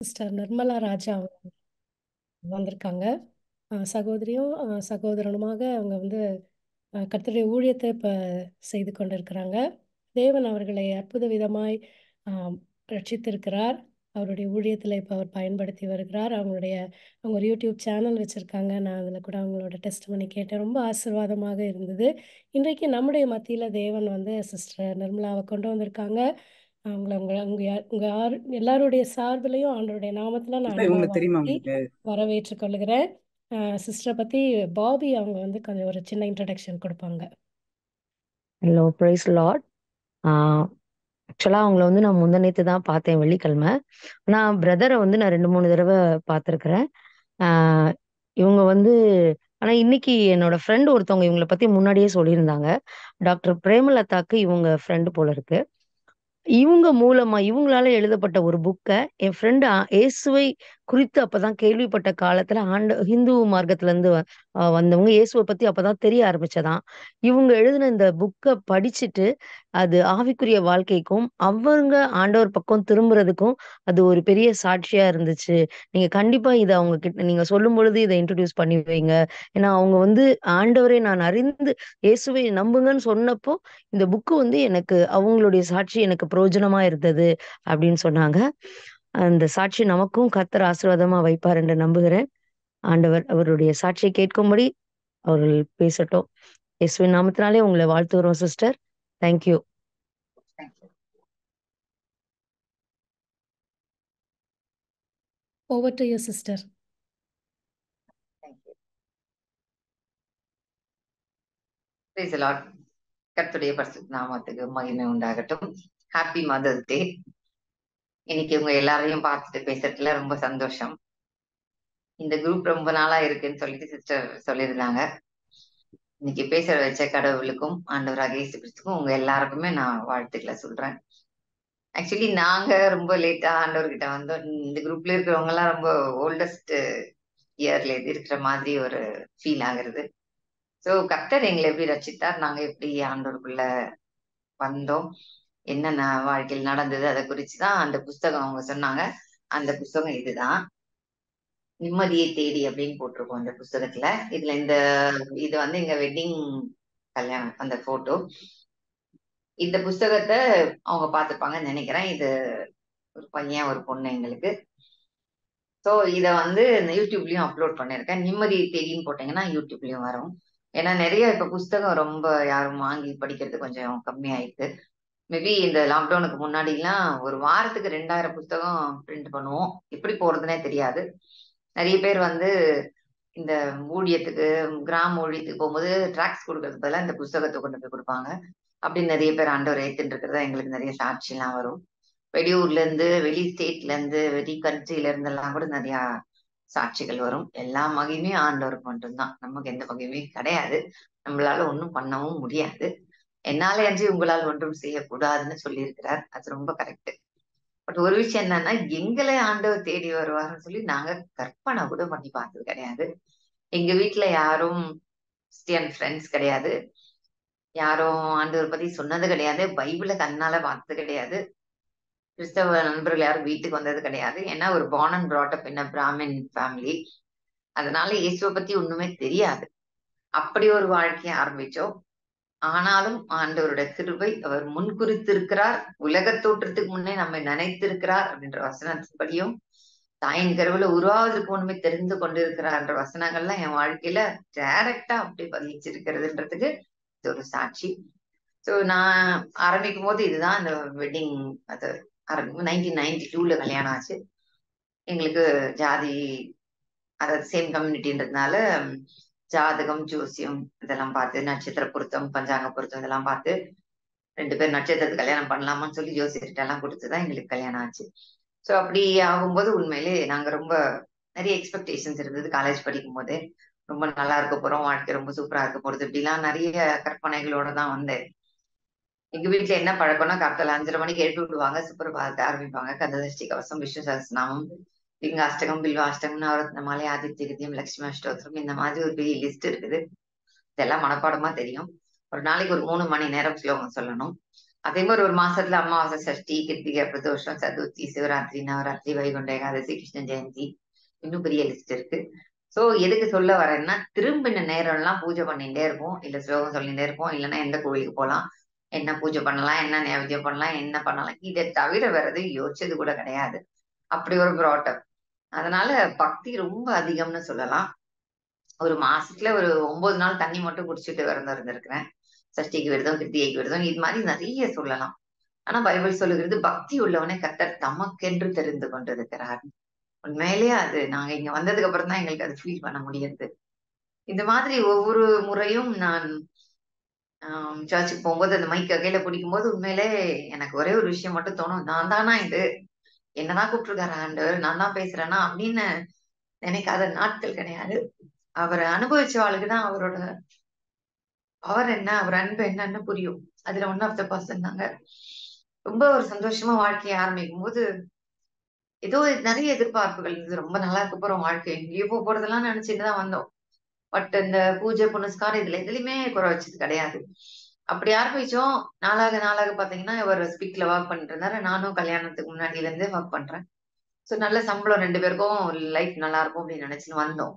Sister Nirmala ராஜா அவங்க வந்திருக்காங்க அஹ் சகோதரியும் அஹ் சகோதரனுமாக அவங்க வந்து அஹ் கர்த்தருடைய ஊழியத்தை இப்போ செய்து கொண்டிருக்கிறாங்க தேவன் அவர்களை அற்புத விதமாய் ஆம், ரட்சித்திருக்கிறார் அவருடைய ஊழியத்தில் இப்போ அவர் பயன்படுத்தி வருகிறார் அவங்களுடைய அவங்க ஒரு யூடியூப் சேனல் வச்சுருக்காங்க நான் அதில் கூட அவங்களோட டெஸ்ட் பண்ணி கேட்டேன் ரொம்ப ஆசீர்வாதமாக இருந்தது இன்றைக்கு நம்முடைய மத்தியில் தேவன் வந்து சிஸ்டர் நிர்மலாவை கொண்டு வந்திருக்காங்க அவங்கள உங்க உங்க யார் உங்க யார் எல்லாருடைய சார்பிலையும் ஆண்டவருடைய நாமத்துல நான் சிஸ்டர் அன்பா இவங்களுக்கு தெரியுமா வாழ்த்தி உங்களுக்கு வரவேற்றுக் கொள்கிறேன் சிஸ்டரை பத்தி பாபி அவங்க வந்து கொஞ்சம் ஒரு சின்ன இன்ட்ரடக்ஷன் கொடுப்பாங்க ஹலோ ப்ரைஸ் லார்ட் ஆக்சுவலாக அவங்கள வந்து நான் முந்தநேத்து தான் பார்த்தேன் வெள்ளிக்கிழமை நான் பிரதரை வந்து நான் ரெண்டு மூணு தடவை பார்த்துருக்குறேன் இவங்க வந்து ஆனால் இன்னைக்கு என்னோட ஃப்ரெண்டு ஒருத்தவங்க இவங்களை பற்றி முன்னாடியே சொல்லியிருந்தாங்க டாக்டர் பிரேமலதாக்கு இவங்க ஃப்ரெண்டு போல இருக்கு இவங்க மூலமா இவங்களால எழுதப்பட்ட ஒரு புக்கை என் ஃப்ரெண்டு இயேசுவை குறித்து அப்பதான் கேள்விப்பட்ட காலத்துல ஆண்ட ஹிந்து மார்க்கத்துல இருந்து வ- ஆஹ் வந்தவங்க இயேசுவை பத்தி அப்பதான் தெரிய ஆரம்பிச்சதாம் இவங்க எழுதின இந்த புக்கை படிச்சுட்டு அது ஆவிக்குரிய வாழ்க்கைக்கும் அவங்க ஆண்டவர் பக்கம் திரும்புறதுக்கும் அது ஒரு பெரிய சாட்சியா இருந்துச்சு நீங்க கண்டிப்பா இதை அவங்க கிட்ட நீங்க சொல்லும் பொழுது இதை இன்ட்ரடியூஸ் பண்ணி வைங்க ஏன்னா அவங்க வந்து ஆண்டவரை நான் அறிந்து இயேசுவை நம்புங்கன்னு சொன்னப்போ இந்த புக்கு வந்து எனக்கு அவங்களுடைய சாட்சி எனக்கு பிரயோஜனமா இருந்தது அப்படின்னு சொன்னாங்க அந்த சாட்சி நமக்கும் கர்த்தர் ஆசீர்வாதமா வைப்பார் என்று நம்புகிறேன் ஆண்டவர் அவருடைய சாட்சியை கேட்கும்படி அவர்கள் பேசட்டும் இயேசுவின் நாமத்தினாலே உங்களை வாழ்த்துகிறோம் sister thank you over to you sister praise Lord கர்த்தருடைய பரிசுத்த நாமத்துக்கு மகிமை உண்டாகட்டும் ஹாப்பி மதர்ஸ் டே இன்னைக்கு உங்க எல்லாரையும் பார்த்துட்டு பேசுறதுல ரொம்ப சந்தோஷம் இந்த குரூப் ரொம்ப நாளா இருக்குன்னு சொல்லிட்டு சிஸ்டர் சொல்லியிருந்தாங்க இன்னைக்கு பேச வச்ச கடவுளுக்கும் ஆண்டவராக இயேசு கிறிஸ்துக்கும் உங்க எல்லாருக்குமே நான் வாழ்த்துக்களை சொல்றேன் ஆக்சுவலி நாங்க ரொம்ப லேட்டா ஆண்டவர்கிட்ட வந்தோம் இந்த குரூப்ல இருக்கிறவங்க எல்லாம் ரொம்ப ஓல்டஸ்ட் இயர்ல இருக்கிற மாதிரி ஒரு ஃபீல் ஆகுறது சோ கர்த்தர் எங்களை எப்படி ரச்சித்தார் நாங்க எப்படி ஆண்டவருக்குள்ள வந்தோம் என்னென்ன வாழ்க்கையில் நடந்தது அதை குறிச்சுதான் அந்த புஸ்தகம் அவங்க சொன்னாங்க அந்த புஸ்தகம் இதுதான் நிம்மதியை தேடி அப்படின்னு போட்டிருக்கோம் அந்த புஸ்தகத்துல இதுல இந்த இது வந்து எங்க வெட்டிங் கல்யாணம் அந்த போட்டோ இந்த புஸ்தகத்தை அவங்க பார்த்துப்பாங்கன்னு நினைக்கிறேன் இது ஒரு பையன் ஒரு பொண்ணு எங்களுக்கு ஸோ இதை வந்து யூடியூப்லயும் அப்லோட் பண்ணியிருக்கேன் நிம்மதியை தேடின்னு போட்டீங்கன்னா யூடியூப்லயும் வரும் ஏன்னா நிறைய இப்ப புஸ்தகம் ரொம்ப யாரும் வாங்கி படிக்கிறது கொஞ்சம் கம்மியாயிருக்கு மேபி இந்த லாக்டவுனுக்கு முன்னாடிலாம் ஒரு வாரத்துக்கு ரெண்டாயிரம் புஸ்தகம் பிரிண்ட் பண்ணுவோம் எப்படி போறதுனே தெரியாது நிறைய பேர் வந்து இந்த ஊழியத்துக்கு கிராம ஊழியத்துக்கு போகும்போது டிராக்ஸ் கொடுக்கறதுக்கு பதிலாக இந்த புஸ்தகத்தை கொண்டு போய் கொடுப்பாங்க அப்படி நிறைய பேர் ஆண்டவர் ஏத்துட்டு இருக்கிறதா எங்களுக்கு நிறைய சாட்சிலாம் வரும் வெளியூர்ல இருந்து வெளி ஸ்டேட்ல இருந்து வெளி கண்ட்ரில இருந்து எல்லாம் கூட நிறைய சாட்சிகள் வரும் எல்லா மகிமையும் ஆண்டவருக்கு மட்டும்தான் நமக்கு எந்த மகிமையும் கிடையாது நம்மளால ஒன்றும் பண்ணவும் முடியாது என்னால அன்றி உங்களால் ஒன்றும் செய்யக்கூடாதுன்னு சொல்லியிருக்கிறார் அது ரொம்ப கரெக்ட் பட் ஒரு விஷயம் என்னன்னா எங்களை ஆண்டவர் தேடி வருவார்னு சொல்லி நாங்க கற்பனை கூட பண்ணி பார்த்தது கிடையாது எங்க வீட்டுல யாரும் கிறிஸ்டியன் ஃப்ரெண்ட்ஸ் கிடையாது யாரும் ஆண்டவர் பத்தி சொன்னது கிடையாது பைபிளை கண்ணால பார்த்தது கிடையாது கிறிஸ்தவ நண்பர்கள் யாரும் வீட்டுக்கு வந்தது கிடையாது ஏன்னா ஒரு பார்ன் அண்ட் brought என்ன பிராமின் ஃபேமிலி அதனால இயேசுவை பத்தி ஒண்ணுமே தெரியாது அப்படி ஒரு வாழ்க்கையை ஆரம்பிச்சோம் ஆனாலும் ஆண்டவருடைய கிருபை அவர் முன்குறித்திருக்கிறார் உலக தோற்றத்துக்கு முன்னே நம்மை நினைத்திருக்கிறார் அப்படின்ற வசனத்தின்படியும் தாயின் கருவுல உருவாவதற்கு முன்பே தெரிந்து கொண்டிருக்கிறார் என்ற வசனங்கள்லாம் என் வாழ்க்கையில டைரக்டா அப்படி பதிச்சிருக்கிறதுன்றதுக்கு இது ஒரு சாட்சி ஸோ நான் ஆரம்பிக்கும் போது இதுதான் இந்த வெட்டிங் அது ஆரம்பிக்கும் நைன்டீன் நைன்டி டூல கல்யாணம் ஆச்சு எங்களுக்கு ஜாதி அதாவது சேம் கம்யூனிட்டின்றதுனால ஜாதகம் ஜோசியம் இதெல்லாம் பார்த்து நட்சத்திர பொருத்தம் பஞ்சாங்க பொருத்தம் இதெல்லாம் பார்த்து ரெண்டு பேர் நட்சத்திரத்துக்கு கல்யாணம் பண்ணலாமான்னு சொல்லி ஜோசியர்கிட்ட எல்லாம் கொடுத்துதான் எங்களுக்கு கல்யாணம் ஆச்சு ஸோ அப்படி ஆகும்போது உண்மையிலே நாங்க ரொம்ப நிறைய எக்ஸ்பெக்டேஷன்ஸ் இருந்தது காலேஜ் படிக்கும் போதே ரொம்ப நல்லா இருக்க போறோம் வாழ்க்கை ரொம்ப சூப்பரா இருக்க போறது இப்படிலாம் நிறைய கற்பனைகளோட தான் வந்தேன் எங்க வீட்டுல என்ன பழக்கம்னா காத்தால அஞ்சரை மணிக்கு எழுப்பி விடுவாங்க சுப்பிரபாதத்தை ஆரம்பிப்பாங்க கந்ததஷ்டி கவசம் விஷ்ணு சகஸ்நாமம் லிங்காஷ்டகம் பில்வாஷ்டகம் நவரத்ன மாலை ஆதித்ய கத்தியம் லட்சுமி அஷ்டோத்திரம் இந்த மாதிரி ஒரு பெரிய லிஸ்ட் இருக்குது இதெல்லாம் மனப்பாடமா தெரியும் ஒரு நாளைக்கு ஒரு மூணு மணி நேரம் ஸ்லோகம் சொல்லணும் அதே மாதிரி ஒரு மாசத்துல அமாவாசை சஷ்டி கிருத்திகை பிரதோஷம் சதுர்த்தி சிவராத்திரி நவராத்திரி வைகுண்ட ஏகாதசி கிருஷ்ண ஜெயந்தி இன்னும் பெரிய லிஸ்ட் இருக்கு சோ எதுக்கு சொல்ல வரேன்னா திரும்பின நேரம் எல்லாம் பூஜை பண்ணிட்டே இருப்போம் இல்ல ஸ்லோகம் சொல்லிட்டே இருப்போம் இல்லைன்னா எந்த கோவிலுக்கு போகலாம் என்ன பூஜை பண்ணலாம் என்ன நைவேத்தியம் பண்ணலாம் என்ன பண்ணலாம் இதை தவிர வேற எதுவும் யோசிச்சது கூட கிடையாது அப்படி ஒரு ப்ராட்டப் அதனால பக்தி ரொம்ப அதிகம்னு சொல்லலாம் ஒரு மாசத்துல ஒரு ஒன்பது நாள் தண்ணி மட்டும் குடிச்சிட்டு விரதம் இருந்திருக்கிறேன் சஷ்டிக்கு விரதம் கிருத்திகைக்கு விரதம் இது மாதிரி நிறைய சொல்லலாம் ஆனா பைபிள் சொல்லுகிறது பக்தி உள்ளவனை கத்தர் தமக்கென்று தெரிந்து கொண்டிருக்கிறார் உண்மையிலேயே அது நாங்க இங்க வந்ததுக்கு அப்புறம் தான் எங்களுக்கு அது ஃபீல் பண்ண முடியுது இந்த மாதிரி ஒவ்வொரு முறையும் நான் சர்ச்சுக்கு போகும்போது அந்த மைக்க கையில பிடிக்கும் போது உண்மையிலே எனக்கு ஒரே ஒரு விஷயம் மட்டும் தோணும் நான் தானா இது என்னதான் கூப்பிட்டுருக்காரு ஆண்டவர் நான் தான் பேசுறேன்னா அப்படின்னு நினைக்காத நாட்கள் கிடையாது அவரை அனுபவிச்சவாளுக்கு தான் அவரோட பவர் என்ன அவர் அன்பு என்னன்னு புரியும் அதுல ஒன் ஆஃப் த பர்சன் தாங்க ரொம்ப ஒரு சந்தோஷமா வாழ்க்கையை ஆரம்பிக்கும் போது ஏதோ நிறைய எதிர்பார்ப்புகள் இருந்தது ரொம்ப நல்லா இருக்க போறோம் வாழ்க்கை எங்கேயோ போக போறதெல்லாம் நினைச்சிட்டு தான் வந்தோம் பட் இந்த பூஜை புனஸ்காரம் இதுல எதுலையுமே குறை வச்சது கிடையாது அப்படி ஆரம்பிச்சோம் நாளாக நாளாக பாத்தீங்கன்னா இவர் ஸ்பீக்ல ஒர்க் பண்ணிட்டு இருந்தாரு நானும் கல்யாணத்துக்கு முன்னாடில இருந்தே ஒர்க் பண்றேன் சோ நல்ல சம்பளம் ரெண்டு பேருக்கும் லைஃப் நல்லா இருக்கும் அப்படின்னு நினைச்சுன்னு வந்தோம்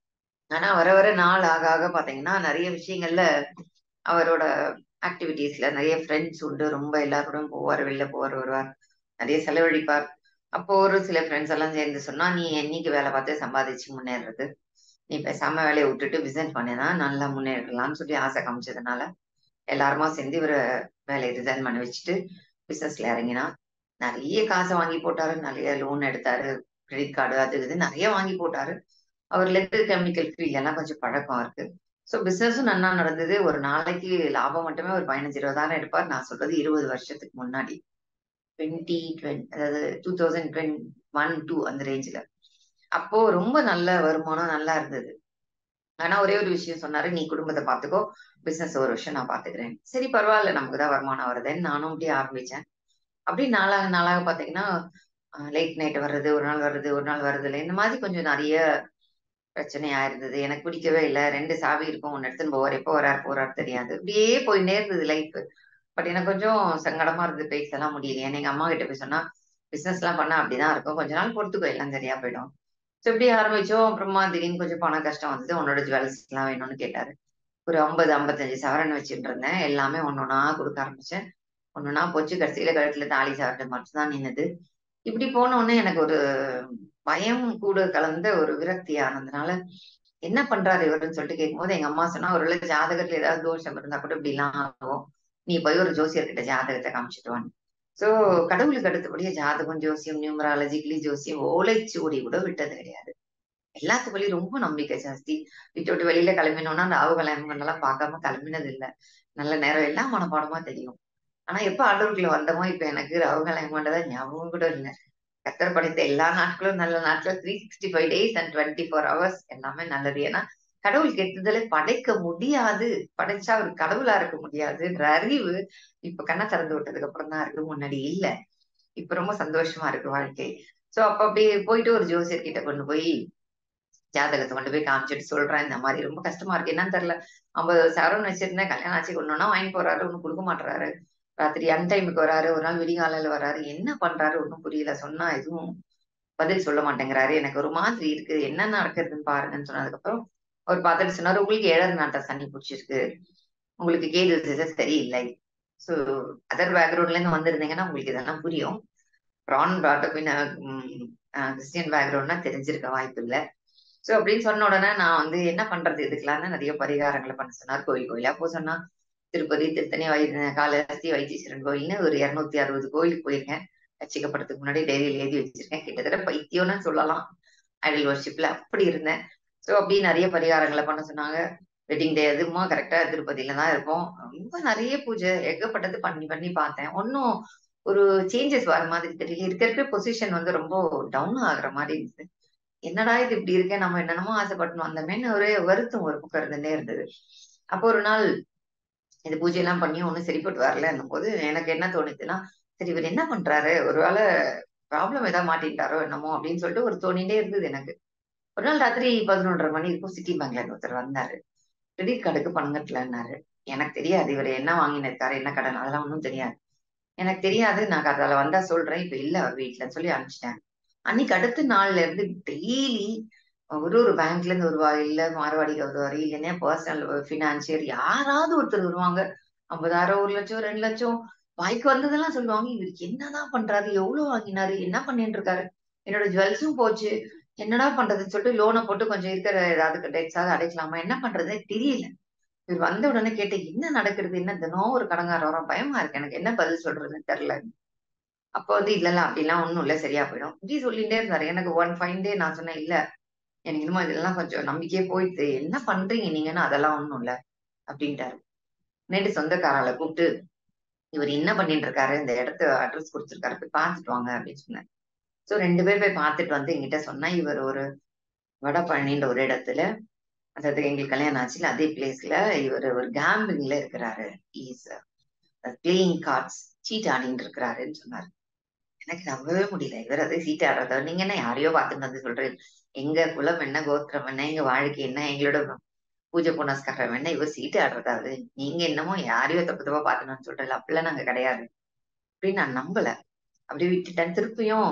ஆனா வர வர நாள் ஆக ஆக பாத்தீங்கன்னா நிறைய விஷயங்கள்ல அவரோட ஆக்டிவிட்டீஸ்ல நிறைய ஃப்ரெண்ட்ஸ் உண்டு ரொம்ப எல்லாரோடும் போவார் வெளில போவார் வருவார் நிறைய செலவழிப்பார் அப்போ ஒரு சில ஃப்ரெண்ட்ஸ் எல்லாம் சேர்ந்து சொன்னா நீ என்னைக்கு வேலை பார்த்து சம்பாதிச்சு முன்னேறது நீ பேசாம வேலையை விட்டுட்டு பிசினஸ் பண்ணினா நல்லா முன்னேறலாம்னு சொல்லி ஆசை காமிச்சதுனால எல்லாருமா சேர்ந்து இவரை வேலையை ரிசைன் பண்ணி வச்சுட்டு பிசினஸ்ல இறங்கினா நிறைய காசை வாங்கி போட்டாரு நிறைய லோன் எடுத்தாரு கிரெடிட் கார்டு அது இது நிறைய வாங்கி போட்டாரு அவர் லெட்டர் கெமிக்கல் ஃப்ரீ எல்லாம் கொஞ்சம் பழக்கம் இருக்கு ஸோ பிசினஸும் நல்லா நடந்தது ஒரு நாளைக்கு லாபம் மட்டுமே ஒரு பதினஞ்சு இருபதாயிரம் எடுப்பார் நான் சொல்றது இருபது வருஷத்துக்கு முன்னாடி டுவெண்ட்டி டுவெண்ட்டி அதாவது two thousand twenty one two அந்த ரேஞ்சில் அப்போ ரொம்ப நல்ல வருமானம் நல்லா இருந்தது ஆனா ஒரே ஒரு விஷயம் சொன்னாரு நீ குடும்பத்தை பாத்துக்கோ பிசினஸ் ஒரு விஷயம் நான் பாத்துக்கிறேன் சரி பரவாயில்ல நமக்கு தான் வருமானம் வருதுன்னு நானும் அப்படியே ஆரம்பிச்சேன் அப்படி நாளாக நாளாக பாத்தீங்கன்னா லேட் நைட் வர்றது ஒரு நாள் வர்றது ஒரு நாள் வர்றது இல்லை இந்த மாதிரி கொஞ்சம் நிறைய பிரச்சனையா இருந்தது எனக்கு பிடிக்கவே இல்லை ரெண்டு சாவி இருக்கும் ஒன்னு எடுத்துன்னு போவார் எப்போ வராரு போறாரு தெரியாது இப்படியே போயிட்டே இருந்தது லைஃப் பட் எனக்கு கொஞ்சம் சங்கடமா இருந்தது பேசலாம் முடியல ஏன்னா எங்க அம்மா கிட்ட போய் சொன்னா பிசினஸ் எல்லாம் பண்ணா அப்படிதான் இருக்கும் கொஞ்ச நாள் பொறுத்துக்கோ எல்லாம் சரியா போயிடும் ஸோ இப்படி ஆரம்பிச்சோம் அப்புறமா திடீர்னு கொஞ்சம் பண கஷ்டம் வந்தது உன்னோட ஜுவல்ஸ் எல்லாம் வேணும்னு கேட்டாரு ஒரு ஐம்பது ஐம்பத்தஞ்சு சவரன் வச்சுட்டு இருந்தேன் எல்லாமே ஒன்னொன்னா கொடுக்க ஆரம்பிச்சேன் ஒன்னொன்னா போச்சு கடைசியில கழுத்துல தாலி சவரன் மட்டும்தான் நின்னுது இப்படி போன உடனே எனக்கு ஒரு பயம் கூட கலந்த ஒரு விரக்தி ஆனதுனால என்ன பண்றாரு இவருன்னு சொல்லிட்டு கேட்கும்போது எங்க அம்மா சொன்னா ஒரு ஜாதகத்துல ஏதாவது தோஷம் இருந்தா கூட இப்படி எல்லாம் ஆகும் நீ போய் ஒரு ஜோசியர்கிட்ட ஜாதகத்தை காமிச்சிட்டு வாங்க சோ கடவுளுக்கு அடுத்தபடியே ஜாதகம் ஜோசியம் நியூமராலஜி கிளி ஜோசியம் ஓலைச்சுவடி கூட விட்டது கிடையாது எல்லாத்து வழி ரொம்ப நம்பிக்கை ஜாஸ்தி விட்டு விட்டு வெளியில கிளம்பினோம்னா அந்த ஆவு கல்யாணம் பார்க்காம கிளம்பினது இல்லை நல்ல நேரம் எல்லாம் மனப்பாடமா தெரியும் ஆனா எப்ப ஆண்டவர்களை வந்தமோ இப்ப எனக்கு ராவு கல்யாணம் பண்ணதா ஞாபகம் கூட இல்லை கத்தர் படைத்த எல்லா நாட்களும் நல்ல நாட்கள் three sixty five days and twenty four hours எல்லாமே நல்லது ஏன்னா கடவுள் கெட்டுதலை படைக்க முடியாது படைச்சா ஒரு கடவுளா இருக்க முடியாதுன்ற அறிவு இப்ப கண்ணை திறந்து விட்டதுக்கு அப்புறம் தான் இருக்கு முன்னாடி இல்ல இப்ப ரொம்ப சந்தோஷமா இருக்கு வாழ்க்கை சோ அப்ப அப்படியே போயிட்டு ஒரு ஜோசியர் கிட்ட கொண்டு போய் ஜாதகத்தை கொண்டு போய் காமிச்சிட்டு சொல்றேன் இந்த மாதிரி ரொம்ப கஷ்டமா இருக்கு என்னன்னு தெரியல ஐம்பது சவரன் வச்சிருந்தேன் கல்யாணம் ஆச்சு ஒண்ணுன்னா வாங்கி போறாரு ஒன்னும் கொடுக்க மாட்டாரு ராத்திரி அன் டைமுக்கு வராரு ஒரு நாள் விடிகாலையில வராரு என்ன பண்றாரு ஒன்றும் புரியல சொன்னா எதுவும் பதில் சொல்ல மாட்டேங்கிறாரு எனக்கு ஒரு மாதிரி இருக்கு என்ன நடக்குதுன்னு பாருங்கன்னு சொன்னதுக்கு அப்புறம் அவர் பார்த்துட்டு சொன்னாரு உங்களுக்கு ஏழாவது நாட்டை சனி பிடிச்சிருக்கு உங்களுக்கு கேது திசை சரியில்லை ஸோ அதர் பேக்ரவுண்ட்ல இருந்து வந்திருந்தீங்கன்னா உங்களுக்கு இதெல்லாம் புரியும் ப்ரான் பிராட்டப் கிறிஸ்டியன் பேக்ரவுண்ட்னா தெரிஞ்சிருக்க வாய்ப்பு இல்லை ஸோ அப்படின்னு சொன்ன உடனே நான் வந்து என்ன பண்றது இதுக்கெல்லாம் நிறைய பரிகாரங்களை பண்ண சொன்னார் கோயில் கோயிலா போ சொன்னா திருப்பதி திருத்தணி வை காலஹஸ்தி வைத்தீஸ்வரன் கோயில்னு ஒரு இருநூத்தி அறுபது கோயிலுக்கு போயிருக்கேன் ரசிக்கப்படுறதுக்கு முன்னாடி டைரியில் எழுதி வச்சிருக்கேன் கிட்டத்தட்ட பைத்தியம்னு சொல்லலாம் ஐடல் வர்ஷிப்ல அப்படி இருந்தேன் ஸோ அப்படி நிறைய பரிகாரங்களை பண்ண சொன்னாங்க வெட்டிங் டே எதுவுமா கரெக்டா திருப்பதியில தான் இருப்போம் ரொம்ப நிறைய பூஜை ஏகப்பட்டது பண்ணி பண்ணி பார்த்தேன் ஒன்னும் ஒரு சேஞ்சஸ் வர மாதிரி தெரியல இருக்க இருக்கிற பொசிஷன் வந்து ரொம்ப டவுன் ஆகுற மாதிரி இருந்தது என்னடா இது இப்படி இருக்கேன் நம்ம என்னென்னமோ ஆசைப்பட்டு வந்தோமேன்னு ஒரே வருத்தம் ஒரு பக்கம் இருந்துட்டே இருந்தது அப்போ ஒரு நாள் இந்த பூஜை எல்லாம் பண்ணி ஒன்னும் சரிப்பட்டு வரலன்னும் போது எனக்கு என்ன தோணுச்சுன்னா சரி இவர் என்ன பண்றாரு ஒருவேளை ப்ராப்ளம் ஏதாவது மாட்டிட்டாரோ என்னமோ அப்படின்னு சொல்லிட்டு ஒரு தோணிட்டே இருந்தது எனக்கு ஒரு நாள் ராத்திரி பதினொன்றரை மணி இருக்கும் சிட்டி பேங்க்ல ஒருத்தர் வந்தாரு கிரெடிட் கார்டுக்கு பணம் கட்டலன்னாரு எனக்கு தெரியாது இவர் என்ன வாங்கினு இருக்காரு என்ன கடன் அதெல்லாம் ஒன்றும் தெரியாது எனக்கு தெரியாது நான் அதில் வந்தா சொல்றேன் இப்ப இல்ல அவர் வீட்டுலன்னு சொல்லி அனுப்பிச்சிட்டேன் அன்னைக்கு அடுத்த நாள்ல இருந்து டெய்லி ஒரு ஒரு பேங்க்ல இருந்து வருவா இல்ல மார்வாடிக்கு வருவாரு இல்லைன்னா பர்சனல் பினான்சியர் யாராவது ஒருத்தர் வருவாங்க ஐம்பதாயிரம் ஒரு லட்சம் ரெண்டு லட்சம் வாய்க்கு வந்ததெல்லாம் சொல்லுவாங்க இவருக்கு என்னதான் பண்றாரு எவ்வளவு வாங்கினாரு என்ன பண்ணிட்டு இருக்காரு என்னோட ஜுவல்ஸும் போச்சு என்னடா பண்றதுன்னு சொல்லிட்டு லோனை போட்டு கொஞ்சம் இருக்கிற ஏதாவது டெக்ஸாவது அடைக்கலாமா என்ன பண்றதுன்னே தெரியல இவர் வந்த உடனே கேட்டேன் என்ன நடக்கிறது என்ன தினம் ஒரு கடங்கார வரும் பயமா இருக்கு எனக்கு என்ன பதில் சொல்றதுன்னு தெரியல அப்போ வந்து இல்ல அப்படிலாம் ஒண்ணும் இல்ல சரியா போயிடும் இப்படி சொல்லிட்டே இருந்தாரு எனக்கு ஒன் ஃபைன் டே நான் சொன்னேன் இல்ல எனக்கு இன்னும் இதெல்லாம் கொஞ்சம் நம்பிக்கையே போயிடுது என்ன பண்றீங்க நீங்கன்னா அதெல்லாம் ஒண்ணும் இல்ல அப்படின்ட்டாரு நேற்று சொந்தக்காரால கூப்பிட்டு இவர் என்ன பண்ணிட்டு இருக்காரு இந்த இடத்த அட்ரஸ் கொடுத்துருக்காரு போய் பார்த்துட்டு வாங்க அப்படின்னு சொன்னார் ஸோ ரெண்டு பேர் போய் பார்த்துட்டு வந்து எங்கிட்ட சொன்னா இவர் ஒரு வடபழனின்ற ஒரு இடத்துல அதாவது எங்களுக்கு கல்யாணம் ஆச்சுல அதே பிளேஸ்ல இவர் ஒரு கேம்பிங்ல இருக்கிறாரு இஸ் பிளேயிங் கார்ட்ஸ் சீட் ஆடிட்டு இருக்கிறாருன்னு சொன்னாரு எனக்கு நம்பவே முடியல இவர் அதை சீட் ஆடுறத நீங்க என்ன யாரையோ பார்த்துட்டு வந்து சொல்றீங்க எங்க குலம் என்ன கோத்திரம் என்ன எங்க வாழ்க்கை என்ன எங்களோட பூஜை புனஸ்காரம் என்ன இவர் சீட்டு ஆடுறதாவது நீங்க என்னமோ யாரையோ தப்பு தப்பா பார்த்துன்னு சொல்றீங்க அப்படிலாம் நாங்க கிடையாது அப்படின்னு நான் நம்பல அப்படி விட்டுட்டேன் திருப்பியும்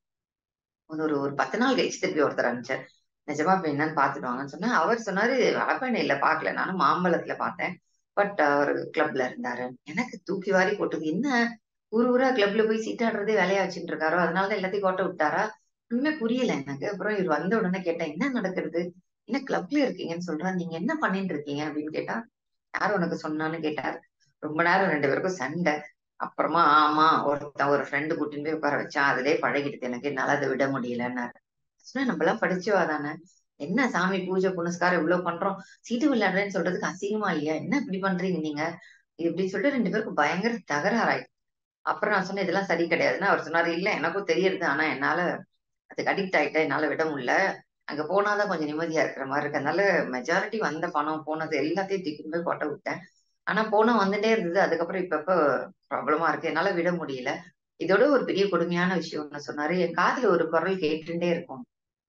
ஒரு ஒரு பத்து நாள் கழிச்சு திருப்பி ஒருத்தர் அனுப்பிச்சார் நிஜமா இப்ப என்னன்னு பாத்துட்டு வாங்கன்னு சொன்னா அவர் சொன்னாரு வடப்பயணில பாக்கல நானும் மாம்பழத்துல பார்த்தேன் பட் அவர் கிளப்ல இருந்தாரு எனக்கு தூக்கி வாரி போட்டது என்ன ஊர் ஊரா கிளப்ல போய் சீட்டாடுறதே வேலையா வச்சுட்டு இருக்காரோ அதனாலதான் எல்லாத்தையும் கோட்டை விட்டாரா ஒண்ணுமே புரியல எனக்கு அப்புறம் இவர் வந்த உடனே கேட்டேன் என்ன நடக்கிறது என்ன கிளப்ல இருக்கீங்கன்னு சொல்றேன் நீங்க என்ன பண்ணிட்டு இருக்கீங்க அப்படின்னு கேட்டா யார் உனக்கு சொன்னான்னு கேட்டார் ரொம்ப நேரம் ரெண்டு பேருக்கும் சண்டை அப்புறமா ஆமா ஒருத்தன் ஒரு ஃப்ரெண்டு கூட்டின்னு போய் உட்கார வச்சான் அதுலயே பழகிடுது எனக்கு என்னால அதை விட முடியலன்னாரு சொன்னா நம்ம எல்லாம் படிச்சவா தானே என்ன சாமி பூஜை புனஸ்காரம் இவ்வளவு பண்றோம் சீட்டு விளையாடுறேன்னு சொல்றதுக்கு அசிங்கமா இல்லையா என்ன இப்படி பண்றீங்க நீங்க இப்படி சொல்லிட்டு ரெண்டு பேருக்கும் பயங்கர தகராறாய் அப்புறம் நான் சொன்னேன் இதெல்லாம் சரி கிடையாதுன்னு அவர் சொன்னாரு இல்ல எனக்கும் தெரியறது ஆனா என்னால அதுக்கு அடிக்ட் ஆயிட்டேன் என்னால விட முடியல அங்க போனாதான் கொஞ்சம் நிம்மதியா இருக்கிற மாதிரி இருக்கு அதனால மெஜாரிட்டி வந்த பணம் போனது எல்லாத்தையும் தூக்கி போய் கொட்ட விட்டேன் ஆனா போனம் வந்துட்டே இருந்தது அதுக்கப்புறம் இப்ப ப்ராப்ளமா இருக்கு என்னால விட முடியல இதோட ஒரு பெரிய கொடுமையான விஷயம் ஒண்ணு சொன்னாரு என் காதுல ஒரு குரல் கேட்டுட்டே இருக்கும்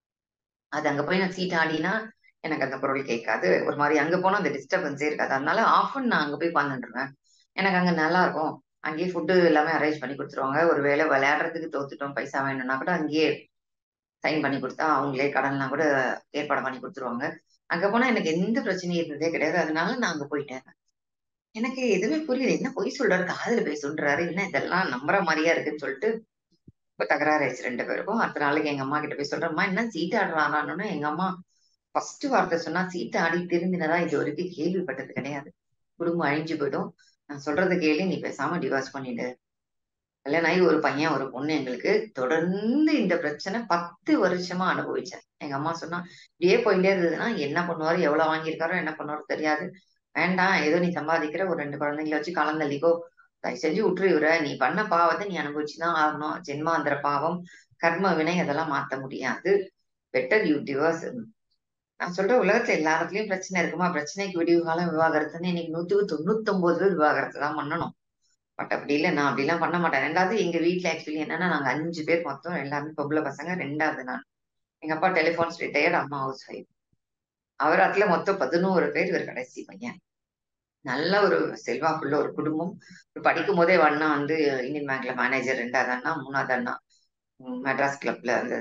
அது அங்க போய் நான் சீட் ஆடினா எனக்கு அந்த குரல் கேட்காது ஒரு மாதிரி அங்க போனா அந்த டிஸ்டர்பன்ஸே இருக்காது அதனால ஆஃபன் நான் அங்க போய் உட்காந்துருவேன் எனக்கு அங்க நல்லா இருக்கும் அங்கேயே ஃபுட்டு எல்லாமே அரேஞ்ச் பண்ணி கொடுத்துருவாங்க ஒரு வேளை விளையாடுறதுக்கு தோத்துட்டோம் பைசா வேணும்னா கூட அங்கேயே சைன் பண்ணி கொடுத்தா அவங்களே கடன்லாம் கூட ஏற்பாடு பண்ணி கொடுத்துருவாங்க அங்க போனா எனக்கு எந்த பிரச்சனையும் இருந்ததே கிடையாது அதனால நான் அங்க போயிட்டேன் எனக்கு எதுவுமே புரியல என்ன பொய் சொல்றாரு காதுல போய் சொல்றாரு என்ன இதெல்லாம் நம்புற மாதிரியா இருக்குன்னு சொல்லிட்டு இப்ப தகராறு ஆயிடுச்சு ரெண்டு பேருக்கும் அடுத்த நாளைக்கு எங்க அம்மா கிட்ட போய் சொல்றேம்மா என்ன சீட்டு ஆடுறானான்னு எங்க அம்மா ஃபர்ஸ்ட் வார்த்தை சொன்னா சீட்டு ஆடி திருந்தினதா இது வரைக்கும் கேள்விப்பட்டது கிடையாது குடும்பம் அழிஞ்சு போயிடும் நான் சொல்றதை கேளு நீ பேசாம டிவோர்ஸ் பண்ணிடு கல்யாணம் ஆகி ஒரு பையன் ஒரு பொண்ணு எங்களுக்கு தொடர்ந்து இந்த பிரச்சனை பத்து வருஷமா அனுபவிச்சேன் எங்க அம்மா சொன்னா இப்படியே போயிட்டே இருந்ததுன்னா என்ன பண்ணுவாரு எவ்வளவு வாங்கியிருக்காரோ என்ன பண்ணுவாரோ தெரியாது வேண்டாம் ஏதோ நீ சம்பாதிக்கிற ஒரு ரெண்டு குழந்தைங்கள வச்சு கலந்தள்ளிக்கோ தயவு செஞ்சு விட்டுரு இவர நீ பண்ண பாவத்தை நீ அனுபவிச்சுதான் ஆகணும் ஜென்மாந்திர பாவம் கர்ம வினை அதெல்லாம் மாத்த முடியாது பெட்டர் யூ டிவோர்ஸ் நான் சொல்ற உலகத்துல எல்லா இடத்துலயும் பிரச்சனை இருக்குமா பிரச்சனைக்கு விடிவு காலம் விவாகரத்துன்னு இன்னைக்கு நூத்துக்கு தொண்ணூத்தி ஒன்பது பேர் விவாகரத்து தான் பண்ணணும் பட் அப்படி இல்லை நான் அப்படிலாம் பண்ண மாட்டேன் ரெண்டாவது எங்க வீட்டுல ஆக்சுவலி என்னன்னா நாங்க அஞ்சு பேர் மொத்தம் எல்லாமே பொம்பளை பசங்க ரெண்டாவது நான் எங்க அப்பா டெலிஃபோன்ஸ் ரிட்டையர்ட் அம்மா ஹவுஸ் ஒய்ஃப் அவர் அதுல மொத்தம் பதினோரு பேர் இவர் கடைசி பையன் நல்ல ஒரு செல்வாக்குள்ள ஒரு குடும்பம் படிக்கும் போதே அண்ணா வந்து இந்தியன் பேங்க்ல மேனேஜர் ரெண்டாவது அண்ணா மூணாவது அண்ணா மெட்ராஸ் கிளப்ல அந்த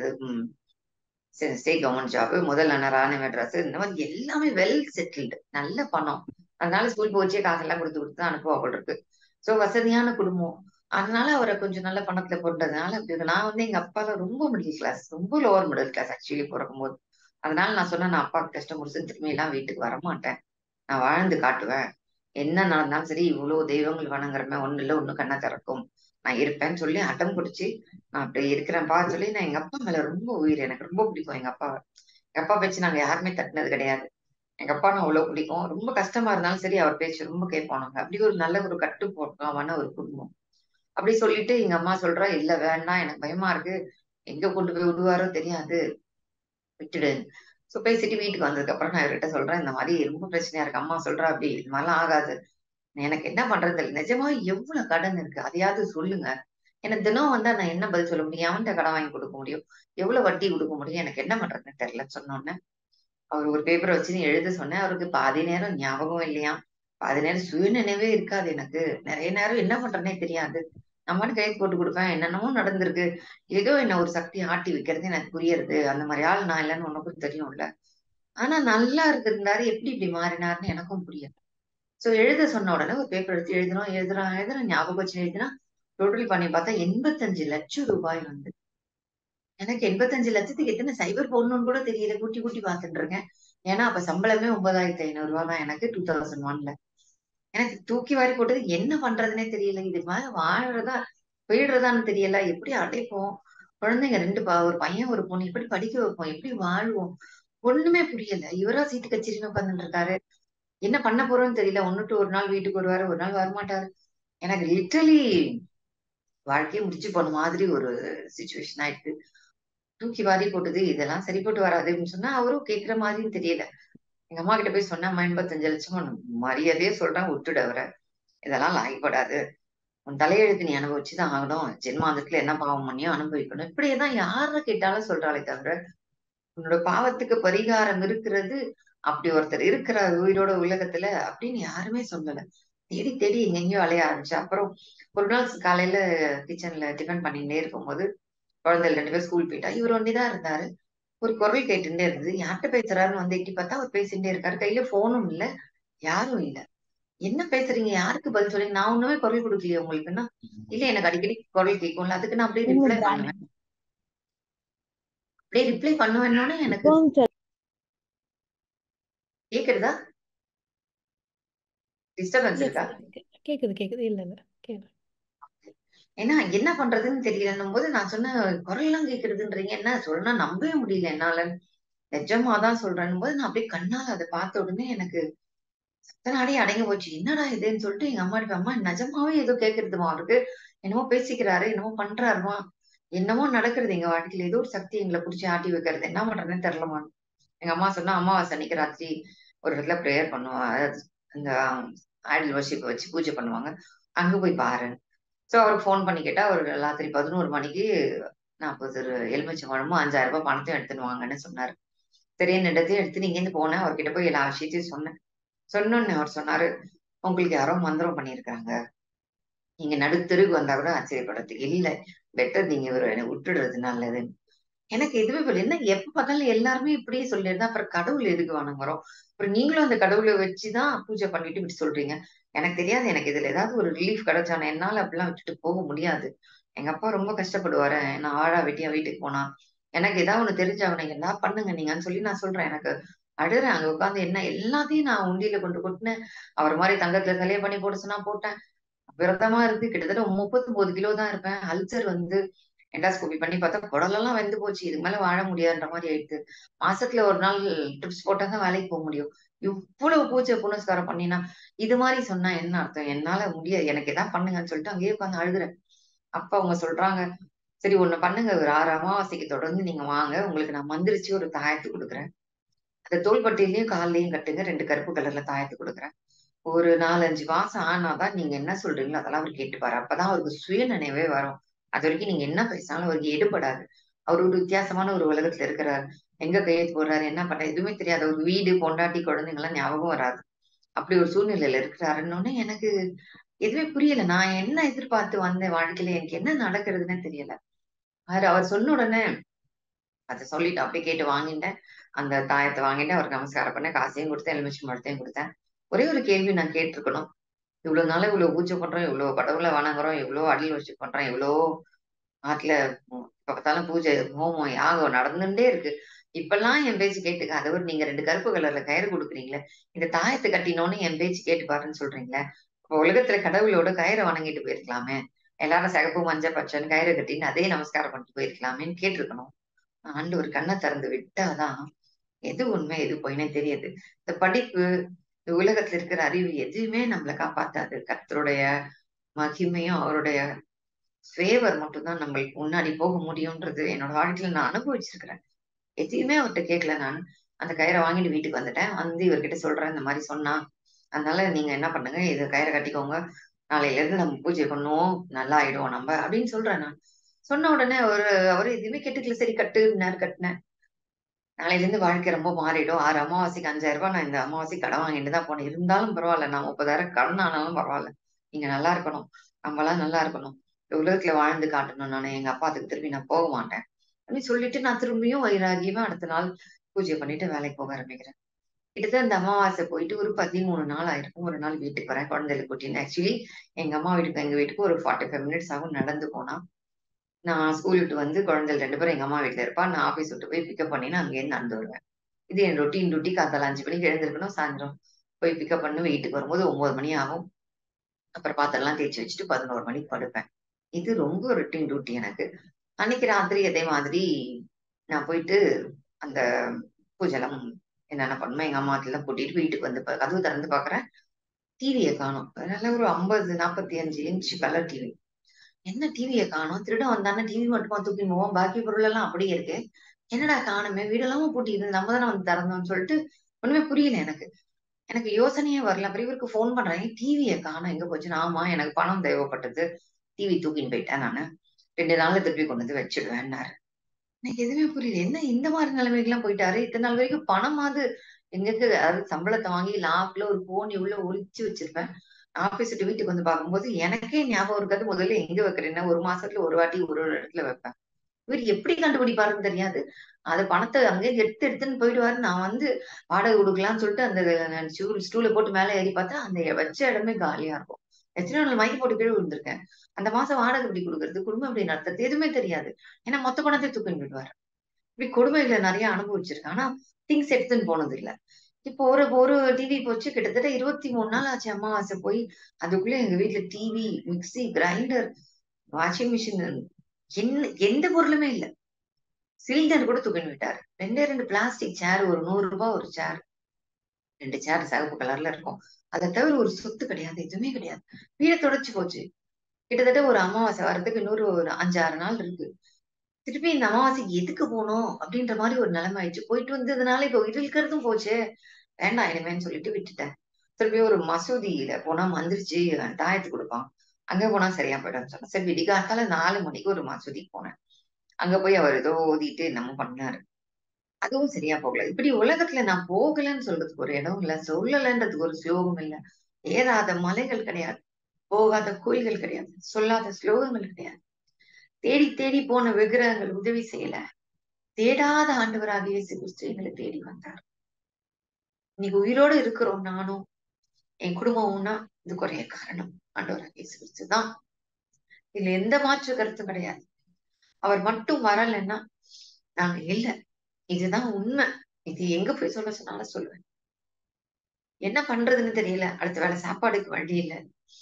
ஸ்டேட் கவர்மெண்ட் ஜாப் முதல் அண்ணா ராணி மெட்ராஸ் இந்த மாதிரி எல்லாமே வெல் செட்டில்டு நல்ல பணம் அதனால ஸ்கூல் போச்சே காசெல்லாம் கொடுத்து கொடுத்து தான் அனுப்புவா போல் இருக்கு ஸோ வசதியான குடும்பம் அதனால அவரை கொஞ்சம் நல்ல பணத்துல போட்டதுனால அப்படி நான் வந்து எங்க அப்பால ரொம்ப மிடில் கிளாஸ் ரொம்ப லோவர் மிடில் கிளாஸ் ஆக்சுவலி பிறக்கும் போது அதனால நான் சொன்னேன் நான் அப்பா கஷ்டம் முடிச்சு திரும்பி எல்லாம் வீட்டுக்கு வரமாட்டேன் நான் வாழ்ந்து காட்டுவேன் என்ன நடந்தாலும் சரி இவ்வளவு தெய்வங்கள் வணங்குறமே ஒண்ணு இல்ல ஒண்ணு கண்ணா திறக்கும் நான் இருப்பேன்னு சொல்லி அடம் பிடிச்சி நான் அப்படி இருக்கிறேன்ப்பா சொல்லி நான் எங்க அப்பா மேல ரொம்ப உயிர் எனக்கு ரொம்ப பிடிக்கும் எங்க அப்பாவை எங்க அப்பா பேச்சு நாங்க யாருமே தட்டினது கிடையாது எங்க அப்பா நான் அவ்வளவு பிடிக்கும் ரொம்ப கஷ்டமா இருந்தாலும் சரி அவர் பேச்சு ரொம்ப கேட்போம் நாங்க அப்படி ஒரு நல்ல ஒரு கட்டு போட்டோமான ஒரு குடும்பம் அப்படி சொல்லிட்டு எங்க அம்மா சொல்றா இல்ல வேண்டாம் எனக்கு பயமா இருக்கு எங்க கொண்டு போய் விடுவாரோ தெரியாது விட்டுடு சோ பேசிட்டு வீட்டுக்கு வந்ததுக்கு அப்புறம் நான் இவர்கிட்ட சொல்றேன் இந்த மாதிரி ரொம்ப பிரச்சனையா இருக்கு அம்மா சொல்றா அப்படி இது மாதிரிலாம் ஆகாது எனக்கு என்ன பண்றது தெரியல நிஜமா எவ்வளவு கடன் இருக்கு அதையாவது சொல்லுங்க எனக்கு தினம் வந்தா நான் என்ன பதில் சொல்ல முடியும் அவன்கிட்ட கடன் வாங்கி கொடுக்க முடியும் எவ்வளவு வட்டி கொடுக்க முடியும் எனக்கு என்ன பண்றதுன்னு தெரியல சொன்னோன்னே அவர் ஒரு பேப்பரை வச்சு நீ எழுத சொன்னேன் அவருக்கு பாதி நேரம் ஞாபகம் இல்லையா பாதி நேரம் சுய நினைவே இருக்காது எனக்கு நிறைய நேரம் என்ன பண்றேனே தெரியாது நம்மட்டு கையெழுத்து போட்டு கொடுப்பேன் என்னென்னமோ நடந்திருக்கு ஏதோ என்ன ஒரு சக்தி ஆட்டி வைக்கிறது எனக்கு புரியுறது அந்த மாதிரி ஆள் நான் இல்லைன்னு உனக்கும் தெரியும்ல ஆனா நல்லா இருந்திருந்தாரு எப்படி இப்படி மாறினாருன்னு எனக்கும் புரியல சோ எழுத சொன்ன உடனே ஒரு பேப்பர் எடுத்து எழுதுறோம் எழுதுறோம் எழுதுறோம் ஞாபகம் வச்சு எழுதினா டோட்டல் பண்ணி பார்த்தா எண்பத்தஞ்சு லட்சம் ரூபாய் வந்து எனக்கு எண்பத்தஞ்சு லட்சத்துக்கு எத்தனை சைபர் போடணும்னு கூட தெரியல கூட்டி கூட்டி பார்த்துட்டு இருக்கேன் ஏன்னா அப்ப சம்பளமே ஒன்பதாயிரத்தி ஐநூறு ரூபாய் தான் எனக்கு டூ தௌசண்ட் ஒன்ல எனக்கு தூக்கி வாரி போட்டது என்ன பண்றதுனே தெரியல இது மாதிரி வாழறதா போயிடுறதான்னு தெரியல எப்படி அடைப்போம் குழந்தைங்க ரெண்டு பா ஒரு பையன் ஒரு பொண்ணு எப்படி படிக்க வைப்போம் எப்படி வாழ்வோம் ஒண்ணுமே புரியல இவரா சீட்டு கச்சேரின்னு உட்காந்துட்டு இருக்காரு என்ன பண்ண போறோம்னு தெரியல ஒன்னுட்டு ஒரு நாள் வீட்டுக்கு வருவாரு ஒரு நாள் வரமாட்டாரு எனக்கு லிட்டரலி வாழ்க்கையை முடிச்சு போன மாதிரி ஒரு சுச்சுவேஷன் ஆயிடுது தூக்கி வாரி போட்டது இதெல்லாம் சரிப்பட்டு வராதுன்னு சொன்னா அவரும் கேட்கிற மாதிரியும் தெரியல எங்க அம்மா கிட்ட போய் சொன்னா அம்மா எண்பத்தஞ்சு லட்சம் மரியாதையே சொல்றேன் விட்டுடு அவரை இதெல்லாம் லாய்ப்படாது உன் தலையெழுத்து நீ அனுபவிச்சுதான் ஆகணும் ஜென்மாந்தத்துல என்ன பாவம் பண்ணியோ அனுபவிக்கணும் இப்படியேதான் யார கேட்டாலும் சொல்றாளே தவிர உன்னோட பாவத்துக்கு பரிகாரம் இருக்கிறது அப்படி ஒருத்தர் இருக்கிறார் உயிரோட உலகத்துல அப்படின்னு யாருமே சொல்லல தேடி தேடி எங்கெங்கயோ அலைய ஆரம்பிச்சு அப்புறம் ஒரு நாள் காலையில கிச்சன்ல டிஃபன் பண்ணிட்டே இருக்கும்போது குழந்தைகள் ரெண்டு பேரும் ஸ்கூல் போயிட்டா இவர் ஒண்டிதான் இருந்தாரு ஒரு குரல் கேட்டுட்டே இருந்தது யார்கிட்ட பேசுறாருன்னு வந்து எட்டி பார்த்தா அவர் பேசிட்டே இருக்காரு கையில போனும் இல்ல யாரும் இல்ல என்ன பேசுறீங்க யாருக்கு பதில் சொல்றீங்க நான் ஒண்ணுமே குரல் கொடுக்கலையே உங்களுக்குன்னா இல்ல எனக்கு அடிக்கடி குரல் கேட்கும்ல அதுக்கு நான் அப்படியே ரிப்ளை பண்ணுவேன் அப்படியே ரிப்ளை பண்ணுவேன்னோட எனக்கு கேக்குறதா டிஸ்டர்பன்ஸ் இருக்கா கேக்குது கேக்குது இல்ல இல்ல கேக்குது ஏன்னா என்ன பண்றதுன்னு தெரியலன்னும் போது நான் சொன்ன குரல் எல்லாம் கேக்குறதுன்றீங்க என்ன சொல்லணும்னா நம்பவே முடியல என்னால நிஜமாதான் சொல்றேன் போது நான் அப்படியே கண்ணால அதை பார்த்த உடனே எனக்கு சத்தனாடி அடங்கி போச்சு என்னடா இதுன்னு சொல்லிட்டு எங்க அம்மா அம்மா நிஜமாவே ஏதோ கேக்குறதுமா அவருக்கு என்னமோ பேசிக்கிறாரு என்னமோ பண்றாருமா என்னமோ நடக்குறது எங்க வாழ்க்கையில ஏதோ ஒரு சக்தி எங்களை புடிச்சு ஆட்டி வைக்கிறது என்ன பண்றதுன்னு தெரியலமா எங்க அம்மா சொன்னா அமாவாசை அன்னைக்கு ராத்திரி ஒரு இடத்துல ப்ரேயர் பண்ணுவா அந்த ஐடல் வர்ஷிப் வச்சு பூஜை பண்ணுவாங்க அங்க போய் பாரு சோ அவருக்கு ஃபோன் பண்ணி கேட்டா அவர் ராத்திரி பதினோரு மணிக்கு நாற்பது எலுமிச்சம் பழமும் அஞ்சாயிரம் ரூபாய் பணத்தையும் எடுத்துன்னு வாங்கன்னு சொன்னாரு சரியான இடத்தையும் எடுத்து நீங்க இருந்து போனேன் அவர்கிட்ட போய் எல்லா விஷயத்தையும் சொன்னேன் சொன்னோன்னு அவர் சொன்னாரு உங்களுக்கு யாரோ மந்திரம் பண்ணியிருக்காங்க நீங்க நடுத்தருக்கு வந்தா கூட ஆச்சரியப்படுறதுக்கு இல்லை பெட்டர் நீங்க இவர் என்னை விட்டுடுறது நல்லது எனக்கு எதுவுமே புரியல என்ன எப்ப பார்த்தாலும் எல்லாருமே இப்படியே சொல்லியிருந்தா அப்புறம் கடவுள் எதுக்கு வணங்குறோம் அப்புறம் நீங்களும் அந்த கடவுளை வச்சுதான் பூஜை பண்ணிட்டு இப்படி சொல்றீங்க எனக்கு தெரியாது எனக்கு இதுல ஏதாவது ஒரு ரிலீஃப் கிடைச்சானே என்னால அப்படிலாம் விட்டுட்டு போக முடியாது எங்க அப்பா ரொம்ப கஷ்டப்படுவாரு நான் ஆழா வெட்டியா வீட்டுக்கு போனா எனக்கு ஏதாவது ஒண்ணு தெரிஞ்ச அவனை என்ன பண்ணுங்க நீங்கன்னு சொல்லி நான் சொல்றேன் எனக்கு அழுறேன் அங்க உட்காந்து என்ன எல்லாத்தையும் நான் உண்டியில கொண்டு கொட்டினேன் அவர் மாதிரி தங்கத்துல தலையை பண்ணி போட சொன்னா போட்டேன் விரதமா இருக்கு கிட்டத்தட்ட முப்பத்தி ஒன்பது கிலோ தான் இருப்பேன் அல்சர் வந்து எண்டாஸ்கோபி பண்ணி பார்த்தா குடலெல்லாம் வெந்து போச்சு இதுக்கு மேல வாழ முடியாதுன்ற மாதிரி ஆயிடுது மாசத்துல ஒரு நாள் ட்ரிப்ஸ் போட்டா தான் வேலைக்கு போக முடியும் இவ்வளவு பூஜை புனஸ்காரம் பண்ணினா இது மாதிரி சொன்னா என்ன அர்த்தம் என்னால முடியாது எனக்கு எதாவது பண்ணுங்கன்னு சொல்லிட்டு அங்கேயே உட்காந்து அழுகுறேன் அப்ப அவங்க சொல்றாங்க சரி ஒண்ணு பண்ணுங்க ஒரு ஆறு அமாவாசைக்கு தொடர்ந்து நீங்க வாங்க உங்களுக்கு நான் மந்திரிச்சு ஒரு தாயத்து கொடுக்குறேன் அந்த தோள்பட்டையிலயும் கால்லயும் கட்டுங்க ரெண்டு கருப்பு கலர்ல தாயத்து கொடுக்குறேன் ஒரு நாலஞ்சு மாசம் ஆனாதான் நீங்க என்ன சொல்றீங்களோ அதெல்லாம் அவர் கேட்டுப்பாரு அப்பதான் அவருக்கு சுய நினைவே வரும் அது வரைக்கும் நீங்க என்ன பேசினாலும் அவருக்கு எடுபடாது அவர் ஒரு வித்தியாசமான ஒரு உலகத்துல இருக்கிறார் எங்க கையெழுத்து போடுறாரு என்ன பண்ற எதுவுமே தெரியாது ஒரு வீடு பொண்டாட்டி குழந்தைங்க எல்லாம் ஞாபகம் வராது அப்படி ஒரு சூழ்நிலையில இருக்கிறாருன்னு எனக்கு எதுவுமே புரியல நான் என்ன எதிர்பார்த்து வந்தேன் வாழ்க்கையில எனக்கு என்ன நடக்கிறதுன்னு தெரியல அவர் அவர் சொன்ன உடனே அதை சொல்லிட்டு அப்படியே கேட்டு வாங்கிட்டேன் அந்த தாயத்தை வாங்கிட்டு அவருக்கு நமஸ்காரம் பண்ணேன் காசையும் கொடுத்தேன் எலுமிச்சு மரத்தையும் கொடுத்தேன் ஒரே ஒரு கேள்வி நான் கேட்டிருக்கணும் இவ்வளவு நாள இவ்வளவு பூஜை பண்றோம் இவ்வளவு கடவுளை வணங்குறோம் இவ்வளவு அடில் வச்சு பண்றோம் இவ்வளோ நாட்டுல இப்ப பார்த்தாலும் பூஜை ஹோமம் யாகம் நடந்துட்டே இருக்கு இப்பெல்லாம் என் பேச்சு கேட்டுக்க அதை ஒரு நீங்க ரெண்டு கருப்பு கலர்ல கயிறு கொடுக்குறீங்களே இந்த தாயத்தை கட்டினோன்னு என் பேச்சு கேட்டு பாருன்னு சொல்றீங்களே இப்ப உலகத்துல கடவுளோட கயிறை வணங்கிட்டு போயிருக்கலாமே எல்லாரும் சிகப்பு மஞ்சள் பச்சைன்னு கயிறை கட்டின்னு அதே நமஸ்காரம் பண்ணிட்டு போயிருக்கலாமேன்னு கேட்டிருக்கணும் ஆண்டு ஒரு கண்ணை திறந்து விட்டாதான் எது உண்மை எது பொய்னே தெரியுது இந்த படிப்பு இந்த உலகத்துல இருக்கிற அறிவு எதுவுமே நம்மளை காப்பாத்தாது கர்த்தருடைய மகிமையும் அவருடைய ஃபேவர் மட்டும்தான் நம்மளுக்கு முன்னாடி போக முடியும்ன்றது என்னோட வாழ்க்கையில நான் அனுபவிச்சிருக்கிறேன் எதையுமே அவர்கிட்ட கேட்கல நான் அந்த கயிறை வாங்கிட்டு வீட்டுக்கு வந்துட்டேன் வந்து இவர்கிட்ட சொல்றேன் இந்த மாதிரி சொன்னா அதனால நீங்க என்ன பண்ணுங்க இது கயிறை கட்டிக்கோங்க நாளையில இருந்து நம்ம பூஜை பண்ணுவோம் நல்லா ஆயிடுவோம் நம்ம அப்படின்னு சொல்றேன் நான் சொன்ன உடனே அவரு அவரு எதுவுமே கேட்டுக்கல சரி கட்டு நேரம் கட்டினேன் நாளையில இருந்து வாழ்க்கை ரொம்ப மாறிடும் ஆறு அமாவாசைக்கு அஞ்சாயிரம் ரூபாய் நான் இந்த அமாவாசைக்கு கடன் வாங்கிட்டு தான் போனேன் இருந்தாலும் பரவாயில்ல நான் முப்பதாயிரம் கடன் ஆனாலும் பரவாயில்ல நீங்க நல்லா இருக்கணும் நம்மளாம் நல்லா இருக்கணும் இந்த உலகத்துல வாழ்ந்து காட்டணும் நானு எங்க அப்பா அதுக்கு திரும்பி நான் போக மாட்டேன் அப்படின்னு சொல்லிட்டு நான் திரும்பியும் வைராகியமா அடுத்த நாள் பூஜை பண்ணிட்டு வேலைக்கு போக ஆரம்பிக்கிறேன் கிட்டத்தட்ட இந்த அமாவாசை போயிட்டு ஒரு பதிமூணு நாள் ஆயிருக்கும் ஒரு நாள் வீட்டுக்கு வரேன் குழந்தைகளை கூட்டின்னு ஆக்சுவலி எங்க அம்மா வீட்டுக்கு எங்க வீட்டுக்கு ஒரு ஃபார்ட்டி ஃபைவ் மினிட்ஸ் ஆகும் நடந்து போனா நான் ஸ்கூல் விட்டு வந்து குழந்தைகள் ரெண்டு பேரும் எங்க அம்மா வீட்டுல இருப்பா நான் ஆபீஸ் விட்டு போய் பிக்கப் பண்ணி நான் அங்கேருந்து நடந்து வருவேன் இது என் ரொட்டீன் டியூட்டி காத்தால அஞ்சு மணிக்கு எழுந்திருக்கணும் சாயந்தரம் போய் பிக்கப் பண்ணி வீட்டுக்கு வரும்போது ஒன்பது மணி ஆகும் அப்புறம் பாத்திரம்லாம் தேய்ச்சி வச்சுட்டு பதினோரு மணிக்கு படுப்பேன் இது ரொம்ப ரொட்டீன் டியூட்டி எனக்கு அன்னைக்கு ராத்திரி அதே மாதிரி நான் போயிட்டு அந்த பூஜைலாம் என்னென்ன பண்ணுமோ எங்க அம்மா எல்லாம் கூட்டிட்டு வீட்டுக்கு வந்து பா- கதவு திறந்து பாக்குறேன் டிவியை காணும் அதனால ஒரு ஐம்பது நாற்பத்தி அஞ்சு இன்ச் கலர் டிவி என்ன டிவியை காணும் திருடன் வந்தானே டிவி மட்டுமா தூக்கி போவோம் பாக்கி பொருள் எல்லாம் அப்படியே இருக்கு என்னடா காணுமே வீடெல்லாம் பூட்டி இருந்து நம்ம தானே வந்து திறந்தோம்னு சொல்லிட்டு ஒண்ணுமே புரியல எனக்கு எனக்கு யோசனையே வரல அப்புறம் இவருக்கு ஃபோன் பண்றேன் டிவியை காணும் எங்க போச்சுன்னு ஆமா எனக்கு பணம் தேவைப்பட்டது டிவி தூக்கின்னு போயிட்டேன் நானு ரெண்டு நாள்ல திருப்பி கொண்டு வந்து வச்சிடுவேன்னாரு எனக்கு எதுவுமே புரியல என்ன இந்த மாதிரி நிலைமைக்கெல்லாம் போயிட்டாரு இத்தனை நாள் வரைக்கும் பணமாவது எங்களுக்கு அதாவது சம்பளத்தை வாங்கி லாக்ல ஒரு போன் உள்ள ஒளிச்சு வச்சிருப்பேன் ஆபீஸ் விட்டு வீட்டுக்கு வந்து பார்க்கும்போது எனக்கே ஞாபகம் இருக்காது முதல்ல எங்க வைக்கிறேன்னா ஒரு மாசத்துல ஒரு வாட்டி ஒரு ஒரு இடத்துல வைப்பேன் இவர் எப்படி கண்டுபிடிப்பாருன்னு தெரியாது அது பணத்தை அங்கே எடுத்து எடுத்துன்னு போயிடுவாரு நான் வந்து வாடகை கொடுக்கலாம்னு சொல்லிட்டு அந்த ஸ்டூல் ஸ்டூலை போட்டு மேலே ஏறி பார்த்தா அந்த வச்ச இடமே காலியா இருக்கும் எத்தனை நாள் மயக்கி போட்டு கீழே விழுந்திருக்கேன் அந்த மாசம் வாடகை எப்படி கொடுக்கறது குடும்பம் எப்படி நடத்துறது எதுவுமே தெரியாது ஏன்னா மொத்த பணத்தை தூக்கின்னு விடுவாரு இப்படி கொடுமைகளை நிறைய அனுபவிச்சிருக்கேன் ஆனா திங்ஸ் எடுத்துன்னு போனது இல்ல இப்போ ஒரு ஒரு டிவி போச்சு கிட்டத்தட்ட இருபத்தி மூணு நாள் ஆச்சு அமாவாசை போய் அதுக்குள்ள எங்க வீட்டுல TV mixie grinder washing machine என்ன எந்த பொருளுமே இல்ல சிலிண்டர் கூட தூக்கின்னு விட்டாரு ரெண்டே ரெண்டு பிளாஸ்டிக் சேர் ஒரு நூறு ரூபாய் ஒரு சேர் ரெண்டு சேர் சிவப்பு கலர்ல இருக்கும் அதை தவிர ஒரு சொத்து கிடையாது எதுவுமே கிடையாது வீடை தொடச்சு போச்சு கிட்டத்தட்ட ஒரு அமாவாசை வரதுக்கு இன்னொரு ஒரு அஞ்சாறு நாள் இருக்கு திருப்பி இந்த அமாவாசைக்கு எதுக்கு போனோம் அப்படின்ற மாதிரி ஒரு நிலைமை ஆயிடுச்சு போயிட்டு வந்ததுனால இப்போ இருக்கிறதும் போச்சு வேண்டாம் இனிமேன்னு சொல்லிட்டு விட்டுட்டேன் திருப்பி ஒரு மசூதியில போனா மந்திரிச்சு தாயத்து கொடுப்பான் அங்க போனா சரியா போயிடும் சொன்னேன் சரி விடிகாத்தால நாலு மணிக்கு ஒரு மசூதிக்கு போனேன் அங்க போய் அவர் ஏதோ ஓதிட்டு நம்ம பண்ணாரு அதுவும் சரியா போகல இப்படி உலகத்துல நான் போகலன்னு சொல்றதுக்கு ஒரு இடம் இல்ல சொல்லலன்றதுக்கு ஒரு ஸ்லோகம் இல்ல ஏறாத மலைகள் கிடையாது போகாத கோயில்கள் கிடையாது சொல்லாத ஸ்லோகங்கள் கிடையாது தேடி தேடி போன விக்கிரகங்கள் உதவி செய்யல தேடாத ஆண்டவராக இயேசு கிறிஸ்து எங்களை தேடி வந்தார் இன்னைக்கு உயிரோடு இருக்கிறோம் நானும் என் குடும்பம்னா இதுக்கு ஒரே காரணம் ஆண்டவராக இயேசு கிறிஸ்து தான் இதுல எந்த மாற்று கருத்தும் கிடையாது அவர் மட்டும் வரலைன்னா நாங்க இல்ல இதுதான் உண்மை இது எங்க போய் சொல்ல சொன்னாலும் சொல்லுவேன் என்ன பண்றதுன்னு தெரியல அடுத்த வேளை சாப்பாடுக்கு வழி இல்ல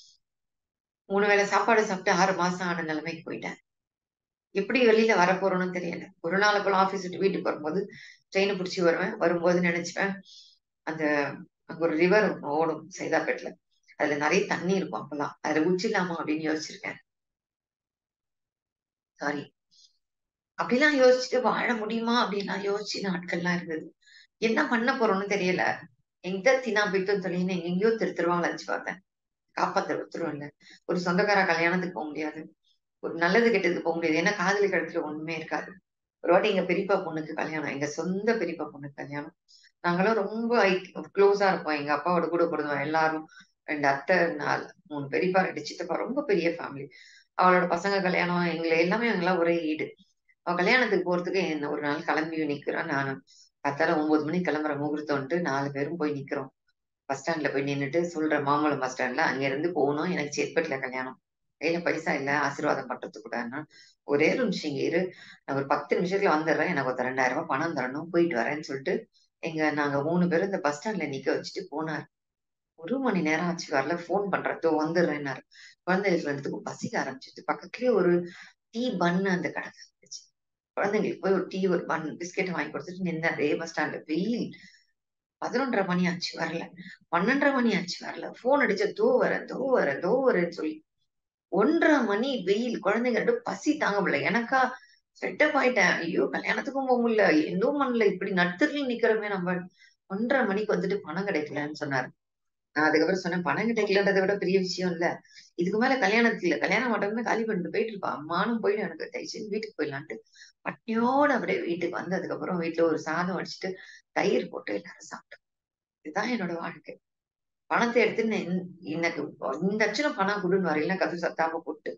மூணு வேளை சாப்பாடு சாப்பிட்டு ஆறு மாசம் ஆன நிலைமைக்கு போயிட்டேன் எப்படி வெளியில வர போறோம்னு தெரியல ஒரு நாள் போல ஆபீஸ் விட்டு வீட்டுக்கு வரும்போது ட்ரெயினை பிடிச்சி வருவேன் வரும்போது நினைச்சுப்பேன் அந்த அங்க ஒரு ரிவர் ஓடும் சைதாப்பேட்டில் அதுல நிறைய தண்ணி இருக்கும் அப்பெல்லாம் அதுல குச்சிடலாமா அப்படின்னு யோசிச்சிருக்கேன் சாரி அப்படிலாம் யோசிச்சுட்டு வாழ முடியுமா அப்படின்லாம் யோசிச்சு நாட்கள்லாம் இருந்தது என்ன பண்ண போறோம்னு தெரியல எங்க தினா போயிட்டு சொல்லின்னு எங்கெங்கயோ திருத்துருவாங்க நினைச்சு பார்த்தேன் காப்பாத்த ஒருத்தரும் இல்ல ஒரு சொந்தக்கார கல்யாணத்துக்கு போக முடியாது ஒரு நல்லது கெட்டதுக்கு போக முடியாது ஏன்னா காதலி கழுத்துல ஒண்ணுமே இருக்காது ஒரு வாட்டி எங்க பெரியப்பா பொண்ணுக்கு கல்யாணம் எங்க சொந்த பெரியப்பா பொண்ணுக்கு கல்யாணம் நாங்களும் ரொம்ப க்ளோஸா இருப்போம் எங்க அப்பாவோட கூட பிறந்தவன் எல்லாரும் ரெண்டு அத்தை நாலு மூணு பெரியப்பா ரெண்டு சித்தப்பா ரொம்ப பெரிய ஃபேமிலி அவளோட பசங்க கல்யாணம் எங்களை எல்லாமே எங்கெல்லாம் ஒரே ஈடு அவ கல்யாணத்துக்கு போறதுக்கு என்ன ஒரு நாள் கிளம்பி நிக்கிறோம் நானும் பத்தால ஒன்பது மணிக்கு கிளம்புற முகூர்த்தம்ட்டு நாலு பேரும் போய் நிக்கிறோம் பஸ் ஸ்டாண்ட்ல போய் நின்னுட்டு சொல்ற மாமல்லம் பஸ் ஸ்டாண்ட்ல அங்க இருந்து போகணும் எனக்கு சேத்பேட்ல கல்யாணம் கையில பைசா இல்ல ஆசீர்வாதம் பண்றதுக்கு கூடன்னா ஒரே ஒரு நிமிஷம் இங்க இரு நான் ஒரு பத்து நிமிஷத்துல வந்துடுறேன் எனக்கு ஒரு ரெண்டாயிரம் ரூபாய் பணம் தரணும் போயிட்டு வரேன்னு சொல்லிட்டு எங்க நாங்க மூணு பேரும் இந்த பஸ் ஸ்டாண்ட்ல நிக்க வச்சுட்டு போனார் ஒரு மணி நேரம் ஆச்சு வரல போன் பண்றதோ வந்துடுறேன்னாரு குழந்தைகளுக்கு ரெண்டுத்துக்கும் பசிக்க ஆரம்பிச்சிட்டு பக்கத்துலயே ஒரு டீ பன்னு அந்த கடை இருந்துச்சு குழந்தைங்களுக்கு போய் ஒரு டீ ஒரு பன் பிஸ்கெட் வாங்கி கொடுத்துட்டு நின்று அதே பஸ் ஸ்டாண்ட்ல வெயில் பதினொன்றரை மணி ஆச்சு வரல பன்னெண்டரை மணி ஆச்சு வரல போன் அடிச்ச தோ வரேன் தோ வரேன் தோ வரேன்னு சொல்லி ஒன்றரை மணி வெயில் குழந்தைங்க ரெண்டும் பசி தாங்க முடியல எனக்கா செட்டப் ஆயிட்டேன் ஐயோ கல்யாணத்துக்கும் போக முடியல எதுவும் பண்ணல இப்படி நடுத்தரில் நிக்கிறோமே நம்ம ஒன்றரை மணிக்கு வந்துட்டு பணம் கிடைக்கலன்னு சொன்னாரு நான் அதுக்கப்புறம் சொன்னேன் பணம் கிடைக்கலன்றதை விட பெரிய விஷயம் இல்ல இதுக்கு மேல கல்யாணத்துல கல்யாண மண்டபமே காலி பண்ணிட்டு போயிட்டு இருப்பா அம்மானும் போயிடும் எனக்கு தயவுசெய்து வீட்டுக்கு போயிடலான்ட்டு பட்னியோட அப்படியே வீட்டுக்கு வந்து அதுக்கப்புறம் வீட்டுல ஒரு சாதம் அடிச்சுட்டு தயிர் போட்டு எல்லாரும் சாப்பிட்டோம் இதுதான் என்னோட வாழ்க்கை பணத்தை எடுத்து எனக்கு இந்த அச்சனம் பணம் கொடுன்னு வரையில கது சத்தாம போட்டு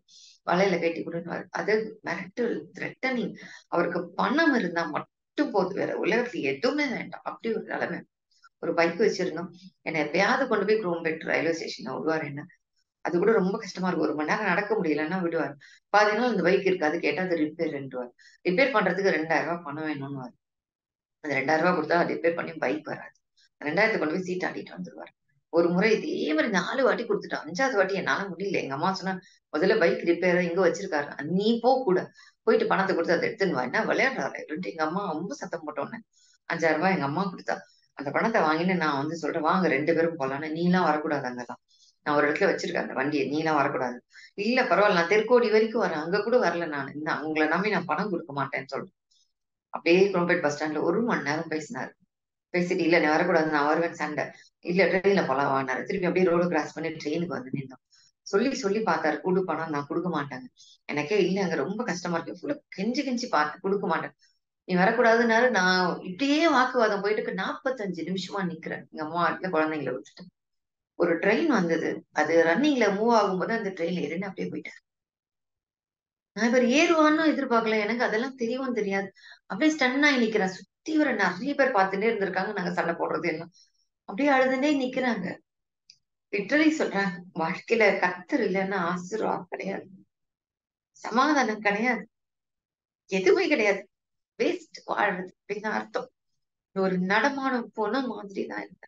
வலையில கட்டி கொடுன்னு அது மிரட்டு த்ரெட்டனிங் அவருக்கு பணம் இருந்தா மட்டும் போதும் வேற உலகத்துல எதுவுமே வேண்டாம் அப்படி ஒரு நிலைமை ஒரு பைக் வச்சிருந்தோம் என்னை எப்பயாவது கொண்டு போய் குரோம்பேட் ரயில்வே ஸ்டேஷன்ல விடுவார் என்ன அது கூட ரொம்ப கஷ்டமா இருக்கும் ஒரு மணி நேரம் நடக்க முடியலன்னா விடுவார் பாதி நாள் இந்த பைக் இருக்காது கேட்டா அது ரிப்பேர்ன்றுவார் ரிப்பேர் பண்றதுக்கு ரெண்டாயிரம் ரூபாய் பணம் வேணும்னு அந்த ரெண்டாயிரம் ரூபாய் கொடுத்தா ரிப்பேர் பண்ணி பைக் வராது ரெண்டாயிரத்தை கொண்டு போய் சீட் ஆட்டிட்டு வந்துருவார் ஒரு முறை இதே மாதிரி நாலு வாட்டி கொடுத்துட்டோம் அஞ்சாவது வாட்டி என்னால முடியல எங்க அம்மா சொன்னா முதல்ல பைக் ரிப்பேர் இங்க வச்சிருக்காரு நீ போ கூட போயிட்டு பணத்தை கொடுத்து அதை எடுத்துன்னு வா என்ன விளையாடுறாரு எங்க அம்மா ரொம்ப சத்தம் போட்டோன்னே அஞ்சாயிரம் ரூபாய் எங்க அம்மா கொடுத்தா அந்த பணத்தை வாங்கின்னு நான் வந்து சொல்றேன் வாங்க ரெண்டு பேரும் போலான்னு நீலாம் வரக்கூடாது அங்கெல்லாம் நான் ஒரு இடத்துல வச்சிருக்கேன் அந்த வண்டியை நீலாம் வரக்கூடாது இல்ல பரவாயில்ல நான் தெற்கோடி வரைக்கும் வரேன் அங்க கூட வரல நான் இந்த உங்களை நம்பி நான் பணம் கொடுக்க மாட்டேன்னு சொல்றேன் அப்படியே குரோம்பேட் பஸ் ஸ்டாண்ட்ல ஒரு மணி நேரம் பேசினாரு பேசிட்டு இல்ல நீ வரக்கூடாது நான் வருவேன் சண்டை இல்ல ட்ரெயின்ல போலாம் வாங்கினாரு திருப்பி அப்படியே ரோடு கிராஸ் பண்ணி ட்ரெயினுக்கு வந்து நின்றோம் சொல்லி சொல்லி பார்த்தாரு கொடு பணம் நான் கொடுக்க மாட்டேங்க எனக்கே இல்ல அங்க ரொம்ப கஷ்டமா இருக்கு ஃபுல்லா கெஞ்சி கெஞ்சி பார்த்து கொடுக்க மாட்டேன் நீ வரக்கூடாதுனாரு நான் இப்படியே வாக்குவாதம் போயிட்டு நாற்பத்தஞ்சு நிமிஷமா நிக்கிறேன் எங்க அம்மா வீட்டுல குழந்தைங்களை விட்டுட்டு ஒரு ட்ரெயின் வந்தது அது ரன்னிங்ல மூவ் ஆகும்போது அந்த ட்ரெயின்ல ஏறின்னு அப்படியே போயிட்டாரு நான் இவர் ஏறுவான்னு எதிர்பார்க்கல எனக்கு அதெல்லாம் தெரியவும் தெரியாது அப்படியே ஸ்டன் ஆகி நிக்கிறேன் சுத்தி வர நிறைய பேர் பார்த்துட்டே இருந்திருக்காங்க நாங்க சண்டை போடுறது எல்லாம் அப்படியே அழுதுனே நிக்கிறாங்க லிட்டரலி சொல்றேன் வாழ்க்கையில கத்தர் இல்லைன்னா ஆசீர்வாதம் கிடையாது சமாதானம் கிடையாது எதுவுமே கிடையாது வேஸ்ட் வாழ்றது அப்படின்னு அர்த்தம் ஒரு நடமானம் போன மாதிரி தான் இருந்தேன்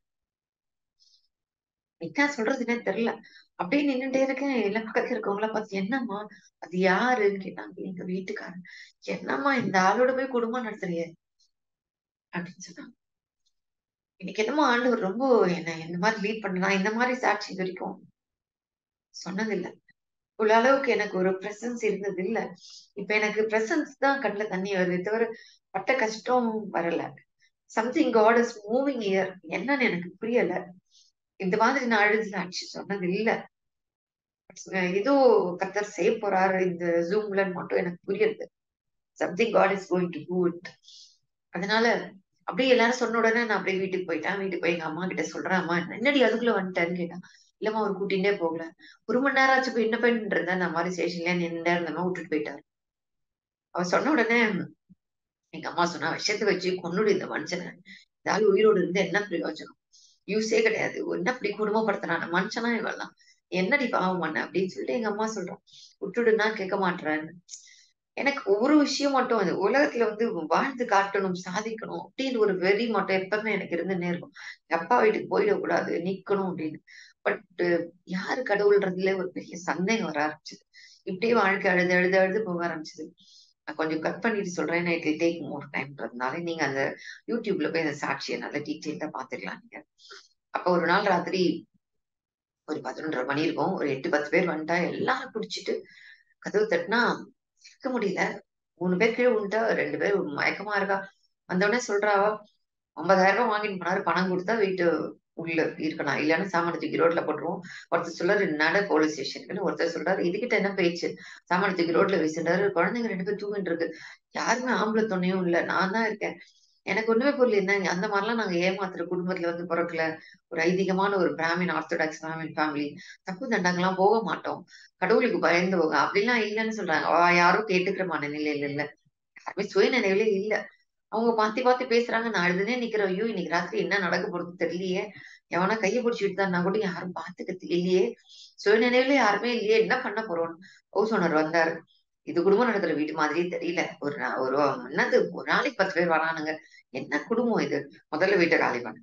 என்ன சொல்றதுன்னே தெரியல அப்படியே நின்னுட்டே இருக்கேன் எல்லா பக்கத்துல இருக்கவங்கள பார்த்து என்னம்மா அது யாருன்னு கேட்டாங்க எங்க வீட்டுக்காரன் என்னம்மா இந்த ஆளோட போய் குடும்பம் நடத்துறிய அப்படின்னு சொன்னாங்க இன்னைக்கு என்னமோ ஆண்டவர் ரொம்ப என்ன இந்த மாதிரி லீட் பண்ணா இந்த மாதிரி சாட்சி இது வரைக்கும் சொன்னதில்லை இவ்வளவு அளவுக்கு எனக்கு ஒரு பிரசன்ஸ் இருந்தது இல்ல இப்ப எனக்கு பிரசன்ஸ் தான் கண்ணுல தண்ணி வருது தவிர பட்ட கஷ்டம் வரல something God is moving here என்னன்னு எனக்கு புரியல இந்த மாதிரி நான் அழுது அடிச்சு சொன்னது இல்ல ஏதோ கத்தர் செய்ய போறாரு இந்த ஜூம்ல மட்டும் எனக்கு புரியுது something God is going to do it அதனால அப்படியே எல்லாரும் சொன்ன உடனே நான் அப்படியே வீட்டுக்கு போயிட்டேன் வீட்டுக்கு போய் எங்க அம்மா கிட்ட சொல்றேன் அம்மா என்னடி அதுக்குள்ள வந்துட்டேன்னு கேட்டேன் இல்லம்மா அவர் கூட்டிகிட்டே போகல ஒரு மணி நேரம் ஆச்சு போய் என்ன பண்ணிட்டு இருந்தேன் இந்த மாதிரி ஸ்டேஷன்ல நின்று இருந்தமா விட்டுட்டு போயிட்டாரு அவர் சொன்ன உடனே எங்க அம்மா சொன்னா விஷயத்தை வச்சு கொன்னுடு இந்த மனுஷனை இந்த ஆள் உயிரோடு இருந்து என்ன பிரயோஜனம் யூஸே கிடையாது என்ன அப்படி குடும்பப்படுத்துறான மனுஷனா இவெல்லாம் என்னடி பாவம் பண்ண அப்படின்னு சொல்லிட்டு எங்க அம்மா சொல்றோம் விட்டுடுன்னா கேட்க மாட்டேறான்னு எனக்கு ஒரு விஷயம் மட்டும் அது உலகத்துல வந்து வாழ்ந்து காட்டணும் சாதிக்கணும் அப்படின்னு ஒரு வெறி மட்டும் எப்பவுமே எனக்கு இருந்துன்னே இருக்கும் அப்பா வீட்டுக்கு போயிடக்கூடாது நிக்கணும் அப்படின்னு பட் யாரு கடவுள்ன்றதுல ஒரு பெரிய சந்தேகம் வர ஆரம்பிச்சது இப்படியே வாழ்க்கை அழுது அழுது அழுது போக ஆரம்பிச்சது நான் கொஞ்சம் கட் பண்ணிட்டு சொல்றேன் இட் வில் டேக் மோர் டைம்ன்றதுனால நீங்க அந்த யூடியூப்ல போய் அந்த சாட்சியை நல்ல டீட்டெயில்டா பாத்துக்கலாம் நீங்க அப்ப ஒரு நாள் ராத்திரி ஒரு பதினொன்றரை மணி இருக்கும் ஒரு எட்டு பத்து பேர் வந்துட்டா எல்லாரும் குடிச்சிட்டு கதவு தட்டினா இருக்க முடியல மூணு பேர் கீழே உண்டா ரெண்டு பேர் மயக்கமா இருக்கா வந்தோடனே சொல்றாவா ஐம்பதாயிரம் ரூபாய் வாங்கிட்டு போனாரு பணம் கொடுத்தா வீட்டு உள்ள இருக்கணும் இல்லைன்னா சாமான தூக்கி ரோட்ல போட்டுருவோம் ஒருத்தர் சொல்றாரு நட போலீஸ் ஸ்டேஷனுக்குன்னு ஒருத்தர் சொல்றாரு இதுகிட்ட என்ன பேச்சு சாமான தூக்கி ரோட்ல வீசுறாரு குழந்தைங்க ரெண்டு பேர் தூங்கிட்டு இருக்கு யாருமே ஆம்பளை துணையும் இல்ல நான் தான் இருக்கேன் எனக்கு ஒண்ணுமே புரியல என்ன அந்த மாதிரிலாம் நாங்க ஏமாத்துற குடும்பத்துல வந்து பிறக்கல ஒரு ஐதீகமான ஒரு பிராமின் ஆர்த்தடாக்ஸ் பிராமின் ஃபேமிலி தப்பு தண்டங்கள்லாம் போக மாட்டோம் கடவுளுக்கு பயந்து போக அப்படிலாம் இல்லைன்னு சொல்றாங்க யாரும் கேட்டுக்கிற மனநிலையில இல்ல யாருமே சுயநினைவுல இல்ல அவங்க பாத்தி பாத்தி பேசுறாங்க நான் அழுதுனே நிக்கிறேன் ஐயோ இன்னைக்கு ராத்திரி என்ன நடக்க போறது தெரியலையே எவனா கையை பிடிச்சிட்டு தான் கூட யாரும் பாத்துக்கிறது இல்லையே சுயநினைவுல யாருமே இல்லையே என்ன பண்ண போறோம் ஹவுஸ் ஓனர் வந்தாரு இது குடும்பம் நடத்துற வீட்டு மாதிரியே தெரியல ஒரு ஒரு என்னது ஒரு நாளைக்கு பத்து பேர் வரானுங்க என்ன குடும்பம் இது முதல்ல வீட்டை காலி பண்ணு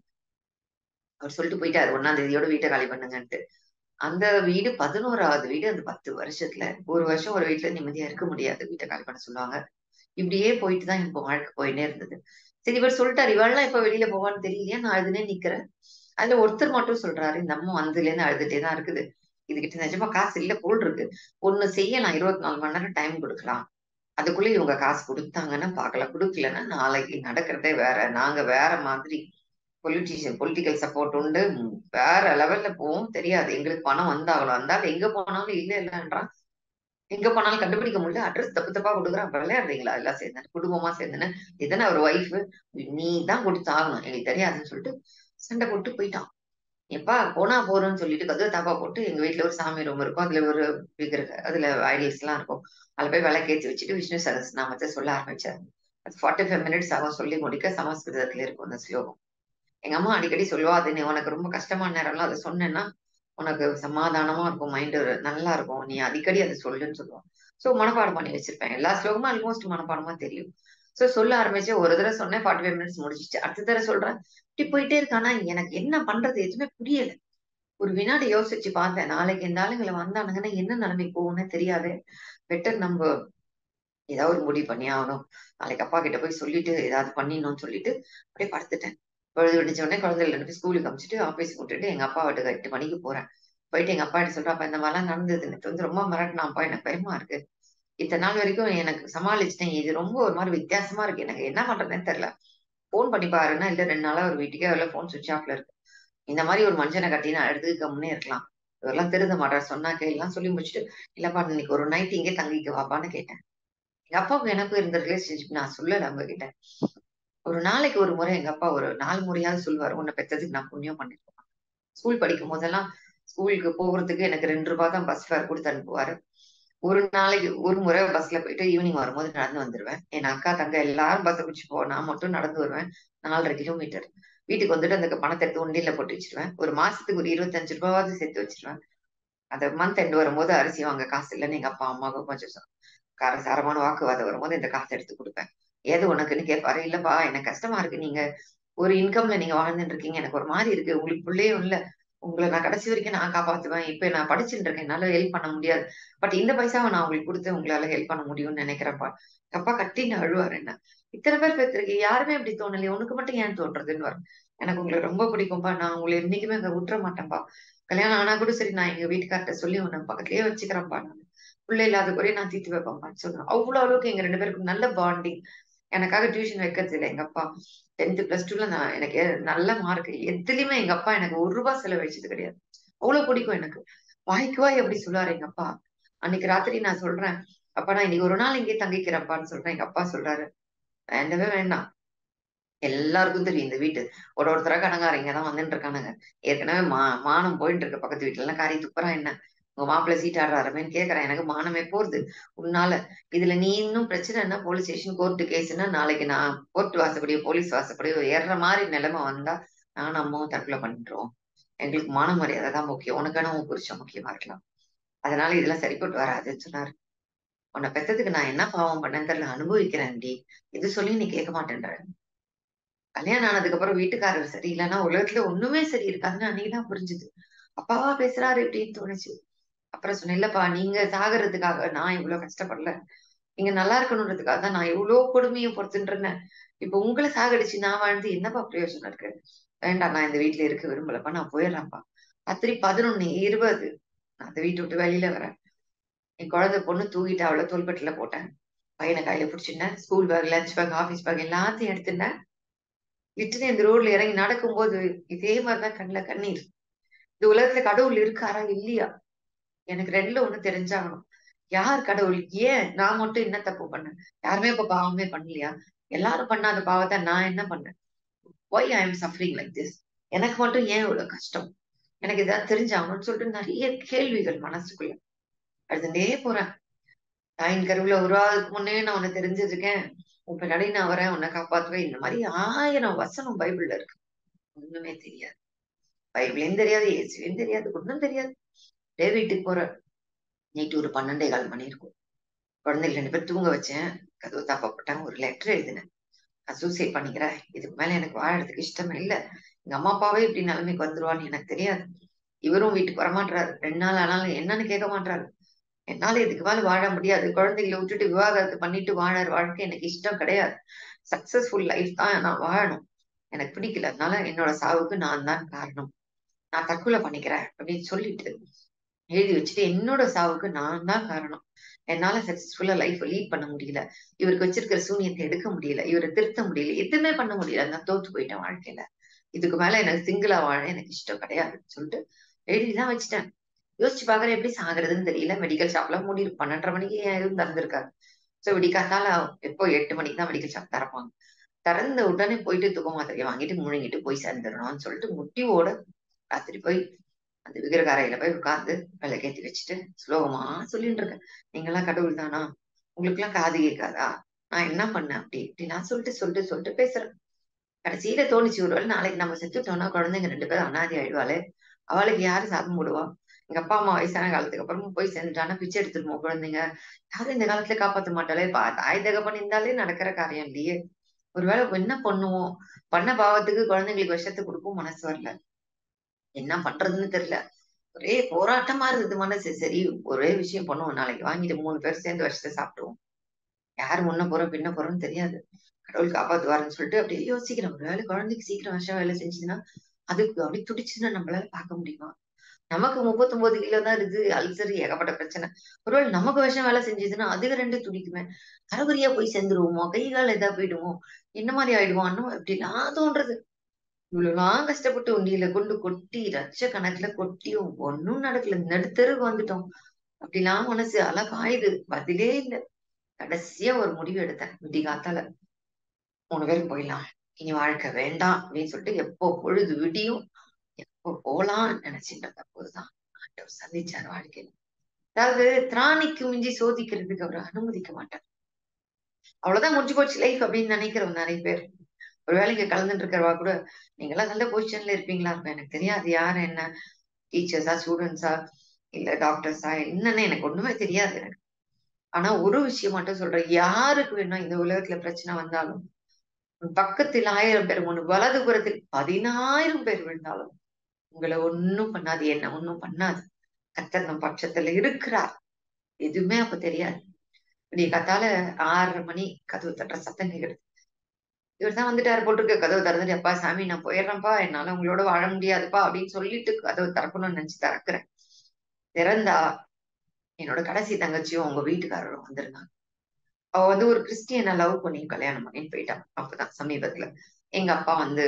அவர் சொல்லிட்டு போயிட்டாரு ஒன்னாம் தேதியோட வீட்டை காலி பண்ணுங்கன்ட்டு அந்த வீடு பதினோராவது வீடு அந்த பத்து வருஷத்துல ஒரு வருஷம் ஒரு வீட்டுல நிம்மதியா இருக்க முடியாது வீட்டை காலி பண்ண சொல்லுவாங்க இப்படியே போயிட்டு தான் இப்போ வாழ்க்கை போயிட்டே இருந்தது சரி இவர் சொல்லிட்டாரு இவாள்லாம் இப்ப வெளியில போவான்னு தெரியலையா நான் அழுதுனே நிக்கிறேன் அதுல ஒருத்தர் மட்டும் சொல்றாரு இந்த அம்மா வந்ததுல இருந்து அழுதுட்டே தான் இருக்குது இதுகிட்ட நிஜமா காசு இல்ல போல் இருக்கு ஒண்ணு செய்யலாம் இருபத்தி நாலு மணி நேரம் டைம் கொடுக்கலாம் அதுக்குள்ள இவங்க காசு கொடுத்தாங்கன்னா பாக்கலாம் கொடுக்கலன்னா நாளைக்கு நடக்கிறதே வேற நாங்க வேற மாதிரி பொலிட்டீஷியன் பொலிட்டிக்கல் சப்போர்ட் உண்டு வேற லெவல்ல போவோம் தெரியாது எங்களுக்கு பணம் வந்தாகணும் வந்தாலும் எங்க போனாலும் இல்ல இல்லைன்றான் எங்க போனாலும் கண்டுபிடிக்க முடியல அட்ரஸ் தப்பு தப்பா கொடுக்குறான் விளையாடுறீங்களா எல்லாம் சேர்ந்து குடும்பமா சேர்ந்துன்னு இதனா ஒரு ஒய்ஃப் நீ தான் கொடுத்து ஆகணும் எங்களுக்கு தெரியாதுன்னு சொல்லிட்டு சண்டை போட்டு போயிட்டான் எப்பா போனா போறோம்னு சொல்லிட்டு கதவு தாப்பா போட்டு எங்க வீட்டுல ஒரு சாமி ரூம் இருக்கும் அதுல ஒரு விக்கிரக அதுல ஐடியல்ஸ் எல்லாம் இருக்கும் அதுல போய் விளக்கேத்தி வச்சுட்டு விஷ்ணு சகஸ்நாமத்தை சொல்ல ஆரம்பிச்சாரு அது ஃபார்ட்டி ஃபைவ் மினிட்ஸ் ஆகும் சொல்லி முடிக்க சமஸ்கிருதத்துல இருக்கும் அந்த ஸ்லோகம் எங்க அம்மா அடிக்கடி சொல்லுவா அது நீ உனக்கு ரொம்ப கஷ்டமான நேரம்லாம் அதை சொன்னேன்னா உனக்கு சமாதானமா இருக்கும் மைண்டு நல்லா இருக்கும் நீ அடிக்கடி அதை சொல்லுன்னு சொல்லுவான் சோ மனப்பாடம் பண்ணி வச்சிருப்பேன் எல்லா ஸ்லோகமும் ஆல்மோஸ்ட் மனப்பாடமா தெரியும் சோ சொல்ல ஆரம்பிச்சு ஒரு தடவை சொன்னேன் ஃபார்ட்டி ஃபைவ் மினிட்ஸ் முடிச்சிச்சு அடுத்த தடவை சொல்றேன் இப்படி போயிட்டே இருக்கானா எனக்கு என்ன பண்றது எதுவுமே புரியல ஒரு வினாடி யோசிச்சு பார்த்தேன் நாளைக்கு இந்த ஆளுங்களை வந்தானுங்கன்னா என்ன நிலைமை போகும்னு தெரியாது பெட்டர் நம்ம ஏதாவது ஒரு முடிவு பண்ணி ஆகணும் நாளைக்கு அப்பா கிட்ட போய் சொல்லிட்டு ஏதாவது பண்ணிடணும்னு சொல்லிட்டு அப்படியே படுத்துட்டேன் பொழுது விடிச்ச உடனே குழந்தைகள் ரெண்டு பேரும் ஸ்கூலுக்கு அமிச்சிட்டு ஆபீஸ் விட்டுட்டு எங்க அப்பா வீட்டுக்கு எட்டு மணிக்கு போறேன் போயிட்டு எங்க அப்பா கிட்ட சொல்றேன் அப்ப இந்த மாதிரிலாம் நடந்தது நேத்து வந்து ரொம்ப மிரட்டினாப்பா எனக்கு பயமா இருக்கு இத்தனை நாள் வரைக்கும் எனக்கு சமாளிச்சிட்டேன் இது ரொம்ப ஒரு மாதிரி வித்தியாசமா இருக்கு எனக்கு என்ன பண்றதுன்னு தெரியல போன் பண்ணி பாருன்னா இல்ல ரெண்டு நாளா ஒரு வீட்டுக்கே வரல போன் சுவிச் ஆஃப்ல இருக்கு இந்த மாதிரி ஒரு மனுஷனை கட்டி நான் எடுத்துக்க கம்முனே இருக்கலாம் இவரெல்லாம் திருந்த மாட்டார் சொன்னா கேள்லாம் சொல்லி முடிச்சுட்டு இல்லப்பா இன்னைக்கு ஒரு நைட் இங்கே தங்கிக்க வாப்பான்னு கேட்டேன் எங்க அப்பாவுக்கு எனக்கும் இருந்த ரிலேஷன்ஷிப் நான் சொல்லல அவங்க கிட்ட ஒரு நாளைக்கு ஒரு முறை எங்க அப்பா ஒரு நாலு முறையாவது சொல்லுவாரு உன்னை பெத்ததுக்கு நான் புண்ணியம் பண்ணிருக்கேன் ஸ்கூல் படிக்கும் போதெல்லாம் ஸ்கூலுக்கு போகிறதுக்கு எனக்கு ரெண்டு ரூபாய் தான் பஸ் ஃபேர் கொடுத்து அனுப்புவாரு ஒரு நாளைக்கு ஒரு முறை பஸ்ல போயிட்டு ஈவினிங் வரும்போது நடந்து வந்துருவேன் என் அக்கா தங்க எல்லாரும் பஸ்ஸை பிடிச்சி போ நான் மட்டும் நடந்து வருவேன் நாலரை கிலோமீட்டர் வீட்டுக்கு வந்துட்டு அந்த பணத்தை எடுத்து உண்டியில போட்டு வச்சிருவேன் ஒரு மாசத்துக்கு ஒரு இருபத்தஞ்சு ரூபாவது சேர்த்து வச்சிருவேன் அந்த மந்த் எண்ட் வரும்போது அரிசி வாங்க காசு இல்லைன்னு எங்க அப்பா அம்மாவுக்கு கொஞ்சம் காரசாரமான வாக்குவாதம் வரும்போது இந்த காசை எடுத்து கொடுப்பேன் ஏது உனக்குன்னு கேட்பாரு இல்லப்பா எனக்கு கஷ்டமா இருக்கு நீங்க ஒரு இன்கம்ல நீங்க வாழ்ந்துட்டு இருக்கீங்க எனக்கு ஒரு மாதிரி இருக்கு உங்களுக்கு பிள்ளையும் இல்ல உங்களை நான் கடைசி வரைக்கும் நான் காப்பாத்துவேன் இப்ப நான் படிச்சுட்டு இருக்கேன் என்னால ஹெல்ப் பண்ண முடியாது பட் இந்த பைசாவை நான் உங்களுக்கு கொடுத்து உங்களால ஹெல்ப் பண்ண முடியும்னு நினைக்கிறேன்ப்பா அப்பா கட்டின்னு அழுவாரு என்ன இத்தனை பேர் பெற்றிருக்கீங்க யாருமே அப்படி தோணலையே உனக்கு மட்டும் ஏன் தோன்றதுன்னு வரும் எனக்கு உங்களை ரொம்ப பிடிக்கும்பா நான் உங்களை என்னைக்குமே அங்க விட்டுற மாட்டேன்ப்பா கல்யாணம் ஆனா கூட சரி நான் எங்க வீட்டுக்கார்ட்ட சொல்லி உன்னை பக்கத்துலயே வச்சுக்கிறேன்ப்பா நான் பிள்ளை இல்லாத குறைய நான் தீர்த்து வைப்பேன்ப்பான்னு சொல்றேன் அவ்வளவு அளவுக்கு எங்க ரெண்டு பேருக்கும் நல்ல பாண்டிங் எனக்காக டியூஷன் வைக்கிறது இல்லை எங்க அப்பா டென்த் பிளஸ் டூல நான் எனக்கு நல்ல மார்க் எதுலயுமே எங்க அப்பா எனக்கு ஒரு ரூபாய் செலவழிச்சது கிடையாது அவ்வளவு பிடிக்கும் எனக்கு வாய்க்கு வாய் எப்படி சொல்லுவாரு எங்க அப்பா அன்னைக்கு ராத்திரி நான் சொல்றேன் அப்பா நான் இன்னைக்கு ஒரு நாள் இங்கே தங்கிக்கிறேன்ப்பான்னு சொல்றேன் எங்க அப்பா சொல்றாரு வேண்டவே வேண்டாம் எல்லாருக்கும் தெரியும் இந்த வீட்டு ஒரு ஒருத்தரா கடங்காரங்க தான் வந்துட்டு இருக்கானுங்க ஏற்கனவே மா மானம் போயிட்டு இருக்கு பக்கத்து வீட்டுல எல்லாம் காரி துப்புறா என்ன உங்க மாப்பிள்ள சீட் ஆடுறாருமேன்னு கேக்குறேன் எனக்கு மானமே போறது உன்னால இதுல நீ இன்னும் பிரச்சனைனா போலீஸ் ஸ்டேஷன் கோர்ட்டு கேஸ்னா நாளைக்கு நான் கோர்ட் வாசப்படியோ போலீஸ் வாசப்படியோ ஏறுற மாதிரி நிலைமை வந்தா நானும் அம்மாவும் தற்கொலை பண்ணிட்டுருவோம் எங்களுக்கு மான மரியாதை தான் முக்கியம் உனக்கான உன் புருஷன் முக்கியமா இருக்கலாம் அதனால இதெல்லாம் சரிப்பட்டு வராதுன்னு சொன்னாரு உன்னை பெத்ததுக்கு நான் என்ன பாவம் பண்ணேன்னு தெரியல அனுபவிக்கிறேன் டி இது சொல்லி நீ கேட்க மாட்டேன்ற கல்யாணம் ஆனதுக்கு அப்புறம் வீட்டுக்காரர் சரியில்லைன்னா உலகத்துல ஒண்ணுமே சரி இருக்காதுன்னு அன்னைக்குதான் புரிஞ்சுது அப்பாவா பேசுறாரு இப்படின்னு தோணுச்சு அப்புறம் சொன்னேன் இல்லப்பா நீங்க சாகிறதுக்காக நான் இவ்வளவு கஷ்டப்படல நீங்க நல்லா இருக்கணுன்றதுக்காக தான் நான் எவ்வளவு கொடுமையை பொறுத்துட்டு இருந்தேன் இப்ப உங்களை சாகடிச்சு நான் வாழ்ந்து என்னப்பா பிரயோஜனம் இருக்கு வேண்டாம் நான் இந்த வீட்டுல இருக்க விரும்பலப்பா நான் போயிடுறேன்ப்பா ராத்திரி பதினொன்னு இருபது நான் அந்த வீட்டை விட்டு வெளியில வரேன் என் குழந்தை பொண்ணு தூக்கிட்டு அவளை தோல்பட்டில போட்டேன் பையனை கையில பிடிச்சிட்டேன் school bag lunch bag office bag எல்லாத்தையும் எடுத்துட்டேன் லிட்டரு இந்த ரோட்ல இறங்கி நடக்கும்போது இதே மாதிரிதான் கண்ணுல கண்ணீர் இந்த உலகத்துல கடவுள் இருக்காரா இல்லையா எனக்கு ரெண்டுல ஒண்ணு தெரிஞ்சாகணும் யார் கடவுள் ஏன் நான் மட்டும் என்ன தப்பு பண்ணேன் யாருமே இப்ப பாவமே பண்ணலையா எல்லாரும் பண்ணாத பாவத்தை நான் என்ன பண்ணேன் why I am suffering like this எனக்கு மட்டும் ஏன் இவ்வளவு கஷ்டம் எனக்கு ஏதாவது தெரிஞ்சாகணும்னு சொல்லிட்டு நிறைய கேள்விகள் மனசுக்குள்ள எழுதுண்டே போறேன் தாயின் கருவுல உருவாதுக்கு முன்னே நான் உன்னை தெரிஞ்சிருக்கேன் உன் பின்னாடி நான் வரேன் உன்னை காப்பாத்துவேன் இந்த மாதிரி ஆயிரம் வசனம் பைபிள்ல இருக்கு ஒண்ணுமே தெரியாது பைபிளையும் தெரியாது இயேசுவையும் தெரியாது ஒண்ணும் தெரியாது டே வீட்டுக்கு போற நைட்டு ஒரு பன்னெண்டே கால் மணி இருக்கும் குழந்தைகள் ரெண்டு பேர் தூங்க வச்சேன் கதவு தாப்பப்பட்டாங்க ஒரு லெட்டர் எழுதினேன் நான் சூசைட் பண்ணிக்கிறேன் இதுக்கு மேல எனக்கு வாழறதுக்கு இஷ்டமே இல்ல எங்க அம்மா அப்பாவே இப்படி நிலைமைக்கு வந்துருவான்னு எனக்கு தெரியாது இவரும் வீட்டுக்கு வரமாட்டாரு ரெண்டு நாள் ஆனாலும் என்னன்னு கேட்க மாட்டாரு என்னால இதுக்கு மேல வாழ முடியாது குழந்தைகளை விட்டுட்டு விவாகரத்து பண்ணிட்டு வாழற வாழ்க்கை எனக்கு இஷ்டம் கிடையாது சக்சஸ்ஃபுல் லைஃப் தான் நான் வாழணும் எனக்கு பிடிக்கல அதனால என்னோட சாவுக்கு நான் தான் காரணம் நான் தற்கொலை பண்ணிக்கிறேன் அப்படின்னு சொல்லிட்டு எழுதி வச்சுட்டு என்னோட சாவுக்கு நான் தான் காரணம் என்னால சக்சஸ்ஃபுல்லா லைஃப் லீட் பண்ண முடியல இவருக்கு வச்சிருக்கிற சூனியத்தை எடுக்க முடியல இவரை திருத்த முடியல எதுவுமே பண்ண முடியல நான் தோத்து போயிட்டேன் வாழ்க்கையில இதுக்கு மேல எனக்கு சிங்கிளா வாழ எனக்கு இஷ்டம் கிடையாதுன்னு சொல்லிட்டு எழுதிதான் வச்சுட்டேன் யோசிச்சு பாக்குறேன் எப்படி சாகுறதுன்னு தெரியல மெடிக்கல் ஷாப்ல மூடி பன்னெண்டரை மணிக்கு எதுவும் திறந்திருக்காரு சோ விடிக்காத்தால எப்போ எட்டு மணிக்கு தான் மெடிக்கல் ஷாப் திறப்பாங்க திறந்த உடனே போயிட்டு தூக்க மாத்திரையை வாங்கிட்டு முழுங்கிட்டு போய் சேர்ந்துடணும்னு சொல்லிட்டு முட்டியோட ராத்திரி போய் அந்த விக்கிரகாரையில போய் உட்கார்ந்து விளக்கேத்தி வச்சுட்டு ஸ்லோகமா சொல்லிட்டு இருக்கேன் நீங்க எல்லாம் கடவுள் தானா உங்களுக்கு எல்லாம் காது கேட்காதா நான் என்ன பண்ணேன் அப்படி இப்படிலாம் சொல்லிட்டு சொல்லிட்டு சொல்லிட்டு பேசுறேன் கடைசியில தோணுச்சு ஒருவேளை நாளைக்கு நம்ம செத்துட்டோம்னா குழந்தைங்க ரெண்டு பேரும் அனாதி ஆயிடுவாளே அவளுக்கு யாரு சாபம் போடுவா எங்க அப்பா அம்மா வயசான காலத்துக்கு அப்புறமா போய் சேர்ந்துட்டானா பிச்சை எடுத்துருமோ குழந்தைங்க யாரும் இந்த காலத்துல காப்பாத்த மாட்டாளே பா தாய் தகப்பன் இருந்தாலே நடக்கிற காரியம் இல்லையே ஒருவேளை என்ன பண்ணுவோம் பண்ண பாவத்துக்கு குழந்தைங்களுக்கு விஷத்தை கொடுக்கும் மனசு வரல என்ன பண்றதுன்னு தெரியல ஒரே போராட்டமா இருந்தது மனசு சரி ஒரே விஷயம் பண்ணுவோம் நாளைக்கு வாங்கிட்டு மூணு பேர் சேர்ந்து விஷத்தை சாப்பிடுவோம் யார் முன்ன போறோம் பின்ன போறோம்னு தெரியாது கடவுள் காப்பாத்துவாருன்னு சொல்லிட்டு அப்படியே யோசிக்கிறேன் ஒருவேளை குழந்தைக்கு சீக்கிரம் விஷம் வேலை செஞ்சுதுன்னா அதுக்கு அப்படி துடிச்சுன்னா நம்மளால பார்க்க முடியுமா நமக்கு முப்பத்தொன்பது கிலோ தான் இருக்கு அல்சர் ஏகப்பட்ட பிரச்சனை ஒருவேளை நமக்கு விஷம் வேலை செஞ்சதுன்னா அதுக்கு ரெண்டு துடிக்குமே கரவரியா போய் சேர்ந்துருவோமோ கை கால் எதா போயிடுமோ என்ன மாதிரி ஆயிடுவோம் அண்ணன் இப்படிலாம் தோன்றது இவ்வளவுலாம் கஷ்டப்பட்டு உண்டியில கொண்டு கொட்டி லட்ச கணக்குல கொட்டியும் ஒன்னும் நடக்கல நடுத்தருக்கு வந்துட்டோம் அப்படிலாம் மனசு அழகாயுது பதிலே இல்ல கடைசியா ஒரு முடிவு எடுத்தேன் விடி காத்தால மூணு பேரும் போயிடலாம் இனி வாழ்க்கை வேண்டாம் அப்படின்னு சொல்லிட்டு எப்போ பொழுது விடியும் எப்போ போலாம்னு நினைச்சிட்டு இருந்த போதுதான் ஆண்டவர் சந்திச்சார் வாழ்க்கையில அதாவது திராணிக்கு மிஞ்சி சோதிக்கிறதுக்கு அவர் அனுமதிக்க மாட்டார் அவ்வளவுதான் முடிஞ்சு போச்சு லைஃப் அப்படின்னு நினைக்கிறவங்க நிறைய பேர் ஒரு வேலைக்கு கலந்துட்டு இருக்கிறவா கூட நீங்க எல்லாம் நல்ல பொசிஷன்ல இருப்பீங்களா இருக்கும் எனக்கு தெரியாது யாரு என்ன டீச்சர்ஸா ஸ்டூடெண்ட்ஸா இல்ல டாக்டர்ஸா என்னன்னு எனக்கு ஒண்ணுமே தெரியாது எனக்கு ஆனா ஒரு விஷயம் மட்டும் சொல்றேன் யாருக்கு வேணா இந்த உலகத்துல பிரச்சனை வந்தாலும் உன் பக்கத்தில் ஆயிரம் பேர் உன் வலது புறத்தில் பதினாயிரம் பேர் விழுந்தாலும் உங்களை ஒண்ணும் பண்ணாது என்ன ஒண்ணும் பண்ணாது கத்தர் நம் பட்சத்துல இருக்கிறார் எதுவுமே அப்ப தெரியாது இப்படி கத்தால ஆறரை மணி கதவு தட்டுற சத்தம் கேக்குது இவர் தான் வந்துட்டாரு போட்டிருக்க கதவு திறந்துட்டு அப்பா சாமி நான் போயிடுறேன்ப்பா என்னால உங்களோட வாழ முடியாதுப்பா அப்படின்னு சொல்லிட்டு கதவு திறக்கணும்னு நினைச்சு திறக்கிறேன் திறந்தா என்னோட கடைசி தங்கச்சியும் உங்க வீட்டுக்காரரும் வந்திருந்தாங்க அவ வந்து ஒரு கிறிஸ்டியனை லவ் பண்ணி கல்யாணம் பண்ணிட்டு போயிட்டான் அப்பதான் சமீபத்துல எங்க அப்பா வந்து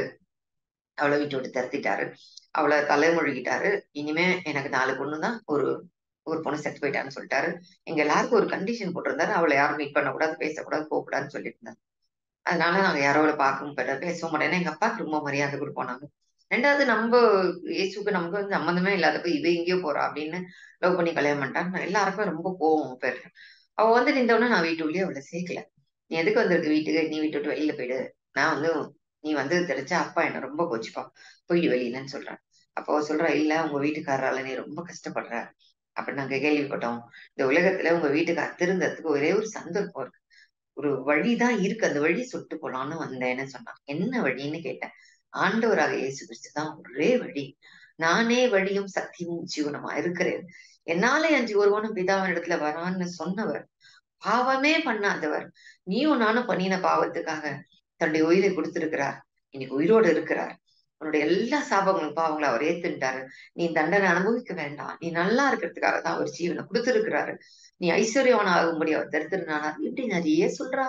அவளை வீட்டு விட்டு திறத்திட்டாரு அவளை தலைமொழிகிட்டாரு இனிமே எனக்கு நாலு பொண்ணுதான் ஒரு ஒரு பொண்ணு செத்து போயிட்டான்னு சொல்லிட்டாரு எங்க எல்லாருக்கும் ஒரு கண்டிஷன் போட்டிருந்தாரு அவளை யாரும் மீட் பண்ணக்கூடாது பேசக்கூடாது போகக்கூடாதுன்னு சொல்லிட்டு இருந்தாரு அதனால நாங்க யாரோ அவளை பார்க்கவும் போயிட பேசவும் மாட்டேன் எங்க அப்பாவுக்கு ரொம்ப மரியாதை கொடுப்போம் நாங்க ரெண்டாவது நம்ம இயேசுக்கு நமக்கு வந்து சம்மந்தமே இல்லாதப்ப இவ எங்கேயோ போறா அப்படின்னு லவ் பண்ணி கல்யாணம் பண்ணிட்டாங்க எல்லாருக்கும் ரொம்ப கோவம் போயிடுற அவ வந்து நின்றவொடனே நான் வீட்டுக்குள்ளேயே அவளை சேர்க்கல நீ எதுக்கு வந்திருக்கு வீட்டுக்கு நீ வீட்டு விட்டு வெளியில போயிடு நான் வந்து நீ வந்து தெரிஞ்சா அப்பா என்ன ரொம்ப கோச்சுப்பா போயிடு வெளியிலன்னு சொல்றான் அப்போ அவ சொல்றா இல்ல உங்க வீட்டுக்காரரால நீ ரொம்ப கஷ்டப்படுற அப்படி நாங்க கேள்விப்பட்டோம் இந்த உலகத்துல உங்க வீட்டுக்கார திருந்ததுக்கு ஒரே ஒரு சந்தர்ப்பம் இருக்கு ஒரு வழிதான் இருக்கு அந்த வழி சுட்டு போலான்னு வந்தேன்னு சொன்னான் என்ன வழின்னு கேட்டேன் ஆண்டவராக இயேசு கிறிஸ்து தான் ஒரே வழி நானே வழியும் சத்தியமும் ஜீவனமா இருக்கிறேன் என்னாலே அஞ்சு ஒருவனும் பிதாவின் இடத்துல வரான்னு சொன்னவர் பாவமே பண்ணாதவர் நீயும் நானும் பண்ணின பாவத்துக்காக தன்னுடைய உயிரை கொடுத்திருக்கிறார் இன்னைக்கு உயிரோடு இருக்கிறார் உன்னுடைய எல்லா சாபங்களும் பாவங்களும் அவர் ஏத்துட்டாரு நீ தண்டனை அனுபவிக்க வேண்டாம் நீ நல்லா இருக்கிறதுக்காக தான் அவர் ஜீவனை கொடுத்திருக்கிறாரு நீ ஐஸ்வர்யவன் ஆகும்படி அவர் தடுத்திருந்தானா இப்படி நிறைய சொல்றா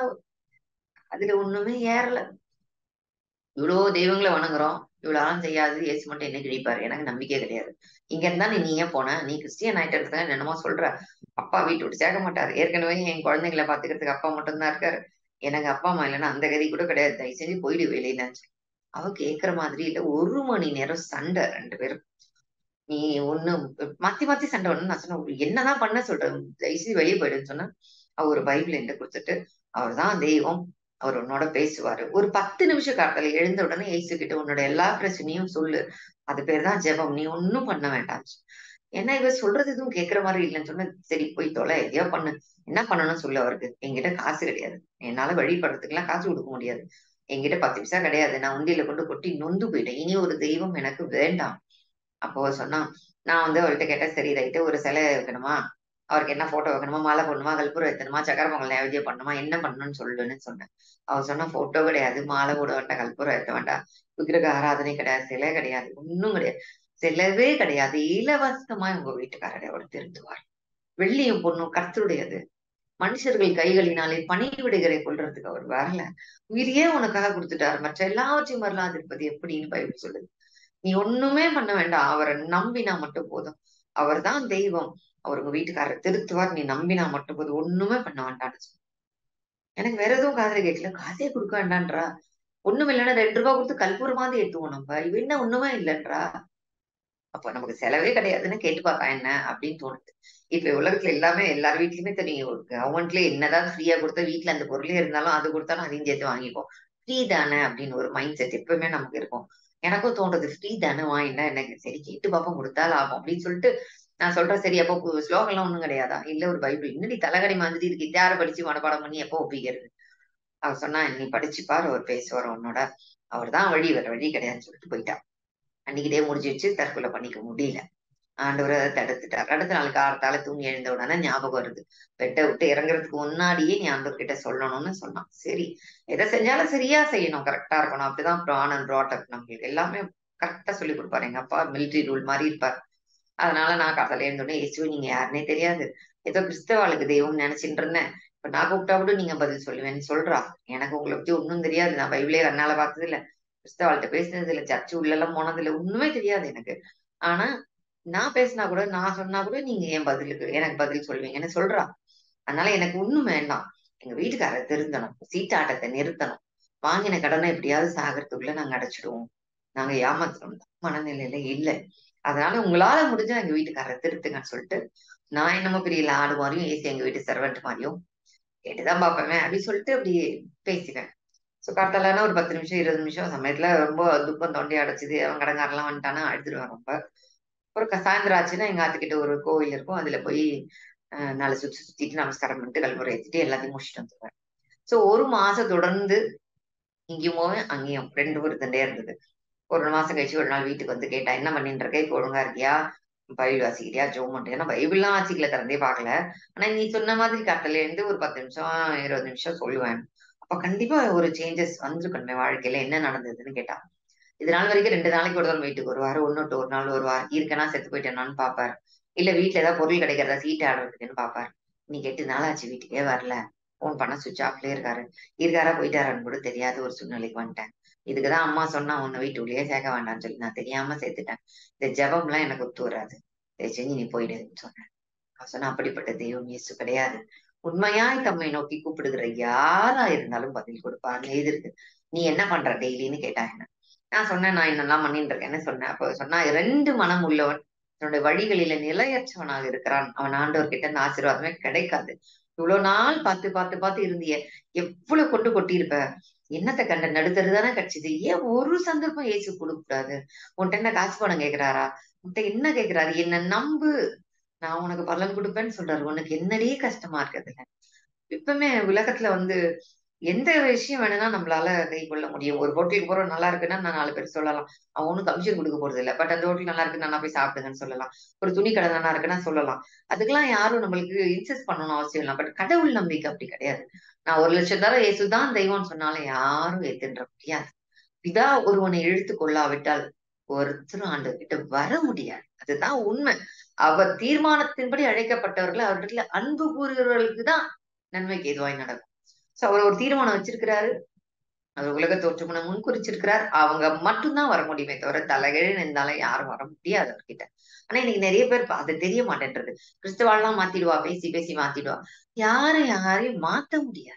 அதுல ஒண்ணுமே ஏறல இவ்வளவு தெய்வங்களை வணங்குறோம் இவ்வளவு செய்யாது ஏசு மட்டும் என்ன கிழிப்பாரு எனக்கு நம்பிக்கை கிடையாது இங்க இருந்தா நீ நீ ஏன் போன நீ கிறிஸ்டியன் ஆயிட்டு என்னமோ சொல்ற அப்பா வீட்டு விட்டு சேர்க்க மாட்டாரு ஏற்கனவே என் குழந்தைங்களை பாத்துக்கிறதுக்கு அப்பா மட்டும்தான் இருக்காரு எனக்கு அப்பா அம்மா இல்லைன்னா அந்த கதி கூட கிடையாது தயவு செஞ்சு போயிடு வெளியிலன்னு அவ கேக்குற மாதிரி இல்ல ஒரு மணி நேரம் சண்டை ரெண்டு பேரும் நீ ஒண்ணு மாத்தி மாத்தி சண்டை ஒண்ணு நான் சொன்னேன் என்னதான் பண்ண சொல்றேன் தயவுசெய்து வெளியே போயிடுன்னு சொன்னா அவர் ஒரு பைபிள் என்கிட்ட கொடுத்துட்டு அவர் தான் தெய்வம் அவர் உன்னோட பேசுவாரு ஒரு பத்து நிமிஷ காலத்துல எழுந்த உடனே ஏசு கிட்ட உன்னோட எல்லா பிரச்சனையும் சொல்லு அது பேர் தான் ஜெபம் நீ ஒன்னும் பண்ண வேண்டாம் ஏன்னா இவர் சொல்றது எதுவும் கேட்கிற மாதிரி இல்லைன்னு சொன்ன சரி போய் தொலை எதையோ பண்ணு என்ன பண்ணணும்னு சொல்லு அவருக்கு என்கிட்ட காசு கிடையாது என்னால வழிபடுறதுக்கு எல்லாம் காசு கொடுக்க முடியாது என்கிட்ட பத்து பைசா கிடையாது நான் உண்டியில கொண்டு கொட்டி நொந்து போயிட்டேன் இனி ஒரு தெய்வம் எனக்கு வேண்டாம் அப்போ சொன்னா நான் வந்து அவர்கிட்ட கேட்டேன் சரி ரைட்டு ஒரு சிலை வைக்கணுமா அவருக்கு என்ன போட்டோ வைக்கணுமா மாலை போடணுமா கல்பூரம் வைக்கணுமா சக்கர பொங்கல் நைவேத்தியம் பண்ணணுமா என்ன பண்ணணும்னு சொல்லுன்னு சொன்னேன் அவர் சொன்னா போட்டோ கிடையாது மாலை போட வேண்டாம் கல்பூரம் வைக்க வேண்டாம் விக்கிரக ஆராதனை கிடையாது சிலை கிடையாது ஒன்னும் கிடையாது செலவே கிடையாது இலவசமா உங்க வீட்டுக்காரரை அவர் திருந்துவார் வெள்ளியும் பொண்ணும் கர்த்தருடையது மனுஷர்கள் கைகளினாலே பணிவிடைகளை கொள்றதுக்கு அவர் வரல உயிரியே உனக்காக கொடுத்துட்டாரு மற்ற எல்லாவற்றையும் வரலாம் இருப்பது எப்படின்னு பைபிள் சொல்லுது நீ ஒண்ணுமே பண்ண வேண்டாம் அவரை நம்பினா மட்டும் போதும் அவர் தான் தெய்வம் அவர் உங்க வீட்டுக்காரர் திருத்துவார் நீ நம்பினா மட்டும் போதும் ஒண்ணுமே பண்ண வேண்டாம்னு சொல்லு எனக்கு வேற எதுவும் காதல கேட்கல காசே கொடுக்க வேண்டான்றா ஒண்ணும் இல்லைன்னா ரெண்டு ரூபாய் கொடுத்து கல்பூரமாவது ஏத்துவோம் நம்ம இவ என்ன ஒண்ணுமே இல்லைன்றா அப்ப நமக்கு செலவே கிடையாதுன்னு கேட்டு பார்த்தா என்ன அப்படின்னு தோணுது இப்ப உலகத்துல எல்லாமே எல்லார் வீட்லயுமே தெரியும் கவர்மெண்ட்ல என்னதான் ஃப்ரீயா கொடுத்தா வீட்டுல அந்த பொருளே இருந்தாலும் அது கொடுத்தாலும் அதையும் சேர்த்து வாங்கிப்போம் ஃப்ரீ தானே அப்படின்னு ஒரு மைண்ட் செட் எப்பவுமே நமக்கு இருக்கும் எனக்கும் தோன்றது ஃப்ரீ தானே வாங்கினா எனக்கு சரி கேட்டு பார்ப்போம் கொடுத்தா லாபம் அப்படின்னு சொல்லிட்டு நான் சொல்றேன் சரி அப்போ ஸ்லோகம்லாம் ஒண்ணும் கிடையாதா இல்ல ஒரு பைபிள் இன்னடி தலைகடி மாதிரி இருக்கு இதார படிச்சு மனப்பாடம் பண்ணி எப்போ ஒப்பிக்கிறது அவர் சொன்னா நீ படிச்சு பாரு அவர் பேசுவார் உன்னோட அவர் தான் வழி வேற வழி கிடையாதுன்னு சொல்லிட்டு போயிட்டா அன்னைக்கிட்டே முடிஞ்சு வச்சு தற்கொலை பண்ணிக்க முடியல ஆண்டவர் அதை தடுத்துட்டார் அடுத்த நாள் காலத்தால தூங்கி எழுந்த உடனே ஞாபகம் வருது பெட்டை விட்டு இறங்குறதுக்கு முன்னாடியே நீ ஆண்டவர் கிட்ட சொல்லணும்னு சொன்னான் சரி எதை செஞ்சாலும் சரியா செய்யணும் கரெக்டா இருக்கணும் அப்படிதான் ப்ரான் அண்ட் ப்ராட்டப் நம்மளுக்கு எல்லாமே கரெக்டா சொல்லி கொடுப்பாரு எங்க அப்பா மிலிட்ரி ரூல் மாதிரி இருப்பார் அதனால நான் காதல இருந்தோடனே இயேசு நீங்க யாருன்னே தெரியாது ஏதோ கிறிஸ்தவாளுக்கு தெய்வம் நினைச்சிட்டு இருந்தேன் இப்ப நான் கூப்பிட்டா கூட நீங்க பதில் சொல்லுவேன்னு சொல்றா எனக்கு உங்களை பத்தி ஒன்னும் தெரியாது நான் பைபிளே கண்ணால பார்த்தது இல்ல கிறிஸ்தவாள்கிட்ட பேசினது இல்ல சர்ச்சு உள்ள எல்லாம் போனது இல்ல ஒண்ணுமே தெரியாது எனக்கு ஆனா நான் பேசினா கூட நான் சொன்னா கூட நீங்க என் பதிலுக்கு எனக்கு பதில் சொல்லுவீங்கன்னு சொல்றா அதனால எனக்கு ஒண்ணும் வேண்டாம் எங்க வீட்டுக்காரர் திருந்தணும் சீட்டாட்டத்தை நிறுத்தணும் வாங்கின கடனை எப்படியாவது சாகிறதுக்குள்ள நாங்க அடைச்சிடுவோம் நாங்க ஏமாத்துறோம் மனநிலையில இல்ல அதனால உங்களால முடிஞ்சா எங்க வீட்டுக்காரரை திருத்துங்கன்னு சொல்லிட்டு நான் என்னமோ பெரிய ஆடு மாதிரியும் ஏசி எங்க வீட்டு சர்வெண்ட் மாதிரியும் கேட்டுதான் பாப்பேன் அப்படின்னு சொல்லிட்டு அப்படி பேசினேன் ஸோ கரெக்டாலான ஒரு பத்து நிமிஷம் இருபது நிமிஷம் சமயத்துல ரொம்ப துக்கம் தொண்டி அடைச்சிது அவன் கடங்காரெல்லாம் வந்துட்டானா அழுதுருவேன் ரொம்ப ஒரு சாயந்தரம் ஆச்சுன்னா எங்க ஆத்துக்கிட்ட ஒரு கோவில் இருக்கும் அதுல போய் நாலு சுத்தி சுத்திட்டு நமஸ்காரம் பண்ணிட்டு கல்முறை ஏற்றிட்டு எல்லாத்தையும் முடிச்சுட்டு வந்துருவேன் ஸோ ஒரு மாசம் தொடர்ந்து இங்கேயும் போவேன் அங்கேயும் ரெண்டு ஒருத்தண்டே இருந்தது ஒரு மாசம் கழிச்சு ஒரு நாள் வீட்டுக்கு வந்து கேட்டா என்ன பண்ணிட்டு இருக்க இப்போ ஒழுங்கா இருக்கியா பைபிள் வாசிக்கிறியா ஜோம் பண்றியா ஏன்னா பைபிள்லாம் வாசிக்கல திறந்தே பார்க்கல ஆனா நீ சொன்ன மாதிரி கட்டல இருந்து ஒரு பத்து நிமிஷம் இருபது நிமிஷம் சொல்லுவேன் அப்ப கண்டிப்பா ஒரு சேஞ்சஸ் வந்திருக்கணுமே வாழ்க்கையில என்ன நடந்ததுன்னு கேட்டா இது நாள் வரைக்கும் ரெண்டு நாளைக்கு ஒரு நாள் வீட்டுக்கு வருவாரு ஒன்னொட்டு ஒரு நாள் வருவார் இருக்கனா செத்து போயிட்டேனான்னு பாப்பார் இல்ல வீட்டுல ஏதாவது பொருள் கிடைக்கிறதா சீட் ஆடுறதுக்குன்னு பாப்பார் இன்னைக்கு எட்டு நாள் ஆச்சு வீட்டுக்கே வரல போன் பண்ண சுவிச் ஆஃப்லயே இருக்காரு இருக்காரா போயிட்டாரான்னு கூட தெரியாத ஒரு சூழ்நிலைக்கு வந்துட்டேன் இதுக்குதான் அம்மா சொன்னா உன்னை வீட்டுக்குள்ளேயே சேர்க்க வேண்டாம்னு சொல்லி நான் தெரியாம சேர்த்துட்டேன் இந்த ஜபம் எல்லாம் எனக்கு ஒத்து வராது செஞ்சு நீ போயிடுன்னு சொன்னேன் நான் சொன்ன அப்படிப்பட்ட தெய்வம் இயேசு கிடையாது உண்மையாய் தம்மை நோக்கி கூப்பிடுகிற யாரா இருந்தாலும் பதில் கொடுப்பாங்க இது இருக்கு நீ என்ன பண்ற டெய்லின்னு கேட்டா என்ன நான் சொன்னேன் நான் என்னெல்லாம் பண்ணிட்டு இருக்கேன்னு சொன்னேன் அப்போ சொன்னா ரெண்டு மனம் உள்ளவன் தன்னுடைய வழிகளில நிலையற்றவனாக இருக்கிறான் அவன் ஆண்டவர் கிட்ட இந்த ஆசீர்வாதமே கிடைக்காது இவ்வளவு நாள் பார்த்து பார்த்து பார்த்து இருந்திய எவ்வளவு கொண்டு கொட்டியிருப்ப என்னத்தை கண்ட நடுத்தரு தானே கிடைச்சது ஏன் ஒரு சந்தர்ப்பம் ஏசு கொடுக்க கூடாது உன்கிட்ட என்ன காசு பணம் கேக்குறாரா உன்கிட்ட என்ன கேக்குறாரு என்ன நம்பு நான் உனக்கு பலன் கொடுப்பேன்னு சொல்றாரு உனக்கு என்னடியே கஷ்டமா இருக்கிறதுல இப்பவுமே உலகத்துல வந்து எந்த விஷயம் வேணும்னா நம்மளால கை கொள்ள முடியும் ஒரு ஹோட்டலுக்கு போறோம் நல்லா இருக்குன்னா நான் நாலு பேர் சொல்லலாம் அவனும் கமிஷன் கொடுக்க போறது இல்லை பட் அந்த ஹோட்டல் நல்லா இருக்கு நல்லா போய் சாப்பிடுங்கன்னு சொல்லலாம் ஒரு துணி கடை நல்லா இருக்குன்னா சொல்லலாம் அதுக்கெல்லாம் யாரும் நம்மளுக்கு இன்செஸ்ட் பண்ணணும் அவசியம் இல்லை பட் கடவுள் நம்பிக்கை அப்படி கிடையாது நான் ஒரு லட்சம் தர இயேசுதான் தெய்வம்னு சொன்னாலும் யாரும் ஏத்துன்ற முடியாது இதா ஒருவனை இழுத்து கொள்ளாவிட்டால் ஒருத்தரும் ஆண்டு கிட்ட வர முடியாது அதுதான் உண்மை அவர் தீர்மானத்தின்படி அழைக்கப்பட்டவர்கள் அவரிடத்துல அன்பு கூறுகிறவர்களுக்கு தான் நன்மைக்கு எதுவாய் நடக்கும் சோ அவர் ஒரு தீர்மானம் வச்சிருக்கிறாரு அவர் உலக தோற்றமுன முன் குறிச்சிருக்கிறார் அவங்க மட்டும்தான் வர முடியுமே தவிர தலைகீழ் இருந்தாலும் யாரும் வர முடியாது அவர்கிட்ட ஆனா இன்னைக்கு நிறைய பேர் அது தெரிய மாட்டேன்றது கிறிஸ்தவாள்லாம் மாத்திடுவா பேசி பேசி மாத்திடுவா யாரும் யாரையும் மாத்த முடியாது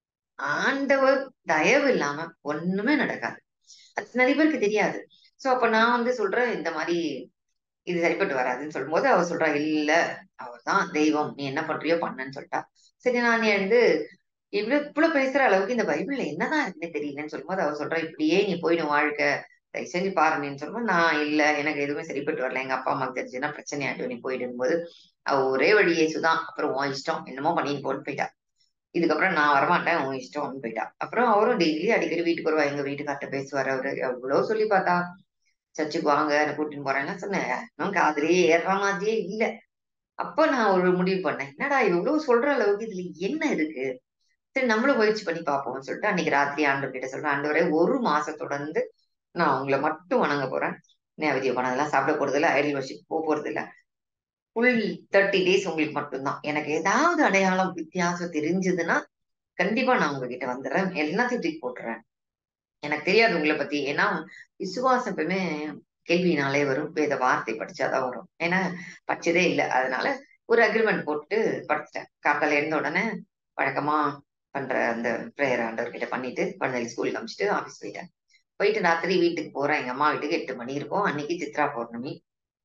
ஆண்டவர் தயவு இல்லாம ஒண்ணுமே நடக்காது அது நிறைய பேருக்கு தெரியாது சோ அப்ப நான் வந்து சொல்றேன் இந்த மாதிரி இது சரிப்பட்டு வராதுன்னு சொல்லும்போது அவர் சொல்றா இல்ல அவர் தான் தெய்வம் நீ என்ன பண்றியோ பண்ணுன்னு சொல்லிட்டா சரி நான் எழுந்து இவ்வளவு இவ்வளவு பேசுற அளவுக்கு இந்த பைபிள்ல என்னதான் இருக்குன்னு தெரியலன்னு சொல்லும்போது அவர் சொல்றா இப்படியே நீ போயிடும் வாழ்க்கை தயவு செஞ்சு பாருன்னு சொல்லும்போது நான் இல்ல எனக்கு எதுவுமே சரிப்பட்டு வரல எங்க அப்பா அம்மாக்கு தெரிஞ்சுன்னா பிரச்சனை ஆகிடும் நீ போயிடும் போது அவ ஒரே வழி இயேசுதான் அப்புறம் உன் இஷ்டம் என்னமோ பண்ணிட்டு போட்டு போயிட்டா இதுக்கப்புறம் நான் வரமாட்டேன் உன் இஷ்டம்னு போயிட்டா அப்புறம் அவரும் டெய்லி அடிக்கடி வீட்டுக்கு வருவா எங்க வீட்டுக்கார்ட்ட பேசுவாரு அவரு எவ்வளவு சொல்லி பார்த்தா சர்ச்சுக்கு வாங்க நான் கூட்டின்னு போறேன்னா சொன்னேன் இன்னும் காதலியே ஏறுற மாதிரியே இல்ல அப்ப நான் ஒரு முடிவு பண்ணேன் என்னடா இவ்வளவு சொல்ற அளவுக்கு இதுல என்ன இருக்கு சரி நம்மளும் முயற்சி பண்ணி பார்ப்போம்னு சொல்லிட்டு அன்னைக்கு ராத்திரி ஆண்டவர் கிட்ட சொல்றேன் ஆண்டவரே ஒரு மாசம் தொடர்ந்து நான் உங்களை மட்டும் வணங்க போறேன் நேவதிய பணம் அதெல்லாம் சாப்பிட போறது இல்லை ஐடியல் வர்ஷிப் போக போறது இல்லை ஃபுல் தேர்ட்டி டேஸ் உங்களுக்கு மட்டும்தான் எனக்கு ஏதாவது அடையாளம் வித்தியாசம் தெரிஞ்சதுன்னா கண்டிப்பா நான் உங்ககிட்ட வந்துடுறேன் எல்லாத்தையும் தூக்கி போட்டுறேன் எனக்கு தெரியாது உங்களை பத்தி ஏன்னா விசுவாசம் எப்பவுமே கேள்வினாலே வரும் வேத வார்த்தை படிச்சாதான் வரும் ஏன்னா படிச்சதே இல்லை அதனால ஒரு அக்ரிமெண்ட் போட்டு படிச்சிட்டேன் காத்தால இருந்த உடனே வழக்கமா பண்ற அந்த ப்ரேயர் ஆண்டவர்கிட்ட பண்ணிட்டு குழந்தைங்க ஸ்கூலுக்கு அமிச்சிட்டு ஆஃபீஸ் போயிட்டேன் போயிட்டு ராத்திரி வீட்டுக்கு போறேன் எங்க அம்மா வீட்டுக்கு எட்டு மணி இருக்கும் அன்னைக்கு சித்ரா பௌர்ணமி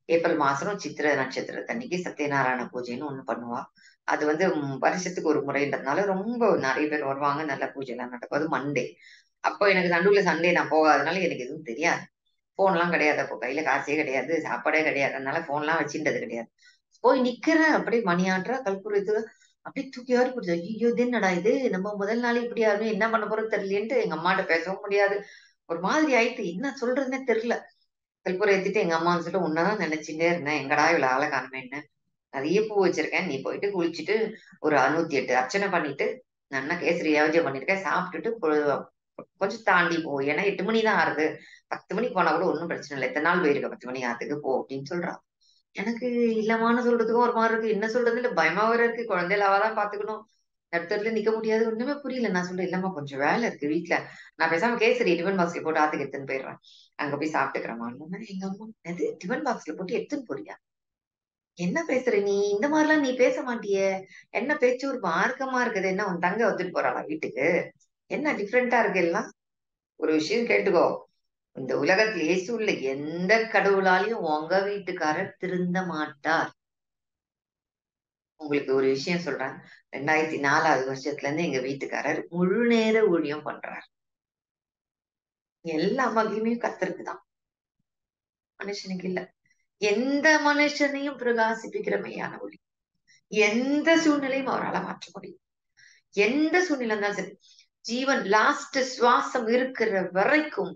ஏப்ரல் மாசம் சித்திரை நட்சத்திரத்தன்னைக்கு சத்யநாராயண பூஜைன்னு ஒண்ணு பண்ணுவா அது வந்து ம், வருஷத்துக்கு ஒரு முறைன்றதுனால ரொம்ப நிறைய பேர் வருவாங்க நல்ல பூஜை எல்லாம் நடக்கும் அது மண்டே அப்போ எனக்கு நடுவுல சண்டே நான் போகாதனால எனக்கு எதுவும் தெரியாது போன்லாம் கிடையாது அப்போ கையில காசே கிடையாது சாப்பாடே கிடையாது அதனால போன்லாம் வச்சுட்டது கிடையாது போய் நிக்கிறேன் அப்படியே மணியாட்டுறா கல்புரத்துல அப்படியே தூக்கி வாரி போடுது ஐயோ இது என்னடா இது நம்ம முதல் நாள் இப்படி யாருமே என்ன பண்ண போறோம் தெரியலேன்ட்டு எங்க அம்மாட்ட பேசவும் முடியாது ஒரு மாதிரி ஆயிட்டு என்ன சொல்றதுன்னே தெரியல கல்பூரம் ஏத்திட்டு எங்க அம்மான்னு சொல்லிட்டு உன்னதான் நினைச்சுட்டே இருந்தேன் எங்கடா இவ்வளவு ஆளை காணுமேன்னு நிறைய பூ வச்சிருக்கேன் நீ போயிட்டு குளிச்சுட்டு ஒரு அறுநூத்தி எட்டு அர்ச்சனை பண்ணிட்டு நல்லா கேசரி யோஜனை பண்ணிருக்கேன் சாப்பிட்டுட்டு பொ- கொஞ்சம் தாண்டி போ ஏன்னா எட்டு மணி தான் ஆறுது பத்து மணிக்கு போனா கூட ஒன்றும் பிரச்சனை இல்லை எத்தனை நாள் போயிருக்க பத்து மணி ஆத்துக்கு போ அப்படின்னு சொல்றா எனக்கு இல்லமான்னு சொல்றதுக்கும் ஒரு மாதிரி இருக்கு என்ன சொல்றது இல்ல பயமா வேற இருக்கு குழந்தையில அவதான் பாத்துக்கணும் நடுத்தரத்துல நிக்க முடியாது ஒண்ணுமே புரியல நான் சொல்றேன் இல்லம்மா கொஞ்சம் வேலை இருக்கு வீட்டுல நான் பேசாம கேசரி டிஃபன் பாக்ஸ்ல போட்டு ஆத்துக்கு எடுத்துன்னு போயிடுறேன் அங்க போய் சாப்பிட்டுக்கிறேன் எங்க அம்மா எது டிஃபன் பாக்ஸ்ல போட்டு எடுத்துன்னு போறியா என்ன பேசுற நீ இந்த மாதிரிலாம் நீ பேச மாட்டியே என்ன பேச்சு ஒரு மார்க்கமா இருக்குது என்ன உன் தங்க வந்துட்டு போறாளா வீட்டுக்கு என்ன டிஃப்ரெண்டா இருக்கு எல்லாம் ஒரு விஷயம் கேட்டுக்கோ இந்த உலகத்துல இயேசு உள்ள எந்த கடவுளாலையும் உங்க வீட்டுக்காரர் திருந்த மாட்டார் உங்களுக்கு ஒரு விஷயம் சொல்றேன் ரெண்டாயிரத்தி நாலாவது வருஷத்துல இருந்து எங்க வீட்டுக்காரர் முழு நேர ஊழியம் பண்றார் எல்லா மகிமையும் கத்தருக்கு தான் மனுஷனுக்கு இல்ல எந்த மனுஷனையும் பிரகாசிப்பிக்கிற மெய்யான ஒளி எந்த சூழ்நிலையும் அவரால மாற்ற முடியும் எந்த சூழ்நிலை இருந்தாலும் சரி ஜீவன் லாஸ்ட் சுவாசம் இருக்கிற வரைக்கும்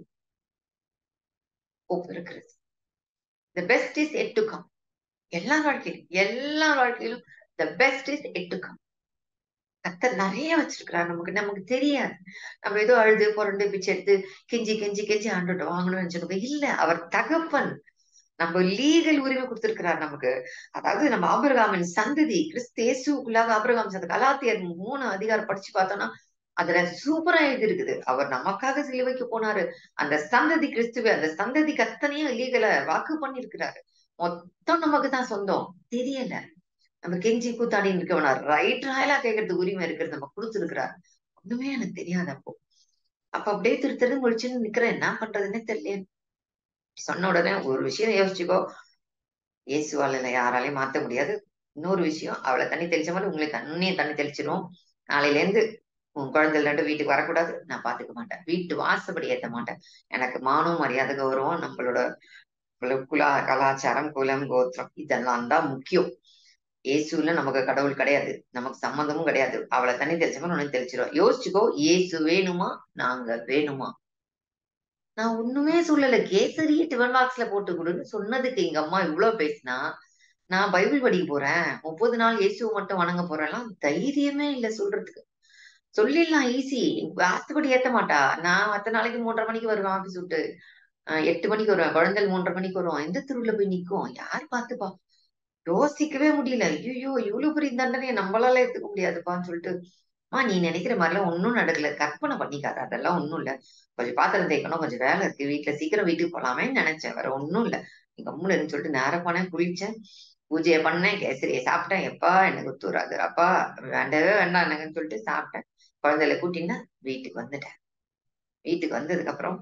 hope இருக்கிறது the best is yet to come எல்லா வாழ்க்கையிலும் எல்லா வாழ்க்கையிலும் the best is yet to come கத்தர் நிறைய வச்சிருக்கிறார் நமக்கு நமக்கு தெரியாது நம்ம ஏதோ அழுது புரண்டு பிச்சை எடுத்து கெஞ்சி கெஞ்சி கெஞ்சி ஆண்டுட்டு வாங்கணும்னு நினைச்சிருக்கோம் இல்ல அவர் தகப்பன் நம்ம லீகல் உரிமை கொடுத்திருக்கிறார் நமக்கு அதாவது நம்ம ஆபிரகாமின் சந்ததி கிறிஸ்து இயேசுக்குள்ளாக ஆபிரகாம் சந்ததி கலாத்தியர் மூணு அதிகாரம் படிச்சு பார்த்தோம்னா அதுல சூப்பரா எழுதி இருக்குது அவர் நமக்காக சிலுவைக்கு போனாரு அந்த சந்ததி கிறிஸ்துவ அந்த சந்ததிக்கு அத்தனையும் லீகல வாக்கு பண்ணிருக்கிறாரு மொத்தம் நமக்கு தான் சொந்தம் தெரியல நம்ம கெஞ்சி கூத்தாடி இருக்க வேணாம் ரைட் ராயலா கேட்கறதுக்கு உரிமை இருக்கிறது நம்ம கொடுத்துருக்கிறார் ஒண்ணுமே எனக்கு தெரியாது அப்போ அப்ப அப்படியே திரு திரு முடிச்சுன்னு நிக்கிறேன் என்ன பண்றதுன்னே தெரியல சொன்ன உடனே ஒரு விஷயம் யோசிச்சுக்கோ இயேசுவால யாராலையும் மாத்த முடியாது இன்னொரு விஷயம் அவளை தண்ணி தெளிச்ச மாதிரி உங்களை தண்ணியை தண்ணி தெளிச்சிரும் நாளையில இருந்து உன் குழந்தைல ரெண்டு வீட்டுக்கு வரக்கூடாது நான் பாத்துக்க மாட்டேன் வீட்டு வாசப்படி ஏத்த மாட்டேன் எனக்கு மானம் மரியாதை கௌரவம் நம்மளோட குல- குலா கலாச்சாரம் குலம் கோத்திரம் இதெல்லாம் தான் முக்கியம் இயேசுல நமக்கு கடவுள் கிடையாது நமக்கு சம்மந்தமும் கிடையாது அவளை தண்ணி தெளிச்சவங்க உடனே தெளிச்சிரும் யோசிச்சுக்கோ இயேசு வேணுமா நாங்க வேணுமா நான் ஒண்ணுமே சொல்லல கேசரியே டிஃபன் பாக்ஸ்ல போட்டு கொடுன்னு சொன்னதுக்கு எங்க அம்மா இவ்வளவு பேசினா நான் பைபிள் படிக்க போறேன் முப்பது நாள் இயேசுவை மட்டும் வணங்க போறேன்லாம் தைரியமே இல்ல சொல்றதுக்கு சொல்லிடலாம் ஈஸி வாஸ்துபடி ஏத்த மாட்டா நான் மத்த நாளைக்கு மூன்றரை மணிக்கு வருவேன் ஆபீஸ் விட்டு அஹ் எட்டு மணிக்கு வருவேன் குழந்தைகள் மூன்றரை மணிக்கு வருவோம் எந்த தெருவுல போய் நிக்கும் யார் பாத்துப்பா யோசிக்கவே முடியல ஐயோ இவ்வளவு பெரிய தண்டனையை நம்மளால எடுத்துக்க முடியாதுப்பான்னு சொல்லிட்டு மா நீ நினைக்கிற மாதிரிலாம் ஒன்னும் நடக்கல கற்பனை பண்ணிக்காத அதெல்லாம் ஒண்ணும் இல்ல கொஞ்சம் பாத்திரம் தேய்க்கணும் கொஞ்சம் வேலை இருக்கு வீட்டுல சீக்கிரம் வீட்டுக்கு போலாமேன்னு நினைச்சேன் வேற ஒண்ணும் இல்ல எங்க அம்முன்னு சொல்லிட்டு நேரம் போனேன் குளிச்சேன் பூஜையை பண்ணேன் கேசரியை சாப்பிட்டேன் எப்பா எனக்கு ஒத்து வராது அப்பா வேண்டவே வேண்டாம் என்னங்கன்னு சொல்லிட்டு சாப்பிட்டேன் குழந்தைகளை கூட்டின்னா வீட்டுக்கு வந்துட்டேன் வீட்டுக்கு வந்ததுக்கு அப்புறம்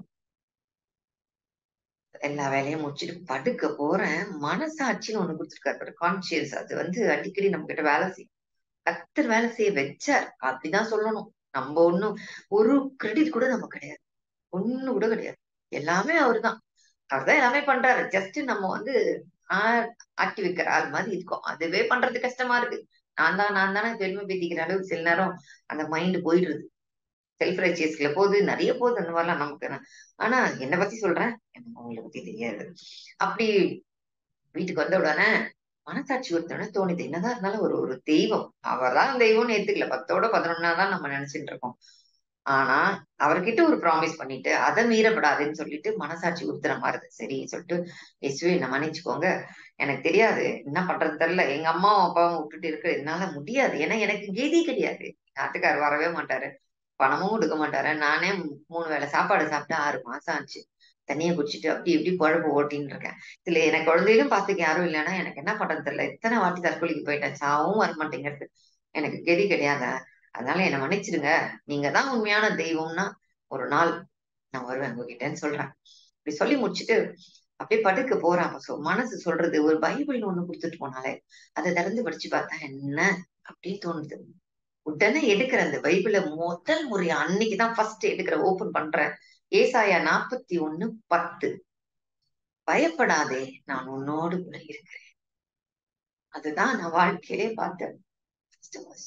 எல்லா வேலையும் முடிச்சுட்டு படுக்க போறேன் மனசாட்சின்னு ஒண்ணு கொடுத்துருக்காரு கான்சியஸ் அது வந்து அடிக்கடி நம்ம கிட்ட வேலை செய்யும் கத்தர் வேலை செய்ய வச்சார் அப்படிதான் சொல்லணும் நம்ம ஒண்ணும் ஒரு கிரெடிட் கூட நமக்கு கிடையாது ஒண்ணு கூட கிடையாது எல்லாமே அவர்தான் அவர்தான் எல்லாமே பண்றாரு ஜஸ்ட் நம்ம வந்து ஆ- ஆட்டி வைக்கிற ஆள் மாதிரி இருக்கும் அதுவே பண்றது கஷ்டமா இருக்கு நான் தான் நான் தானே பெருமை பேத்திக்கிற அளவுக்கு சில நேரம் அந்த மைண்ட் போயிடுது செல்ஃப் ரைச்சியஸ்ல போகுது நிறைய போகுது அந்த மாதிரிலாம் நமக்கு ஆனா என்னை பத்தி சொல்றேன் எனக்கு உங்களை பத்தி தெரியாது அப்படி வீட்டுக்கு வந்த உடனே மனசாட்சி ஒருத்தவன தோணுது என்னதான் இருந்தாலும் ஒரு ஒரு தெய்வம் அவர்தான் தெய்வம்னு ஏத்துக்கல பத்தோட பதினொன்னா தான் நம்ம நினைச்சிட்டு இருக்கோம் ஆனா அவர்கிட்ட ஒரு ப்ராமிஸ் பண்ணிட்டு அதை மீறப்படாதுன்னு சொல்லிட்டு மனசாட்சி உறுத்துற மாதிரி சரி சொல்லிட்டு இயேசுவே என்ன மன்னிச்சுக்கோங்க எனக்கு தெரியாது என்ன பண்றது தெரியல எங்க அம்மாவும் அப்பாவும் விட்டுட்டு இருக்க என்னால முடியாது ஏன்னா எனக்கு கெதி கிடையாது நாட்டுக்கார் வரவே மாட்டாரு பணமும் கொடுக்க மாட்டாரு நானே மூணு வேளை சாப்பாடு சாப்பிட்டு ஆறு மாசம் ஆச்சு தண்ணியை குடிச்சிட்டு அப்படி இப்படி குழம்பு ஓட்டின்னு இருக்கேன் இதுல எனக்கு குழந்தையிலும் பாத்துக்க யாரும் இல்லைன்னா எனக்கு என்ன பண்றது தெரியல எத்தனை வாட்டி தற்கொலைக்கு போயிட்டேன் சாவும் வர மாட்டேங்கிறது எனக்கு கெதி கிடையாது அதனால என்னை மன்னிச்சிடுங்க நீங்க தான் உண்மையான தெய்வம்னா ஒரு நாள் நான் வருவேன் உங்ககிட்டன்னு சொல்றேன் இப்படி சொல்லி முடிச்சுட்டு அப்படியே படுக்க போறாங்க சோ மனசு சொல்றது ஒரு பைபிள் ஒண்ணு கொடுத்துட்டு போனாலே அதை திறந்து படிச்சு பார்த்தா என்ன அப்படின்னு தோணுது உடனே எடுக்கிற அந்த பைபிளை முதல் முறை அன்னைக்குதான் ஃபர்ஸ்ட் எடுக்கிற ஓபன் பண்றேன் ஏசாயா நாற்பத்தி ஒண்ணு பத்து பயப்படாதே நான் உன்னோடு கூட இருக்கிறேன் அதுதான் நான் வாழ்க்கையிலே பார்த்தேன் first verse.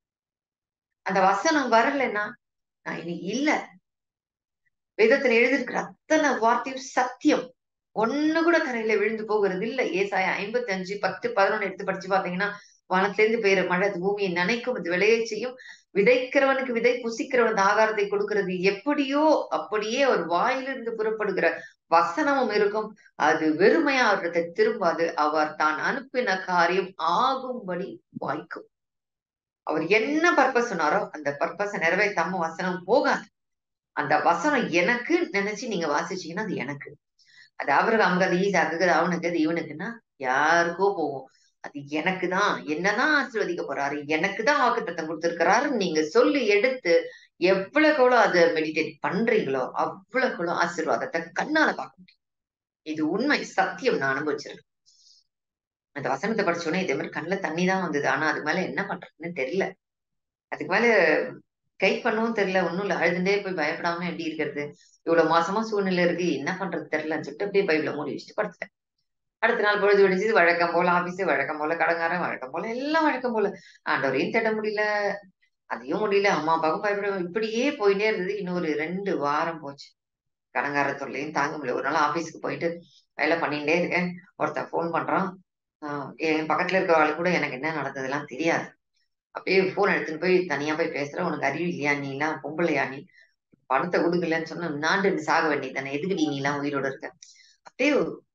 அந்த வசனம் வரலைன்னா நான் இன்னைக்கு இல்ல வேதத்துல எழுதியிருக்கிற அத்தனை வார்த்தையும் சத்தியம் ஒண்ணு கூட கரையில விழுந்து போகிறது இல்ல ஏசாயா ஐம்பத்தி அஞ்சு பத்து பதினொன்னு எடுத்து படிச்சு பாத்தீங்கன்னா வானத்துல இருந்து பெய்யுற மழை அது பூமியை நனைக்கும் அது விளைய செய்யும் விதைக்கிறவனுக்கு விதை புசிக்கிறவனுக்கு ஆகாரத்தை கொடுக்கிறது எப்படியோ அப்படியே அவர் வாயிலிருந்து புறப்படுகிற வசனமும் இருக்கும் அது வெறுமையா அவர்கிட்ட திரும்பாது அவர் தான் அனுப்பின காரியம் ஆகும்படி வாய்க்கும் அவர் என்ன பர்பஸ் சொன்னாரோ அந்த பர்பஸை நிறைவேற்றாம வசனம் போகாது அந்த வசனம் எனக்கு நினைச்சு நீங்க வாசிச்சீங்கன்னா அது எனக்கு அது அவருக்கு அவங்க அது ஈசாக்கு அது அவனுக்கு அது இவனுக்குன்னா யாருக்கோ போகும் அது எனக்கு தான் என்னதான் ஆசீர்வதிக்க போறாரு எனக்கு தான் வாக்குத்தத்தம் கொடுத்திருக்கிறாரு நீங்க சொல்லி எடுத்து எவ்வளவுக்கு எவ்வளவு அதை மெடிடேட் பண்றீங்களோ அவ்வளவுக்கு எவ்வளவு ஆசீர்வாதத்தை கண்ணால பார்க்க முடியும் இது உண்மை சத்தியம் நான் அனுபவிச்சிருக்கேன் அந்த வசனத்தை படிச்சோன்னே இதே மாதிரி கண்ணுல தண்ணி தான் வந்தது ஆனா அது மேல என்ன பண்றதுன்னு தெரியல அதுக்கு மேல கை பண்ணவும் தெரியல ஒண்ணும் இல்ல அழுதுண்டே போய் பயப்படாம எப்படி இருக்கிறது இவ்வளவு மாசமா சூழ்நிலை இருக்கு என்ன பண்றது தெரியலன்னு சொல்லிட்டு அப்படியே பைபிள மூடி வச்சுட்டு படுத்துட்டேன் அடுத்த நாள் பொழுது விடிஞ்சது வழக்கம் போல ஆபீஸ் வழக்கம் போல கடங்காரன் வழக்கம் போல எல்லாம் வழக்கம் போல ஆண்டவரையும் தேட முடியல அதையும் முடியல அம்மா அப்பாவுக்கும் பயப்பட இப்படியே போயிட்டே இருந்தது இன்னொரு ரெண்டு வாரம் போச்சு கடங்கார தொல்லையும் தாங்க முடியல ஒரு நாள் ஆபீஸ்க்கு போயிட்டு வேலை பண்ணிட்டே இருக்கேன் ஒருத்தன் ஃபோன் பண்றான் ஆஹ் என் பக்கத்துல இருக்கிற கூட எனக்கு என்ன நடந்ததெல்லாம் தெரியாது அப்படியே போன் எடுத்துட்டு போய் தனியா போய் பேசுறேன் உனக்கு அறிவு இல்லையா நீ எல்லாம் பொம்பளையா நீ பணத்தை கொடுக்கலன்னு சொன்னா நாண்டு சாக வேண்டியது தானே எதுக்குடி நீ எல்லாம் உயிரோட இருக்க அப்படியே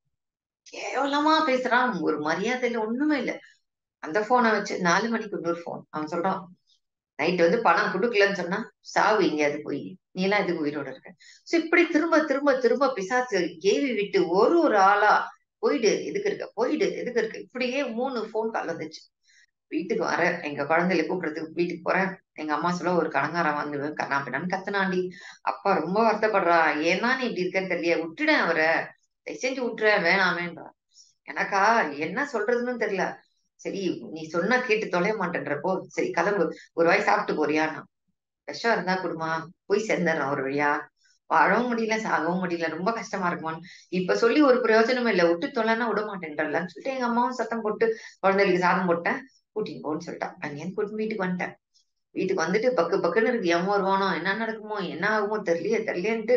கேவலமா பேசுறான் ஒரு மரியாதை இல்ல ஒண்ணுமே இல்ல அந்த போனை வச்சு நாலு மணிக்கு இன்னொரு போன் அவன் சொல்றான் நைட் வந்து பணம் கொடுக்கலன்னு சொன்னா சாவு எங்கேயாவது போய் நீ எல்லாம் எதுக்கு உயிரோட இருக்க சோ இப்படி திரும்ப திரும்ப திரும்ப பிசாசு ஏவி விட்டு ஒரு ஒரு ஆளா போயிடு எதுக்கு இருக்க போயிடு எதுக்கு இருக்க இப்படியே மூணு போன் கால் வந்துச்சு வீட்டுக்கு வரேன் எங்க குழந்தைகளை கூப்பிடுறதுக்கு வீட்டுக்கு போறேன் எங்க அம்மா சொல்ல ஒரு கடங்காரன் வந்து கண்ணா பின்னான்னு கத்தனாண்டி அப்பா ரொம்ப வருத்தப்படுறா ஏன்னா நீ இப்படி இருக்கன்னு தெரியல விட்டுடேன் அவரை தயவு செஞ்சு விட்டுறேன் வேணாமேன்றா எனக்கா என்ன சொல்றதுன்னு தெரியல சரி நீ சொன்னா கேட்டு தொலைய மாட்டேன்றப்போ சரி கிளம்பு ஒரு வாய் சாப்பிட்டு போறியான்னா விஷம் இருந்தா கொடுமா போய் சேர்ந்துடுறான் ஒரு வழியா வாழவும் முடியல சாகவும் முடியல ரொம்ப கஷ்டமா இருக்குமான்னு இப்ப சொல்லி ஒரு பிரயோஜனமும் இல்ல விட்டு தொலைன்னா விட மாட்டேன்றலான்னு சொல்லிட்டு எங்க அம்மாவும் சத்தம் போட்டு குழந்தைகளுக்கு சாதம் போட்டேன் கூட்டின்னு போன்னு சொல்லிட்டான் அங்கேருந்து கூட்டின்னு வீட்டுக்கு வந்துட்டேன் வீட்டுக்கு வந்துட்டு பக்கு பக்குன்னு இருக்கு எவன் வருவானோ என்ன நடக்குமோ என்ன ஆகுமோ தெரியலையே தெரியலேன்ட்டு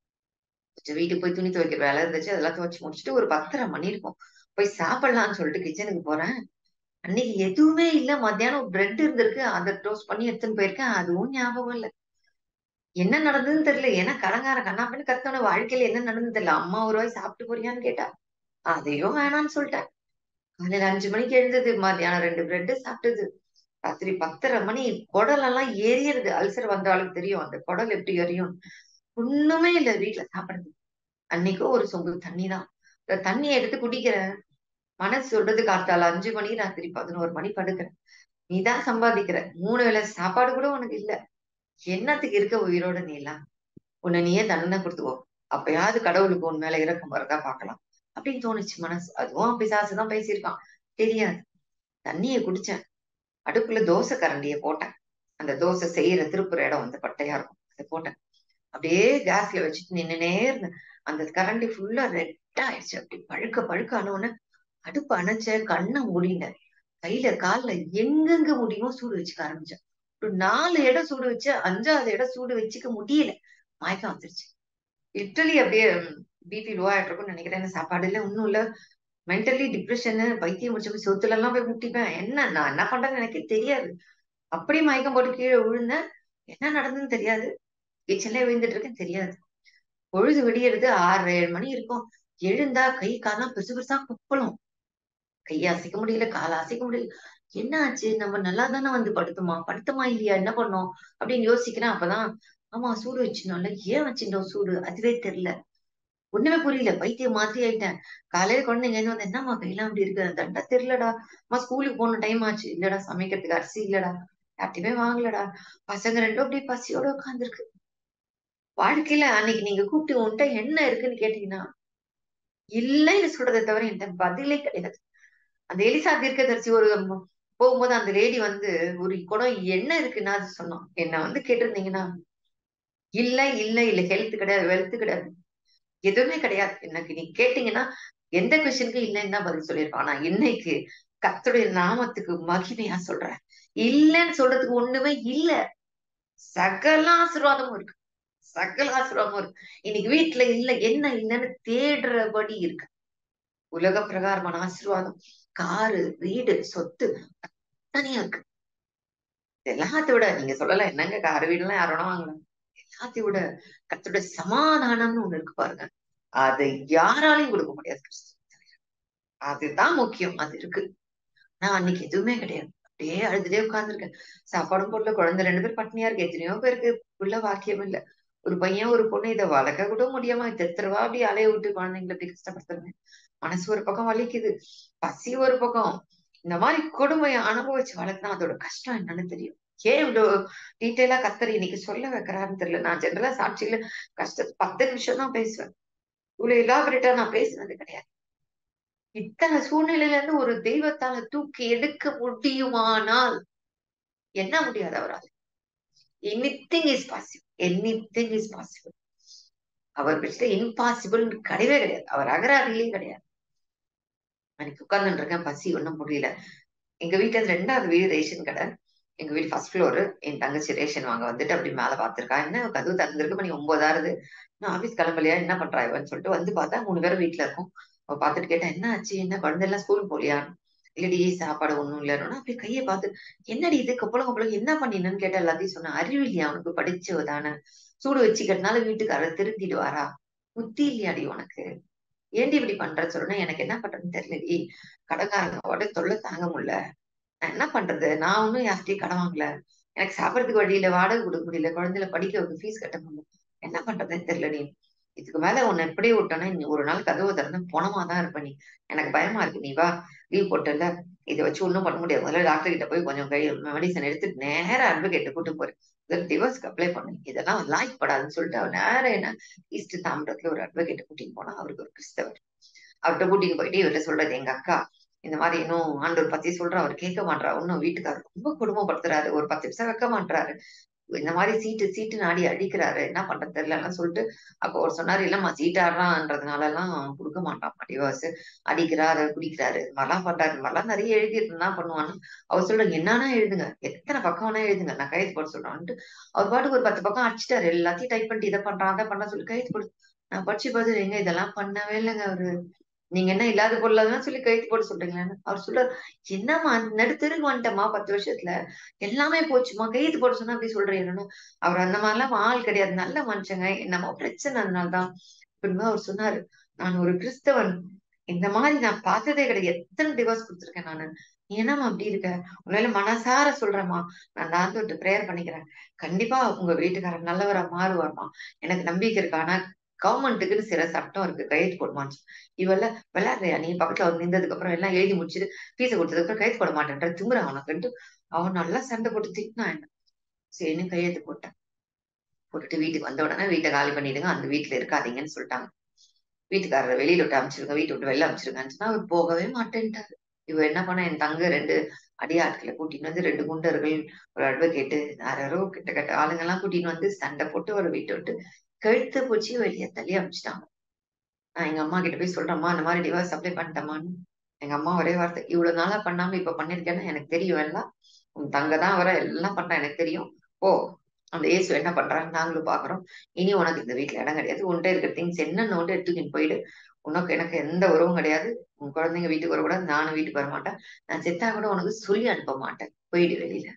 கொஞ்சம் வீட்டுக்கு போய் துணி துவைக்கிற வேலை இருந்துச்சு அதெல்லாம் துவைச்சு முடிச்சுட்டு ஒரு பத்தரை மணி இருக்கும் போய் சாப்பிடலாம்னு சொல்லிட்டு கிச்சனுக்கு போறேன் அன்னைக்கு எதுவுமே இல்ல மத்தியானம் பிரெட் இருந்திருக்கு அதை டோஸ்ட் பண்ணி எடுத்துன்னு போயிருக்கேன் அதுவும் ஞாபகம் இல்ல என்ன நடந்ததுன்னு தெரியல ஏன்னா கடங்கார கண்ணாப்பண்ணு கத்தோட வாழ்க்கையில என்ன நடந்தது தெரியல அம்மா ஒரு வாய் சாப்பிட்டு போறியான்னு கேட்டா அதையும் வேணாம்னு சொல்லிட்டேன் காலையில அஞ்சு மணிக்கு எழுந்தது மத்தியானம் ரெண்டு பிரெட் சாப்பிட்டது ராத்திரி பத்தரை மணி குடல் எல்லாம் எரியறது அல்சர் வந்தாலும் தெரியும் அந்த குடல் எப்படி எரியும் ஒண்ணுமே இல்ல வீட்டுல சாப்பிடுறது அன்னைக்கும் ஒரு சொம்பு தண்ணி தான் இந்த தண்ணியை எடுத்து குடிக்கிறேன் மனசு சொல்றது காத்தால அஞ்சு மணி ராத்திரி பதினோரு மணி படுக்கிறேன் நீதான் சம்பாதிக்கிற மூணு வேளை சாப்பாடு கூட உனக்கு இல்ல என்னத்துக்கு இருக்க உயிரோட நீ எல்லாம் உன்னை நீயே தண்டனை கொடுத்துக்கோ அப்பயாவது கடவுளுக்கு உன் மேல இறக்கம் வரதா பாக்கலாம் அப்படின்னு தோணுச்சு மனசு அதுவும் பிசாசுதான் பேசியிருக்கான் தெரியாது தண்ணியை குடிச்சேன் அடுப்புல தோசை கரண்டிய போட்டேன் அந்த தோசை செய்யற திருப்புற இடம் வந்து பட்டையா இருக்கும் அதை போட்டேன் அப்படியே கேஸ்ல வச்சுட்டு நின்னுனே இருந்தேன் அந்த கரண்டி ஃபுல்லா ரெட்டா ஆயிடுச்சு அப்படி பழுக்க பழுக்க ஆனோன்னு அடுப்பு அணைச்ச கண்ணை மூடினேன் கையில கால்ல எங்கெங்க முடியுமோ சூடு வச்சுக்க ஆரம்பிச்சேன் ஒரு நாலு இடம் சூடு வச்சு அஞ்சாவது இடம் சூடு வச்சுக்க முடியல மயக்கம் வந்துருச்சு லிட்டலி அப்படியே பிபி லோ ஆயிட்டு இருக்கும்னு நினைக்கிறேன் சாப்பாடு இல்ல ஒன்னும் இல்ல மென்டலி டிப்ரெஷனு பைத்தியம் முடிச்ச போய் சொத்துல எல்லாம் போய் முட்டிப்பேன் என்ன நான் என்ன பண்றேன்னு எனக்கு தெரியாது அப்படியே மயக்கம் போட்டு கீழே விழுந்தேன் என்ன நடந்ததுன்னு தெரியாது கிச்சன்ல விழுந்துட்டு இருக்கேன் தெரியாது பொழுது விடியறது ஆறு ஏழு மணி இருக்கும் எழுந்தா கை காலாம் பெருசு பெருசா குப்பலும் கையை அசைக்க முடியல காலை அசைக்க முடியல என்ன ஆச்சு நம்ம நல்லா தானே வந்து படுத்தோமா படுத்தமா இல்லையா என்ன பண்ணோம் அப்படின்னு யோசிக்கிறேன் அப்பதான் ஆமா சூடு வச்சிருந்தோம்ல ஏன் வச்சிருந்தோம் சூடு அதுவே தெரியல ஒண்ணுமே புரியல பைத்தியம் மாதிரி ஆயிட்டேன் காலையில குழந்தைங்க என்ன வந்து என்னம்மா கையெல்லாம் அப்படி இருக்கு தண்டா தெரியலடா அம்மா ஸ்கூலுக்கு போன டைம் ஆச்சு இல்லடா சமைக்கிறதுக்கு அரிசி இல்லடா யார்ட்டையுமே வாங்கலடா பசங்க ரெண்டும் அப்படியே பசியோட உட்காந்துருக்கு வாழ்க்கையில அன்னைக்கு நீங்க கூப்பிட்டு உன்ட்ட என்ன இருக்குன்னு கேட்டீங்கன்னா இல்லைன்னு சொல்றதை தவிர என்கிட்ட பதிலே கிடையாது அந்த எலிசா தீர்க்கதரிசி ஒரு போகும்போது அந்த லேடி வந்து ஒரு குடம் என்ன இருக்குன்னா அது சொன்னோம் என்ன வந்து கேட்டிருந்தீங்கன்னா இல்ல இல்ல இல்ல ஹெல்த் கிடையாது வெல்த் கிடையாது எதுவுமே கிடையாது எனக்கு நீ கேட்டீங்கன்னா எந்த கொஸ்டினுக்கு இல்லைன்னு தான் பதில் சொல்லியிருப்பான் ஆனா இன்னைக்கு கர்த்தருடைய நாமத்துக்கு மகிமையா சொல்றேன் இல்லைன்னு சொல்றதுக்கு ஒண்ணுமே இல்ல சகல ஆசீர்வாதமும் இருக்கு சகல ஆசீர்வாதமும் இருக்கு இன்னைக்கு வீட்டுல இல்ல என்ன இல்லைன்னு தேடுறபடி இருக்கு உலக பிரகாரமான ஆசீர்வாதம் காரு வீடு சொத்து தனியா இருக்கு இது எல்லாத்தையும் விட நீங்க சொல்லல என்னங்க காரு வீடு எல்லாம் யாரோட வாங்கலாம் எல்லாத்தையும் விட கர்த்தருடைய சமாதானம்னு ஒண்ணு இருக்கு பாருங்க அதை யாராலையும் கொடுக்க முடியாது கிறிஸ்து அதுதான் முக்கியம் அது இருக்கு நான் அன்னைக்கு எதுவுமே கிடையாது அப்படியே அழுதுட்டே உட்கார்ந்துருக்கேன் சாப்பாடும் போடல குழந்தை ரெண்டு பேர் பட்னியா இருக்கு எத்தனையோ பேருக்கு உள்ள வாக்கியம் இல்ல ஒரு பையன் ஒரு பொண்ணு இதை வளர்க்க கூட முடியாம தெத்தரவா அப்படி அலைய விட்டு குழந்தைங்களை அப்படி கஷ்டப்படுத்துறேன் மனசு ஒரு பக்கம் வலிக்குது பசி ஒரு பக்கம் இந்த மாதிரி கொடுமையை அனுபவிச்சு வளர்த்தா அதோட கஷ்டம் என்னன்னு தெரியும் ஏன் இவ்வளவு டீட்டெயிலா கத்தர் இன்னைக்கு சொல்ல வைக்கிறாருன்னு தெரியல நான் ஜென்ரலா சாட்சியில கஷ்ட பத்து நிமிஷம் தான் பேசுவேன் இவ்வளவு எலாபரேட்டா நான் பேசினது கிடையாது இத்தனை சூழ்நிலையில இருந்து ஒரு தெய்வத்தால தூக்கி எடுக்க முடியுமானால் என்ன முடியாது அவரால் anything is possible anything is possible அவர் விஷயத்துல இம்பாசிபிள் கிடையவே கிடையாது அவர் அகராதிலே கிடையாது அன்னைக்கு உட்கார்ந்துட்டு இருக்கேன் பசி ஒண்ணும் முடியல எங்க வீட்டுல இருந்து ரெண்டாவது வீடு ரேஷன் கடை எங்க வீடு ஃபர்ஸ்ட் ஃப்ளோரு என் தங்கச்சி ரேஷன் வாங்க வந்துட்டு அப்படி மேல பாத்திருக்கா என்ன கதவு திறந்திருக்கு மணி ஒன்பதாறுது நான் ஆபீஸ் கிளம்பலையா என்ன பண்றா இவன்னு சொல்லிட்டு வந்து பார்த்தா மூணு பேரும் வீட்டுல இருக்கும் அவ பாத்துட்டு கேட்டா என்ன ஆச்சு என்ன குழந்தை எல்லாம் ஸ்கூல் போலியா இல்லடி சாப்பாடு ஒண்ணும் இல்லைன்னா அப்படி கையை பார்த்து என்னடி இது கொப்பளம் கொப்பளம் என்ன பண்ணினு கேட்டா எல்லாத்தையும் சொன்ன அறிவு இல்லையா அவனுக்கு படிச்சவதானே சூடு வச்சுக்கிறதுனால வீட்டுக்காரர் திருந்திடுவாரா புத்தி இல்லையாடி உனக்கு ஏண்டி இப்படி பண்ற சொல்லணும் எனக்கு என்ன பண்றதுன்னு தெரியலடி கடைக்காரங்களோட தொல்லை தாங்க முடியல நான் என்ன பண்றது நான் ஒன்னும் யார்கிட்டயும் கடன் வாங்கல எனக்கு சாப்பிடறதுக்கு வழியில வாடகை கொடுக்க முடியல குழந்தைல படிக்க வைக்க ஃபீஸ் கட்ட முடியல என்ன பண்றதுன்னு தெரியல நீ இதுக்கு மேல உன்னை எப்படி விட்டோன்னா நீ ஒரு நாள் கதவை திறந்து போனமா தான் இருப்ப நீ எனக்கு பயமா இருக்கு நீ வா லீவ் போட்டல இதை வச்சு ஒன்றும் பண்ண முடியாது முதல்ல டாக்டர் கிட்ட போய் கொஞ்சம் கை மெடிசன் எடுத்துட்டு நேரா அட்வொகேட்டை கூட்டு போறேன் இதில் டிவோர்ஸ்க்கு அப்ளை பண்ணு இதெல்லாம் லாய்க் படாதுன்னு சொல்லிட்டு அவர் நேரம் என்ன ஈஸ்ட் தாம்பரத்துல ஒரு அட்வொகேட்டை கூட்டின்னு போனா அவருக்கு ஒரு கிறிஸ்தவர் அவர்கிட்ட கூட்டின்னு போயிட்டு இவர்கிட்ட சொல்றது எங்க அக்கா இந்த மாதிரி இன்னும் ஆண்டவர் பத்தி சொல்ற அவர் கேட்க மாட்டா இன்னும் வீட்டுக்காரர் ரொம்ப குடும்பப்படுத்துறாரு ஒரு பத்து நிமிஷம் வைக்க மாட்டாரு இந்த மாதிரி சீட்டு சீட்டு நாடி அடிக்கிறாரு என்ன பண்றது தெரியலன்னு சொல்லிட்டு அப்போ அவர் சொன்னாரு இல்லம்மா சீட்டு ஆடுறான்றதுனால எல்லாம் கொடுக்க மாட்டான் டிவோர்ஸ் அடிக்கிறாரு குடிக்கிறாரு இது மாதிரிலாம் பண்றாரு இது மாதிரிலாம் நிறைய எழுதி என்ன பண்ணுவான்னு அவர் சொல்றாங்க என்னன்னா எழுதுங்க எத்தனை பக்கம் வேணா எழுதுங்க நான் கையெழுத்து போட சொல்றேன்ட்டு அவர் பாட்டுக்கு ஒரு பத்து பக்கம் அடிச்சிட்டாரு எல்லாத்தையும் டைப் பண்ணிட்டு இதை பண்றான் அதை பண்ண சொல்லி கையெழுத்து போடு நான் படிச்சு பார்த்து எங்க இதெல்லாம் பண்ணவே இல்லைங்க அவரு நீங்க என்ன இல்லாத பொருளாதான் சொல்லி கைத்து போட சொல்றீங்களான்னு அவர் சொல்றாரு என்னம்மா நடுத்தருக்கு வந்துட்டம்மா பத்து வருஷத்துல எல்லாமே போச்சுமா கைத்து போட சொன்னா அப்படி சொல்றீங்கன்னு அவர் அந்த மாதிரிலாம் ஆள் கிடையாது நல்ல மனுஷங்க என்னமோ பிரச்சனை அதனாலதான் அப்படின்னு அவர் சொன்னாரு நான் ஒரு கிறிஸ்தவன் இந்த மாதிரி நான் பார்த்ததே கிடையாது எத்தனை டிவோர்ஸ் கொடுத்துருக்கேன் நானு நீ என்னம்மா அப்படி இருக்க உன்னால மனசார சொல்றேம்மா நான் தான் தொட்டு ப்ரேயர் பண்ணிக்கிறேன் கண்டிப்பா உங்க வீட்டுக்காரர் நல்லவரா மாறுவார்மா எனக்கு நம்பிக்கை இருக்கு ஆனா கவர்மெண்ட்டுக்குன்னு சில சட்டம் இருக்கு கையெழுத்து போடுமான்னு இவெல்ல விளையாடுறியா நீ பக்கத்துல அவர் நின்றதுக்கு அப்புறம் எல்லாம் எழுதி முடிச்சுட்டு ஃபீஸை கொடுத்ததுக்கு அப்புறம் கையெழுத்து போட மாட்டேன்ற திமுற அவனுக்குன்ட்டு அவன் நல்லா சண்டை போட்டு திட்டினான் என்ன சரின்னு கையெழுத்து போட்டேன் போட்டுட்டு வீட்டுக்கு வந்த உடனே வீட்டை காலி பண்ணிடுங்க அந்த வீட்டுல இருக்காதீங்கன்னு சொல்லிட்டாங்க வீட்டுக்காரரை வெளியில விட்டு அமைச்சிருங்க வீட்டை விட்டு வெளில அமைச்சிருங்கன்னு சொன்னா அவர் போகவே மாட்டேன்ட்டாரு இவ என்ன பண்ண என் தங்க ரெண்டு அடியாட்களை கூட்டின்னு வந்து ரெண்டு குண்டர்கள் ஒரு அட்வொகேட்டு யாரோ கிட்ட கட்ட ஆளுங்க எல்லாம் கூட்டின்னு வந்து சண்டை போட்டு ஒரு வீட்டை விட்டு கழுத்து பூச்சி வெளியே தள்ளி அமிச்சிட்டாங்க நான் எங்க அம்மா கிட்ட போய் சொல்றேம்மா இந்த மாதிரி டிவோர்ஸ் அப்ளை பண்ணிட்டேமான்னு எங்க அம்மா ஒரே வார்த்தை இவ்வளவு நாளா பண்ணாம இப்ப பண்ணிருக்கேன்னு எனக்கு தெரியும் எல்லாம் உன் தங்க தான் வர எல்லாம் பண்றா எனக்கு தெரியும் ஓ அந்த இயேசு என்ன பண்றான்னு நாங்களும் பாக்குறோம் இனி உனக்கு இந்த வீட்டுல இடம் கிடையாது உன்கிட்ட இருக்கிற திங்ஸ் என்னன்னு ஒன்று எடுத்துக்கின்னு போயிடு உனக்கு எனக்கு எந்த உறவும் கிடையாது உன் குழந்தைங்க வீட்டுக்கு வரக்கூடாது நானும் வீட்டுக்கு வர மாட்டேன் நான் செத்தா கூட உனக்கு சொல்லி அனுப்ப மாட்டேன் போயிடு வெளியில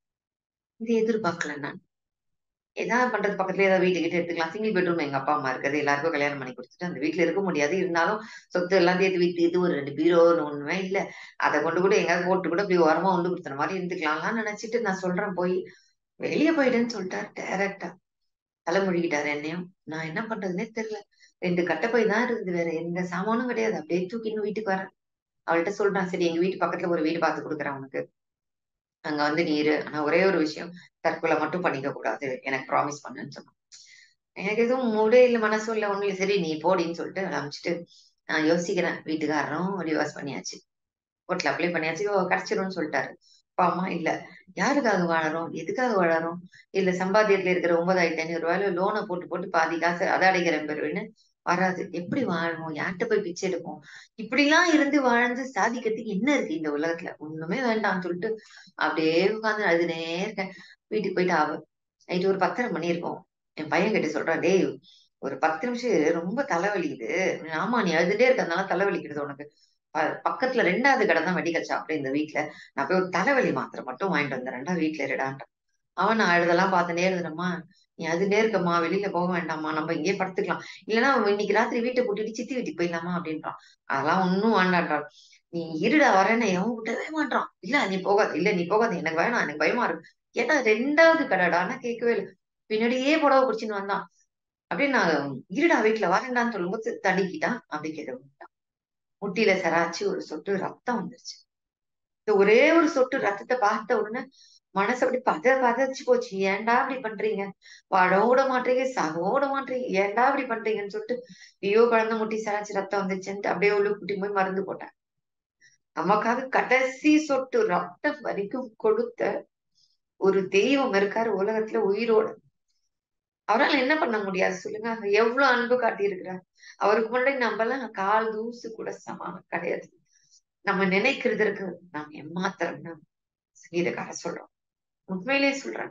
இது எதிர்பார்க்கல நான் ஏதாவது பண்றது பக்கத்துல ஏதாவது வீட்டுக்கிட்ட எடுத்துக்கலாம் சிங்கிள் பெட்ரூம் எங்க அப்பா அம்மா இருக்குது எல்லாருக்கும் கல்யாணம் பண்ணி கொடுத்துட்டு அந்த வீட்டுல இருக்க முடியாது இருந்தாலும் சொத்து எல்லாம் சேர்த்து வீட்டு இது ஒரு ரெண்டு பீரோன்னு ஒண்ணுமே இல்ல அதை கொண்டு கூட எங்காவது போட்டு கூட இப்படி ஓரமா உண்டு கொடுத்துன மாதிரி இருந்துக்கலாம்லாம் நினைச்சிட்டு நான் சொல்றேன் போய் வெளியே போயிடுன்னு சொல்லிட்டாரு டைரக்டா தலைமொழிகிட்டாரு என்னையும் நான் என்ன பண்றதுன்னே தெரியல ரெண்டு கட்டை போய் தான் இருக்குது வேற எந்த சாமானும் கிடையாது அப்படியே தூக்கின்னு வீட்டுக்கு வரேன் அவள்கிட்ட சொல்றான் சரி எங்க வீட்டு பக்கத்துல ஒரு வீடு பார்த்து கொடுக்குறேன் உனக்கு அங்க வந்து நீரு ஆனா ஒரே ஒரு விஷயம் தற்கொலை மட்டும் பண்ணிக்க கூடாது எனக்கு ப்ராமிஸ் பண்ணுன்னு சொன்னான் எனக்கு எதுவும் முடியல மனசும் இல்ல ஒண்ணும் இல்லை சரி நீ போடின்னு சொல்லிட்டு அனுப்பிச்சிட்டு நான் யோசிக்கிறேன் வீட்டுக்காரரும் டிவோர்ஸ் பண்ணியாச்சு கோர்ட்ல அப்ளை பண்ணியாச்சு ஓ, கிடைச்சிரும்னு சொல்லிட்டாரு அப்பா அம்மா இல்ல யாருக்காக வாழறோம் எதுக்காக வாழறோம் இல்ல சம்பாத்தியத்துல இருக்கிற ஒன்பதாயிரத்தி ஐநூறு ரூபாயில லோனை போட்டு போட்டு பாதி காசு அதை அடைக்கிறேன் பெருவின்னு வராது எப்படி வாழணும் யார்கிட்ட போய் பிச்சை எடுப்போம் இப்படிலாம் இருந்து வாழ்ந்து சாதிக்கிறதுக்கு என்ன இருக்கு இந்த உலகத்துல ஒண்ணுமே வேண்டாம்னு சொல்லிட்டு அப்படியே உட்கார்ந்து அழுதுனே இருக்கேன் வீட்டுக்கு போயிட்டு ஆவ நைட்டு ஒரு பத்தரை மணி இருக்கும் என் பையன் கிட்ட சொல்றான் டேய் ஒரு பத்து நிமிஷம் ரொம்ப தலைவலிக்குது ஆமா நீ அழுதுட்டே இருக்கிறதுனால தலைவலிக்கிறது உனக்கு ப- பக்கத்துல ரெண்டாவது கடை தான் மெடிக்கல் ஷாப்ல இந்த வீட்ல நான் போய் ஒரு தலைவலி மாத்திரை மட்டும் வாங்கிட்டு வந்தேன் ரெண்டா வீட்ல இருடான்ட்டான் அவன் நான் அழுதெல்லாம் பார்த்துட்டே இருந்தேம்மா நீ அதுனே இருக்கம்மா வெளியில போக வேண்டாம்மா நம்ம இங்கேயே படுத்துக்கலாம் இல்லைன்னா இன்னைக்கு ராத்திரி வீட்டை கூட்டிட்டு சித்தி வீட்டுக்கு போயிடலாமா அப்படின்றான் அதெல்லாம் ஒன்னும் வேண்டான்றான் நீ இருடா வரேன்னு எவன் விட்டவே மாட்டான் இல்ல நீ போகாத இல்ல நீ போகாத எனக்கு வேணாம் எனக்கு பயமா இருக்கு ஏன்னா ரெண்டாவது கடைடா நான் கேட்கவே இல்லை பின்னாடியே புடவை பிடிச்சின்னு வந்தான் அப்படியே நான் இருடா வீட்டுல வரேன்டான்னு சொல்லும்போது தடுக்கிட்டான் அப்படி கேட்க விட்டான் முட்டியில சராச்சு ஒரு சொட்டு ரத்தம் வந்துருச்சு இந்த ஒரே ஒரு சொட்டு ரத்தத்தை பார்த்த உடனே மனசு அப்படி பத பதச்சு போச்சு ஏன்டா இப்படி பண்றீங்க வாழவும் விட மாட்டீங்க சாகவும் விட மாட்டீங்க ஏன்டா இப்படி பண்றீங்கன்னு சொல்லிட்டு ஐயோ குழந்தை முட்டி சராச்சு ரத்தம் வந்துச்சுன்ட்டு அப்படியே உள்ள குட்டி போய் மருந்து போட்டேன் நமக்காக கடைசி சொட்டு ரத்தம் வரைக்கும் கொடுத்த ஒரு தெய்வம் இருக்காரு உலகத்துல உயிரோட அவரால் என்ன பண்ண முடியாது சொல்லுங்க அவர் எவ்வளவு அன்பு காட்டி இருக்கிறார் அவருக்கு முன்னாடி நம்ம எல்லாம் கால் தூசு கூட சமானம் கிடையாது நம்ம நினைக்கிறதற்கு நாம் எம்மாத்திரம்னு சங்கீதக்கார சொல்றோம் உண்மையிலே சொல்றேன்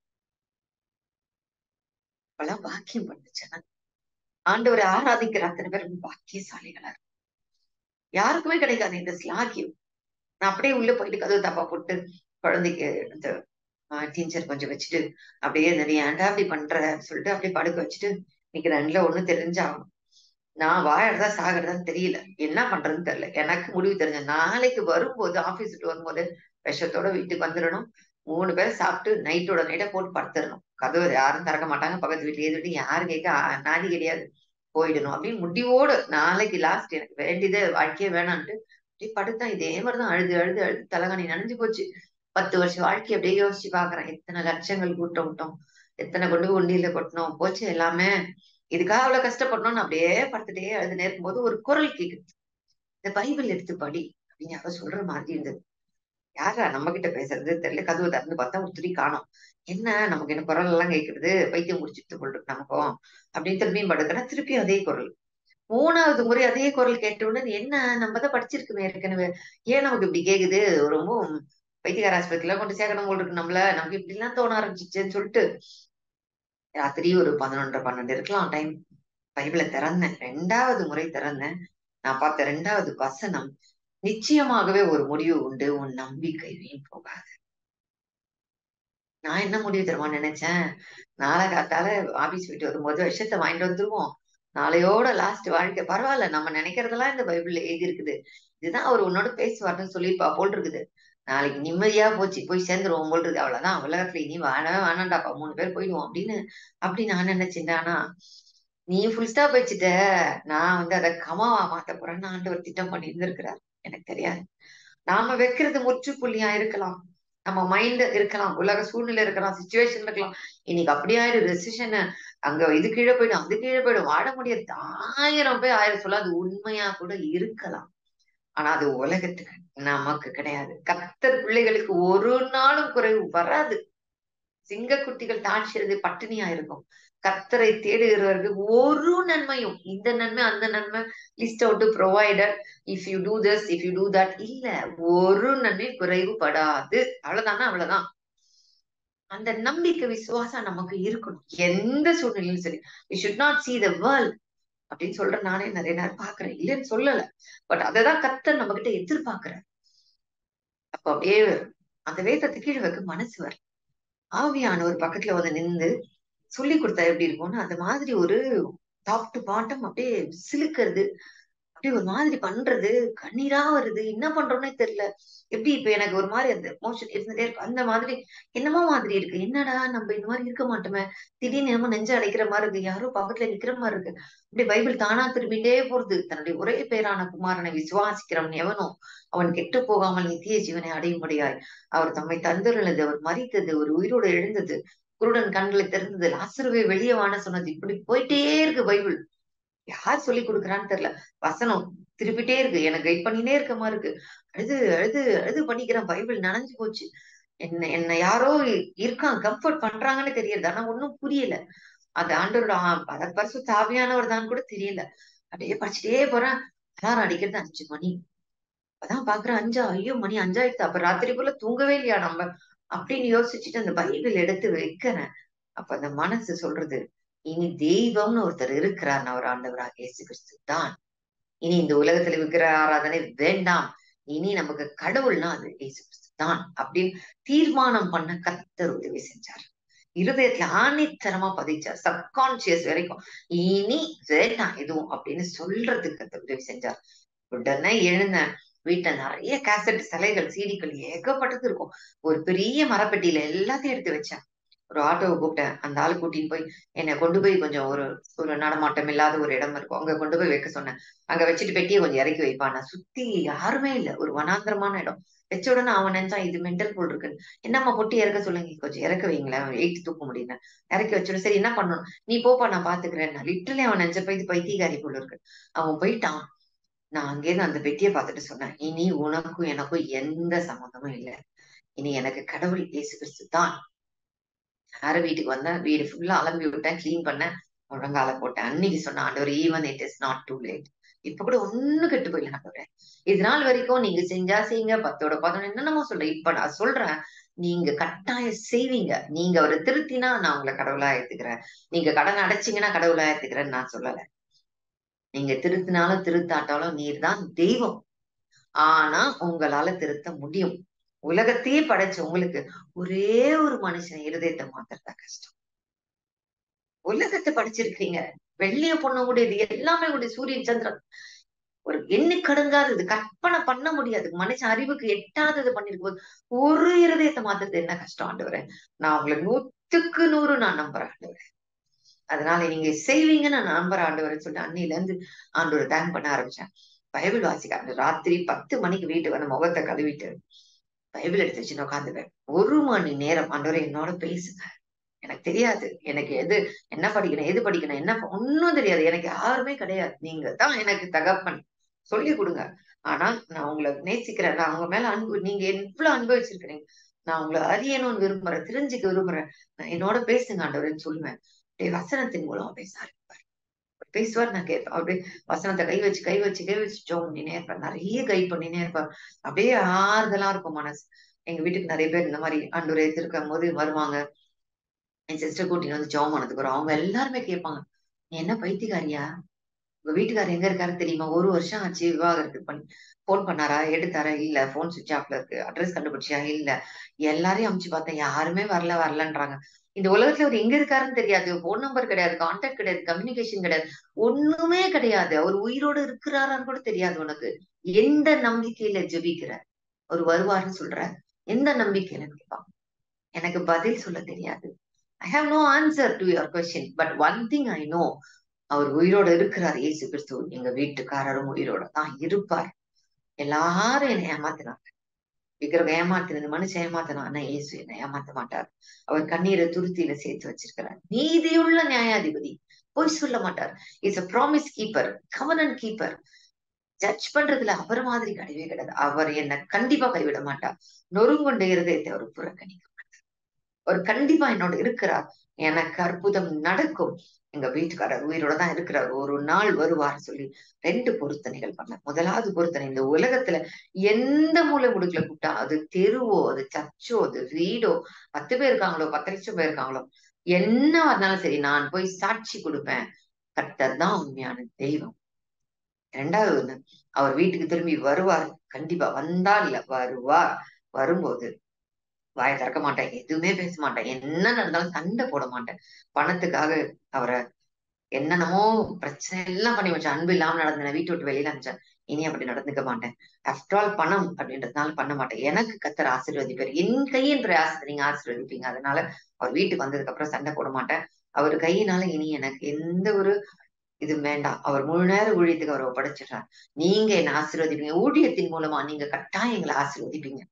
இப்பெல்லாம் பாக்கியம் பண்ணுச்சுன்னா ஆண்டவரை ஆராதிக்கிற அத்தனை பேர் ரொம்ப பாக்கியசாலிகளா இருக்கும் யாருக்குமே கிடைக்காது இந்த ஸ்லாக்கியம் நான் அப்படியே உள்ள போயிட்டு கதவு தப்பா போட்டு குழந்தைக்கு இந்த டீச்சர் கொஞ்சம் வச்சுட்டு அப்படியே நிறைய ஏன்டா அப்படி பண்ற சொல்லிட்டு அப்படியே படுக்க வச்சுட்டு இன்னைக்கு ரெண்டுல ஒண்ணு தெரிஞ்சாகணும் நான் வாழறதா சாகிறதான்னு தெரியல என்ன பண்றதுன்னு தெரியல எனக்கு முடிவு தெரிஞ்ச நாளைக்கு வரும்போது ஆபீஸ் விட்டு வரும்போது விஷத்தோட வீட்டுக்கு வந்துடணும் மூணு பேர் சாப்பிட்டு நைட்டோட நைட்டை போட்டு படுத்துடணும் கதவு யாரும் திறக்க மாட்டாங்க பக்கத்து வீட்டுல எது வீட்டு யாரும் கேட்க ஆ, நாதி கிடையாது போயிடணும் அப்படின்னு முடிவோடு நாளைக்கு லாஸ்ட் எனக்கு வேண்டியதே வாழ்க்கையே வேணான்ட்டு அப்படியே படுத்தேன் இதே மாதிரிதான் அழுது அழுது அழுது தலகாணி நனைஞ்சு போச்சு பத்து வருஷம் வாழ்க்கை அப்படியே யோசிச்சு பாக்குறேன் எத்தனை லட்சங்கள் கூட்டம் விட்டோம் எத்தனை கொண்டு போய் உண்டியில கொட்டினோம் போச்சு எல்லாமே இதுக்காக அவ்வளவு கஷ்டப்படணும்னு அப்படியே படுத்துட்டே அழுது இருக்கும்போது ஒரு குரல் கேக்குது இந்த பைபிள் எடுத்து படி அப்படின்னு யாரோ சொல்ற மாதிரி இருந்தது யாரா நம்ம கிட்ட பேசுறது தெரியல கதவு திறந்து பார்த்தா ஒரு துணி காணோம் என்ன நமக்கு என்ன குரல் எல்லாம் கேக்குறது பைத்தியம் முடிச்சுட்டு கொள்றது நமக்கும் அப்படின்னு திரும்பியும் படுக்கிறேன் திருப்பியும் அதே குரல் மூணாவது முறை அதே குரல் கேட்ட உடனே என்ன நம்ம தான் படிச்சிருக்கோமே ஏற்கனவே ஏன் நமக்கு இப்படி கேக்குது ரொம்ப வைத்தியகார ஆஸ்பத்திரியில கொண்டு சேர்க்கணும் போல் இருக்கு நம்மள நமக்கு இப்படி எல்லாம் தோண ஆரம்பிச்சிச்சுன்னு சொல்லிட்டு ராத்திரி ஒரு பதினொன்றரை பன்னெண்டு இருக்கலாம் டைம் பைபிளை திறந்தேன் ரெண்டாவது முறை திறந்தேன் நான் பார்த்த ரெண்டாவது வசனம் நிச்சயமாகவே ஒரு முடிவு உண்டு உன் நம்பிக்கை வீண் போகாது நான் என்ன முடிவு தருமா நினைச்சேன் நாளை காத்தால ஆபீஸ் விட்டு வரும்போது விஷயத்த வாங்கிட்டு வந்துருவோம் நாளையோட லாஸ்ட் வாழ்க்கை பரவாயில்ல நம்ம நினைக்கிறதெல்லாம் இந்த பைபிள்ல எழுதி இருக்குது இதுதான் அவர் உன்னோட பேசுவார்னு சொல்லிப்பா போல் இருக்குது நாளைக்கு நிம்மதியா போச்சு போய் சேர்ந்துருவோம் போல் இருக்கு அவ்வளவுதான் உலகத்துல இனி வாழவே வேணாண்டாப்பா மூணு பேர் போயிடுவோம் அப்படின்னு அப்படி நான் நினைச்சேன் ஆனா நீ ஃபுல் ஸ்டாப் வச்சுட்ட நான் வந்து அதை கமாவா மாத்த போறேன்னு ஆண்டவர் திட்டம் பண்ணி இருந்திருக்கிறார் எனக்கு தெரியாது நாம வைக்கிறது முற்றுப்புள்ளியா இருக்கலாம் நம்ம மைண்ட் இருக்கலாம் உலக சூழ்நிலை இருக்கலாம் சுச்சுவேஷன் இருக்கலாம் இன்னைக்கு அப்படியாயிரு ரெசிஷன் அங்க இது கீழே போயிடும் அது கீழே போயிடும் வாழ முடியாது ஆயிரம் பேர் ஆயிரம் சொல்ல அது உண்மையா கூட இருக்கலாம் ஆனா அது உலகத்துக்கு நமக்கு கிடையாது கத்தர் பிள்ளைகளுக்கு ஒரு நாளும் குறைவு வராது சிங்கக்குட்டிகள் தாழ்ச்சிறது பட்டினியா இருக்கும் கத்தரை தேடுகிறவர்கள் ஒரு நன்மையும் இந்த நன்மை அந்த நன்மை list out provided if you do this if you do that இல்ல ஒரு நன்மையும் குறைவுபடாது அவ்வளவுதானா அவ்வளவுதான் அந்த நம்பிக்கை விசுவாசம் நமக்கு இருக்கணும் எந்த சூழ்நிலையும் சரி we should not see the world அப்படின்னு சொல்ற நானே நிறைய நேரம் பாக்குறேன் இல்லைன்னு சொல்லல பட் அததான் கத்தர் நம்ம கிட்ட எதிர்பார்க்கிறேன் அப்ப அப்படியே அந்த வேதத்தை கீழே வைக்க மனசு வர ஆவியான ஒரு பக்கத்துல வந்து நின்று சொல்லி கொடுத்தா எப்படி இருக்கும்னு அந்த மாதிரி ஒரு டாப் டு பாட்டம் அப்படியே சிலுக்கிறது அப்படியே ஒரு மாதிரி பண்றது கண்ணீரா வருது என்ன பண்றோம்னே தெரியல எப்படி இப்ப எனக்கு ஒரு மாதிரி அந்த மோஷன் இருந்துட்டே இருக்கு அந்த மாதிரி என்னமோ மாதிரி இருக்கு என்னடா நம்ம இந்த மாதிரி இருக்க மாட்டோமே திடீர்னு என்னமோ நெஞ்சு அடைக்கிற மாதிரி இருக்கு யாரோ பக்கத்துல நிக்கிற மாதிரி இருக்கு அப்படியே பைபிள் தானா திரும்பிட்டே போறது தன்னுடைய ஒரே பேரான குமாரனை விசுவாசிக்கிறவன் எவனோ அவன் கெட்டு போகாமல் நித்திய ஜீவனை அடையும்படியாய் அவர் தம்மை தந்துள்ளது அவர் மறித்தது ஒரு உயிரோடு எழுந்தது குருடன் கண்களை திறந்தது லாசருவை வெளியே வான சொன்னது இப்படி போயிட்டே இருக்கு பைபிள் யார் சொல்லி கொடுக்குறான்னு தெரியல வசனம் திருப்பிட்டே இருக்கு எனக்கு கைட் பண்ணினே இருக்க மாதிரி இருக்கு அழுது அழுது அழுது பண்ணிக்கிறேன் பைபிள் நனைஞ்சு போச்சு என்ன என்ன யாரோ இருக்கான் கம்ஃபர்ட் பண்றாங்கன்னு தெரியுது ஆனா ஒன்னும் புரியல அந்த ஆண்டவரோட பல பரிசு தாவியானவர் தான் கூட தெரியல அப்படியே படிச்சுட்டே போறேன் அலாரம் அடிக்கிறது அஞ்சு மணி அப்பதான் பாக்குறேன் அஞ்சா ஐயோ மணி அஞ்சாயிரத்து அப்ப ராத்திரி போல தூங்கவே இல்லையா நம்ம அப்படின்னு யோசிச்சுட்டு அந்த பைபிள் எடுத்து வைக்கிறேன் அப்ப அந்த மனசு சொல்றது இனி தெய்வம்னு ஒருத்தர் இருக்கிறார் அவர் ஆண்டவராக இயேசு கிறிஸ்து தான் இனி இந்த உலகத்துல விக்கிற ஆராதனை வேண்டாம் இனி நமக்கு கடவுள்னா அது இயேசு கிறிஸ்து தான் அப்படின்னு தீர்மானம் பண்ண கத்தர் உதவி செஞ்சார் இருதயத்துல ஆணித்தரமா பதிச்சார் சப்கான்சியஸ் வரைக்கும் இனி வேண்டாம் எதுவும் அப்படின்னு சொல்றதுக்கு கத்தர் உதவி செஞ்சார் உடனே எழுந்தேன் வீட்டுல நிறைய கேசட் சிலைகள் சீடிகள் ஏகப்பட்டது இருக்கும் ஒரு பெரிய மரப்பெட்டியில எல்லாத்தையும் எடுத்து வச்சேன் ஒரு ஆட்டோவை கூப்பிட்டேன் அந்த ஆளு கூட்டின்னு போய் என்னை கொண்டு போய் கொஞ்சம் ஒரு ஒரு நடமாட்டம் இல்லாத ஒரு இடம் இருக்கும் அங்க கொண்டு போய் வைக்க சொன்னேன் அங்க வச்சுட்டு பெட்டியை கொஞ்சம் இறக்கி வைப்பான் நான் சுத்தி யாருமே இல்லை ஒரு வனாந்திரமான இடம் வச்ச உடனே அவன் நினைச்சான் இது மென்டல் போல் இருக்கு என்னம்மா பொட்டி இறக்க சொல்லுங்க கொஞ்சம் இறக்க வைங்களேன் வெயிட் தூக்க முடியல இறக்கி வச்சுடும் சரி என்ன பண்ணணும் நீ போப்பா நான் பாத்துக்கிறேன் லிட்டரலி அவன் நினைச்சப்ப இது பைத்தியகாரி போல இருக்கு அவன் போயிட்டான் நான் அங்கேருந்து அந்த பெட்டியை பார்த்துட்டு சொன்னேன் இனி உனக்கும் எனக்கும் எந்த சம்மந்தமும் இல்லை இனி எனக்கு கடவுள் இயேசு கிறிஸ்து தான் யார வீட்டுக்கு வந்தேன் வீடு ஃபுல்லா அலம்பி விட்டேன் கிளீன் பண்ணேன் முழங்கால போட்டேன் அன்னைக்கு சொன்ன ஆண்டவர் even it is not too late இப்ப கூட ஒண்ணு கெட்டு போயில ஆண்டவரே இது நாள் வரைக்கும் நீங்க செஞ்சா செய்யுங்க பத்தோட பதினொன்று என்னென்னமோ சொல்றேன் இப்ப நான் சொல்றேன் நீங்க கட்டாயம் செய்வீங்க நீங்க அவரை திருத்தினா நான் உங்களை கடவுளா ஏத்துக்கிறேன் நீங்க கடன் அடைச்சிங்கன்னா கடவுளா ஏத்துக்கிறேன்னு நான் சொல்லல நீங்க திருத்தினாலும் திருத்தாட்டாலும் நீர் தான் தெய்வம் ஆனா உங்களால திருத்த முடியும் உலகத்தையே படைச்ச உங்களுக்கு ஒரே ஒரு மனுஷன் இருதயத்தை மாத்துறதா கஷ்டம் உலகத்தை படிச்சிருக்கீங்க வெள்ளிய பொண்ண கூடியது எல்லாமே கூடிய சூரியன் சந்திரன் ஒரு எண்ணி கடுங்காதது கற்பனை பண்ண முடியாது மனுஷன் அறிவுக்கு எட்டாதது பண்ணிருக்கும் போது ஒரு இருதயத்தை மாத்துறது என்ன கஷ்டம் ஆண்டவரே நான் உங்களை நூத்துக்கு நூறு நான் நம்புறேன் ஆண்டவரே அதனால நீங்க செய்வீங்கன்னு நான் நம்புறேன் ஆண்டவரை சொல்லிட்டு அன்னில இருந்து ஆண்டவரை தேங்க் பண்ண ஆரம்பிச்சேன் பைபிள் வாசிக்க ராத்திரி பத்து மணிக்கு வீட்டுக்கு வந்து முகத்தை கழுவிட்டு பைபிள் எடுத்து வச்சுன்னு உட்காந்துவேன் ஒரு மணி நேரம் ஆண்டவரை என்னோட பேசுங்க எனக்கு தெரியாது எனக்கு எது என்ன படிக்கணும் எது படிக்கணும் என்ன ஒன்னும் தெரியாது எனக்கு யாருமே கிடையாது நீங்க தான் எனக்கு தகப்பன் சொல்லி கொடுங்க ஆனா நான் உங்களை நேசிக்கிறேன் நான் உங்க மேல அன்பு நீங்க எவ்வளவு அன்பு வச்சிருக்கிறீங்க நான் உங்களை அறியணும்னு விரும்புறேன் தெரிஞ்சுக்க விரும்புறேன் நான் என்னோட பேசுங்க ஆண்டவரேன்னு சொல்லுவேன் அப்படியே வசனத்தின் மூலம் பேச ஆரம்பிப்பார் பேசுவார் நான் கேட்பேன் அப்படியே வசனத்தை கை வச்சு கை வச்சு கை வச்சு ஜோம் பண்ணினே இருப்பேன் நிறைய கை பண்ணினே இருப்பேன் அப்படியே ஆறுதலா இருக்கும் மனசு எங்க வீட்டுக்கு நிறைய பேர் இந்த மாதிரி ஆண்டூர் எடுத்திருக்கும் போது வருவாங்க என் சிஸ்டர் கூட்டின்னு வந்து ஜோம் பண்ணதுக்கு வரும் அவங்க எல்லாருமே கேட்பாங்க நீ என்ன பைத்தியக்காரியா உங்க வீட்டுக்காரர் எங்க இருக்காரு தெரியுமா ஒரு வருஷம் ஆச்சு விவாகரத்து பண்ணி போன் பண்ணாரா எடுத்தாரா இல்ல போன் சுவிட்ச் ஆஃப்ல இருக்கு அட்ரஸ் கண்டுபிடிச்சியா இல்ல எல்லாரையும் அமுச்சு பார்த்தேன் யாருமே வரல வரலன்றாங்க இந்த உலகத்துல அவர் எங்க இருக்காருன்னு தெரியாது போன் நம்பர் கிடையாது கான்டாக்ட் கிடையாது கம்யூனிகேஷன் கிடையாது ஒண்ணுமே கிடையாது அவர் உயிரோடு இருக்கிறாரான்னு கூட தெரியாது உனக்கு எந்த நம்பிக்கையில ஜெபிக்கிற அவர் வருவாருன்னு சொல்ற எந்த நம்பிக்கையில கேட்பாங்க எனக்கு பதில் சொல்ல தெரியாது I have no answer to your question but one thing I know அவர் உயிரோட இருக்கிறார் இயேசு கிறிஸ்து எங்க வீட்டுக்காரரும் உயிரோட தான் இருப்பார் எல்லாரும் என்னை ஏமாத்தினாங்க விக்கிரகம் ஏமாத்தினது மனுஷன் ஏமாத்தினா ஆனா இயேசு என்னை ஏமாத்த மாட்டார் அவர் கண்ணீரை துருத்தியில சேர்த்து வச்சிருக்கிறார் நீதியுள்ள நியாயாதிபதி பொய் சொல்ல மாட்டார் is a promise keeper covenant keeper judge பண்றதுல அவர் மாதிரி கிடையவே கிடையாது அவர் என்னை கண்டிப்பா கைவிட மாட்டார் நொறுங்கொண்ட இருதயத்தை அவர் புறக்கணிக்க மாட்டார் அவர் கண்டிப்பா என்னோட இருக்கிறார் எனக்கு அற்புதம் நடக்கும் எங்க வீட்டுக்காரர் உயிரோட தான் இருக்கிறார் ஒரு நாள் வருவார் சொல்லி ரெண்டு பொருத்தனைகள் பண்ண முதலாவது பொருத்தனை இந்த உலகத்துல எந்த மூலை முடுக்குல கூப்பிட்டா அது தெருவோ அது சர்ச்சோ அது வீடோ பத்து பேர் இருக்காங்களோ பத்து லட்சம் பேர் இருக்காங்களோ என்ன இருந்தாலும் சரி நான் போய் சாட்சி கொடுப்பேன் கர்த்தர் தான் உண்மையான தெய்வம் ரெண்டாவது ஒண்ணு அவர் வீட்டுக்கு திரும்பி வருவார் கண்டிப்பா வந்தா இல்ல வருவார் வரும்போது வாயை திறக்க மாட்டேன் எதுவுமே பேச மாட்டேன் என்ன நடந்தாலும் சண்டை போட மாட்டேன் பணத்துக்காக அவரை என்னென்னமோ பிரச்சனை எல்லாம் பண்ணி வச்சேன் அன்பு இல்லாம நடந்தேன் வீட்டு விட்டு வெளியில அனுப்பிச்சேன் இனி அப்படி நடந்துக்க மாட்டேன் ஆஃப்டர் ஆல் பணம் அப்படின்றதுனால பண்ண மாட்டேன் எனக்கு கத்தர் ஆசீர்வதிப்பார் என் கையின் பிரயாசத்தை நீங்க ஆசீர்வதிப்பீங்க அதனால அவர் வீட்டுக்கு வந்ததுக்கு அப்புறம் சண்டை போட மாட்டேன் அவர் கையினால இனி எனக்கு எந்த ஒரு இது வேண்டாம் அவர் முழு நேர ஊழியத்துக்கு அவர் ஒப்படைச்சிடுறார் நீங்க என்ன ஆசீர்வதிப்பீங்க ஊழியத்தின் மூலமா நீங்க கட்டாயம் எங்களை ஆசீர்வதிப்பீங்க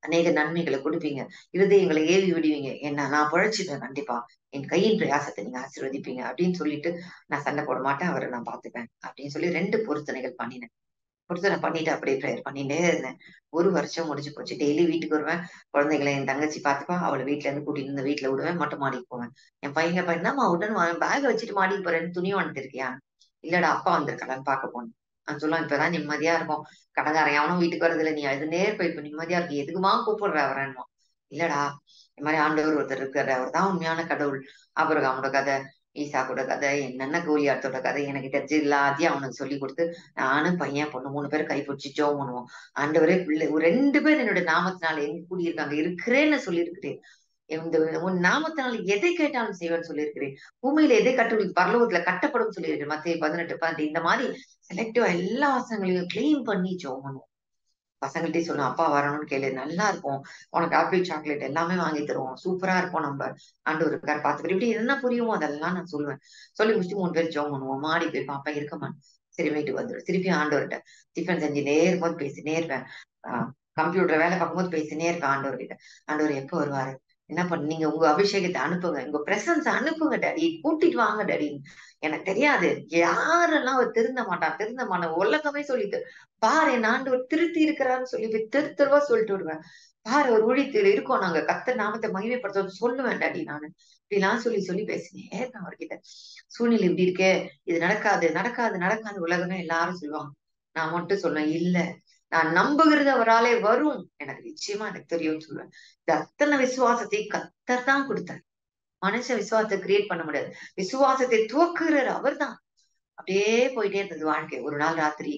அநேக நன்மைகளை கொடுப்பீங்க இருதயங்களை ஏவி விடுவீங்க என்ன நான் பழைச்சிட்டேன் கண்டிப்பா என் கையின் பிரயாசத்தை நீங்க ஆசீர்வதிப்பீங்க அப்படின்னு சொல்லிட்டு நான் சண்டை போட மாட்டேன் அவரை நான் பாத்துப்பேன் அப்படின்னு சொல்லி ரெண்டு பொருத்தனைகள் பண்ணினேன் பொருத்தனை பண்ணிட்டு அப்படியே ப்ரேயர் பண்ணிட்டே இருந்தேன் ஒரு வருஷம் முடிஞ்சு போச்சு டெய்லி வீட்டுக்கு வருவேன் குழந்தைகளை என் தங்கச்சி பார்த்துப்பா அவளை வீட்டுல இருந்து கூட்டிட்டு இருந்து வீட்டுல விடுவேன் மட்டும் மாடிக்கு போவேன் என் பையன் பையன் என்னம்மா உடனே பேக வச்சுட்டு மாடிக்கு போறேன்னு துணி வந்துருக்கியா இல்லடா அப்பா வந்திருக்கலான்னு பார்க்க போனேன் நான் சொல்லுவேன் இப்பதான் நிம்மதியா இருக்கும் கடங்காரன் எவனும் வீட்டுக்கு வரதில்ல நீ அது நேர் போய் இப்ப நிம்மதியா இருக்கு எதுக்குமா கூப்பிடுற அவரன்மா இல்லடா இந்த மாதிரி ஆண்டவர் ஒருத்தர் இருக்காரு அவர் தான் உண்மையான கடவுள் அபரகாமோட கதை ஈசாக்கோட கதை என்னென்ன கோலியாத்தோட கதை எனக்கு தெரிஞ்சு எல்லாத்தையும் அவனுக்கு சொல்லி கொடுத்து நானும் பையன் பொண்ணு மூணு பேர் கை பிடிச்சி ஜோம் பண்ணுவோம் ஆண்டவரே பிள்ளை ஒரு ரெண்டு பேர் என்னோட நாமத்தினால எங்க கூடியிருக்காங்க இருக்கிறேன்னு சொல்லியிருக்கிறேன் இந்த உன் நாமத்தினால எதை கேட்டாலும் செய்வேன்னு சொல்லியிருக்கிறேன் பூமியில எதை கட்டு பரலோகத்துல கட்டப்படும் சொல்லியிருக்கிறேன் மத்திய பதினெட்டு பதினெட்டு இந்த மாதிரி செலக்டிவா எல்லா வசங்களையும் கிளீன் பண்ணி ஜோம் பண்ணுவோம் பசங்கள்ட்டே சொல்லுவோம் அப்பா வரணும்னு கேளு நல்லா இருக்கும் உனக்கு ஆப்பிள் சாக்லேட் எல்லாமே வாங்கி தருவோம் சூப்பரா இருக்கும் நம்ம ஆண்டு இருக்காரு பார்த்து இப்படி என்ன புரியுமோ அதெல்லாம் நான் சொல்லுவேன் சொல்லி முடிச்சுட்டு மூணு பேர் ஜோம் பண்ணுவோம் மாடி போய் பாப்பா இருக்கமா சரி வீட்டுக்கு வந்துடும் திருப்பி ஆண்டவர்கிட்ட டிஃபன் செஞ்சுனே இருக்கும்போது பேசினே இருப்பேன் ஆஹ் கம்ப்யூட்டர் வேலை பார்க்கும்போது பேசினே இருப்பேன் ஆண்டவர்கிட்ட ஆண்டவர் எப்போ வருவாரு என்ன பண்ண நீங்க உங்க அபிஷேகத்தை அனுப்புங்க உங்க பிரசன்ஸ் அனுப்புங்க டாடி கூட்டிட்டு வாங்க டாடி எனக்கு தெரியாது யாரெல்லாம் அவர் திருந்த மாட்டான் திருந்த மாட்டான் உலகமே சொல்லிட்டு பாரு என் ஆண்டவர் திருத்தி இருக்கிறான்னு சொல்லி போய் தெரு தெருவா சொல்லிட்டு விடுவேன் பாரு ஒரு ஊழியத்தில் இருக்கோம் நாங்க கத்த நாமத்தை மகிமைப்படுத்த சொல்லுவேன் டாடி நானு இப்படிலாம் சொல்லி சொல்லி பேசினேன் நான் அவர்கிட்ட சூழ்நிலை இப்படி இருக்கே இது நடக்காது நடக்காது நடக்காது உலகமே எல்லாரும் சொல்லுவாங்க நான் மட்டும் சொன்னேன் இல்ல நான் நம்புகிறது அவராலே வரும் எனக்கு நிச்சயமா எனக்கு தெரியும்னு சொல்லுவேன் இந்த அத்தனை விசுவாசத்தை கத்தர் தான் கொடுத்தார் மனுஷ விசுவாசத்தை கிரியேட் பண்ண முடியாது விசுவாசத்தை துவக்குகிறார் அவர் தான் அப்படியே போயிட்டே இருந்தது வாழ்க்கை ஒரு நாள் ராத்திரி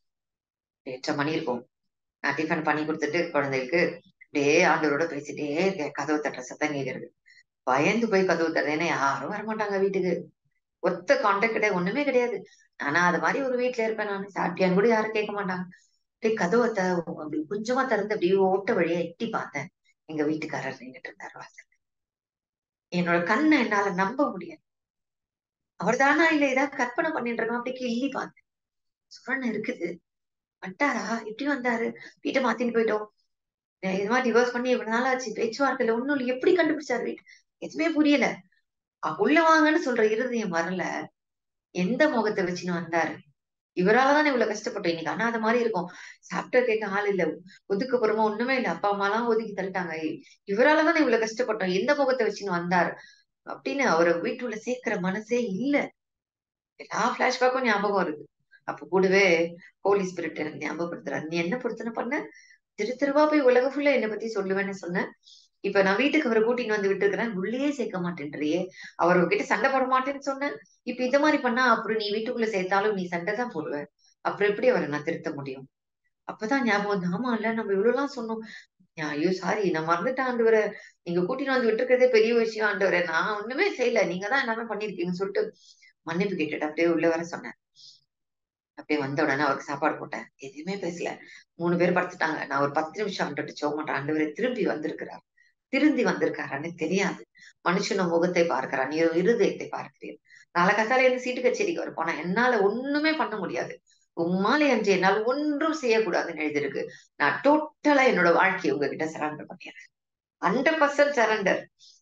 எட்டரை மணி இருக்கும் நான் டிஃபன் பண்ணி கொடுத்துட்டு குழந்தைக்கு அப்படியே ஆண்டவரோட பேசிட்டே இருக்கேன் கதவு தட்டுற சத்தம் கேட்கறது பயந்து போய் கதவு தட்டுறேன்னா யாரும் வரமாட்டாங்க வீட்டுக்கு ஒத்த கான்டாக்ட் கிடையாது ஒண்ணுமே கிடையாது ஆனா அது மாதிரி ஒரு வீட்டுல இருப்பேன் நான் சாப்பிட்டியான்னு கூட யாரும் கேட்க மாட்டாங்க அப்படியே கதவை த அப்படி கொஞ்சமா திறந்து அப்படியே ஓட்ட வழியா எட்டி பார்த்தேன் எங்க வீட்டுக்காரர் நின்றுட்டு இருந்தார் வாசல் என்னோட கண்ணை என்னால நம்ப முடியாது அவர் தானா இல்ல ஏதாவது கற்பனை பண்ணிட்டு இருக்கோம் அப்படி கிள்ளி பார்த்தேன் சுரண் இருக்குது வட்டாரா இப்படி வந்தாரு வீட்டை மாத்தின்னு போயிட்டோம் இது மாதிரி டிவோர்ஸ் பண்ணி இவ்வளவு நாள் ஆச்சு பேச்சுவார்த்தையில ஒண்ணும் இல்லை எப்படி கண்டுபிடிச்சாரு வீட்டு எதுவுமே புரியல உள்ள வாங்கன்னு சொல்ற இருதயம் வரல எந்த முகத்தை வச்சுன்னு வந்தாரு இவராலதான் இவ்வளவு கஷ்டப்பட்டோம் இன்னைக்கு ஆனா அது மாதிரி இருக்கும் சாப்பிட்ட கேட்க ஆள் இல்ல ஒதுக்கப்புறமா ஒண்ணுமே இல்ல அப்பா அம்மா எல்லாம் ஒதுக்கி தள்ளிட்டாங்க இவராலதான் இவ்வளவு கஷ்டப்பட்டோம் எந்த முகத்தை வச்சுன்னு வந்தாரு அப்படின்னு அவரை வீட்டுல சேர்க்கிற மனசே இல்ல எல்லா பிளாஷ்பேக்கும் ஞாபகம் வருது அப்ப கூடவே ஹோலி ஸ்பிரிட் எனக்கு ஞாபகப்படுத்துறாரு நீ என்ன பொருத்தனை பண்ண திரு திருவா போய் உலக ஃபுல்லா என்னை பத்தி சொல்லுவேன்னு சொன்னேன் இப்ப நான் வீட்டுக்கு அவரை கூட்டிட்டு வந்து விட்டுருக்கிறேன் உள்ளே சேர்க்க மாட்டேன்றியே அவர் கிட்ட சண்டை போட மாட்டேன்னு சொன்னேன் இப்ப இந்த மாதிரி பண்ணா அப்புறம் நீ வீட்டுக்குள்ள சேர்த்தாலும் நீ சண்டை தான் போடுவ அப்புறம் எப்படி அவரை நான் திருத்த முடியும் அப்பதான் ஞாபகம் வந்து ஆமா இல்ல நம்ம இவ்வளவு எல்லாம் சொன்னோம் ஐயோ சாரி நான் மறந்துட்டேன் ஆண்டவரை நீங்க கூட்டிட்டு வந்து விட்டுருக்கிறதே பெரிய விஷயம் ஆண்டவரை நான் ஒண்ணுமே செய்யல நீங்க தான் எல்லாமே பண்ணிருக்கீங்கன்னு சொல்லிட்டு மன்னிப்பு கேட்டுட்டு அப்படியே உள்ள வர சொன்னேன் அப்படியே வந்த உடனே அவருக்கு சாப்பாடு போட்டேன் எதுவுமே பேசல மூணு பேர் படுத்துட்டாங்க நான் ஒரு பத்து நிமிஷம் அவன்கிட்ட சோக மாட்டேன் ஆண்டவரை திரும்பி வந்திருக்கிறார் திருந்தி வந்திருக்காரான்னு தெரியாது மனுஷன முகத்தை பார்க்கிறான் நீ இருதயத்தை பார்க்கிறீர் நாளை கத்தால இருந்து சீட்டு கச்சேரிக்கு வர போனா என்னால ஒண்ணுமே பண்ண முடியாது உம்மாலே அன்று என்னால் ஒன்றும் செய்யக்கூடாதுன்னு எழுதிருக்கு நான் டோட்டலா என்னோட வாழ்க்கையை உங்ககிட்ட சரண்டர் பண்ணிடுறேன் ஹண்ட்ரட் பர்சன்ட் சரண்டர்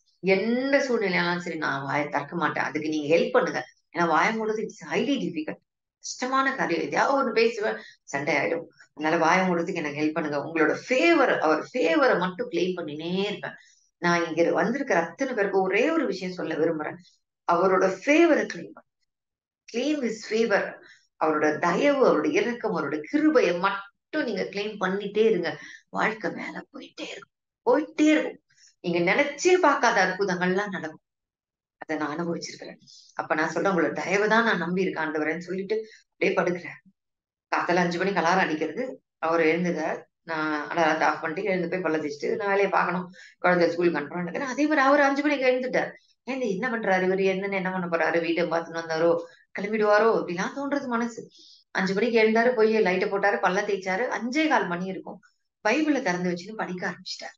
எந்த சூழ்நிலையாலும் சரி நான் வாய திறக்க மாட்டேன் அதுக்கு நீங்க ஹெல்ப் பண்ணுங்க ஏன்னா வாய மூடுறது இட்ஸ் ஹைலி டிஃபிகல்ட் கஷ்டமான காரியம் எதையாவது ஒண்ணு பேசுவேன் சண்டை ஆயிடும் அதனால வாய மூடுறதுக்கு எனக்கு ஹெல்ப் பண்ணுங்க உங்களோட ஃபேவர் அவர் ஃபேவரை மட்டும் கிளைம் பண்ணினே இருப்பேன் நான் இங்க வந்திருக்கிற அத்தனை பேருக்கு ஒரே ஒரு விஷயம் சொல்ல விரும்புறேன் அவரோட ஃபேவரை கிளைம் பண்ண கிளைம் இஸ் ஃபேவர் அவரோட தயவு அவரோட இறக்கம் அவரோட கிருபையை மட்டும் நீங்க கிளைம் பண்ணிட்டே இருங்க வாழ்க்கை மேல போயிட்டே இருக்கும் போயிட்டே இருக்கும் நீங்க நினைச்சே பார்க்காத அற்புதங்கள்லாம் நடக்கும் அதை நான் அனுபவிச்சிருக்கிறேன் அப்ப நான் சொல்றேன் உங்களோட தயவு தான் நான் நம்பி இருக்கேன் ஆண்டவரேன்னு சொல்லிட்டு அப்படியே படுக்கிறேன் காத்தால அஞ்சு மணிக்கு அலாரம் அடிக்கிறது அவர் எழுந்துகிறார் நான் அலாரத்தை ஆஃப் பண்ணிட்டு எழுந்து போய் பல்ல தேய்ச்சிட்டு நான் வேலையை பார்க்கணும் குழந்தை ஸ்கூலுக்கு அனுப்புறோம் நினைக்கிறேன் அதே மாதிரி அவர் அஞ்சு மணிக்கு எழுந்துட்டார் ஏன் என்ன பண்றாரு இவர் என்னன்னு என்ன பண்ண போறாரு வீட்டை பார்த்துன்னு வந்தாரோ கிளம்பிடுவாரோ அப்படிலாம் தோன்றது மனசு அஞ்சு மணிக்கு எழுந்தாரு போய் லைட்டை போட்டாரு பல்ல தேய்ச்சாரு அஞ்சே கால் மணி இருக்கும் பைபிளை திறந்து வச்சுன்னு படிக்க ஆரம்பிச்சிட்டாரு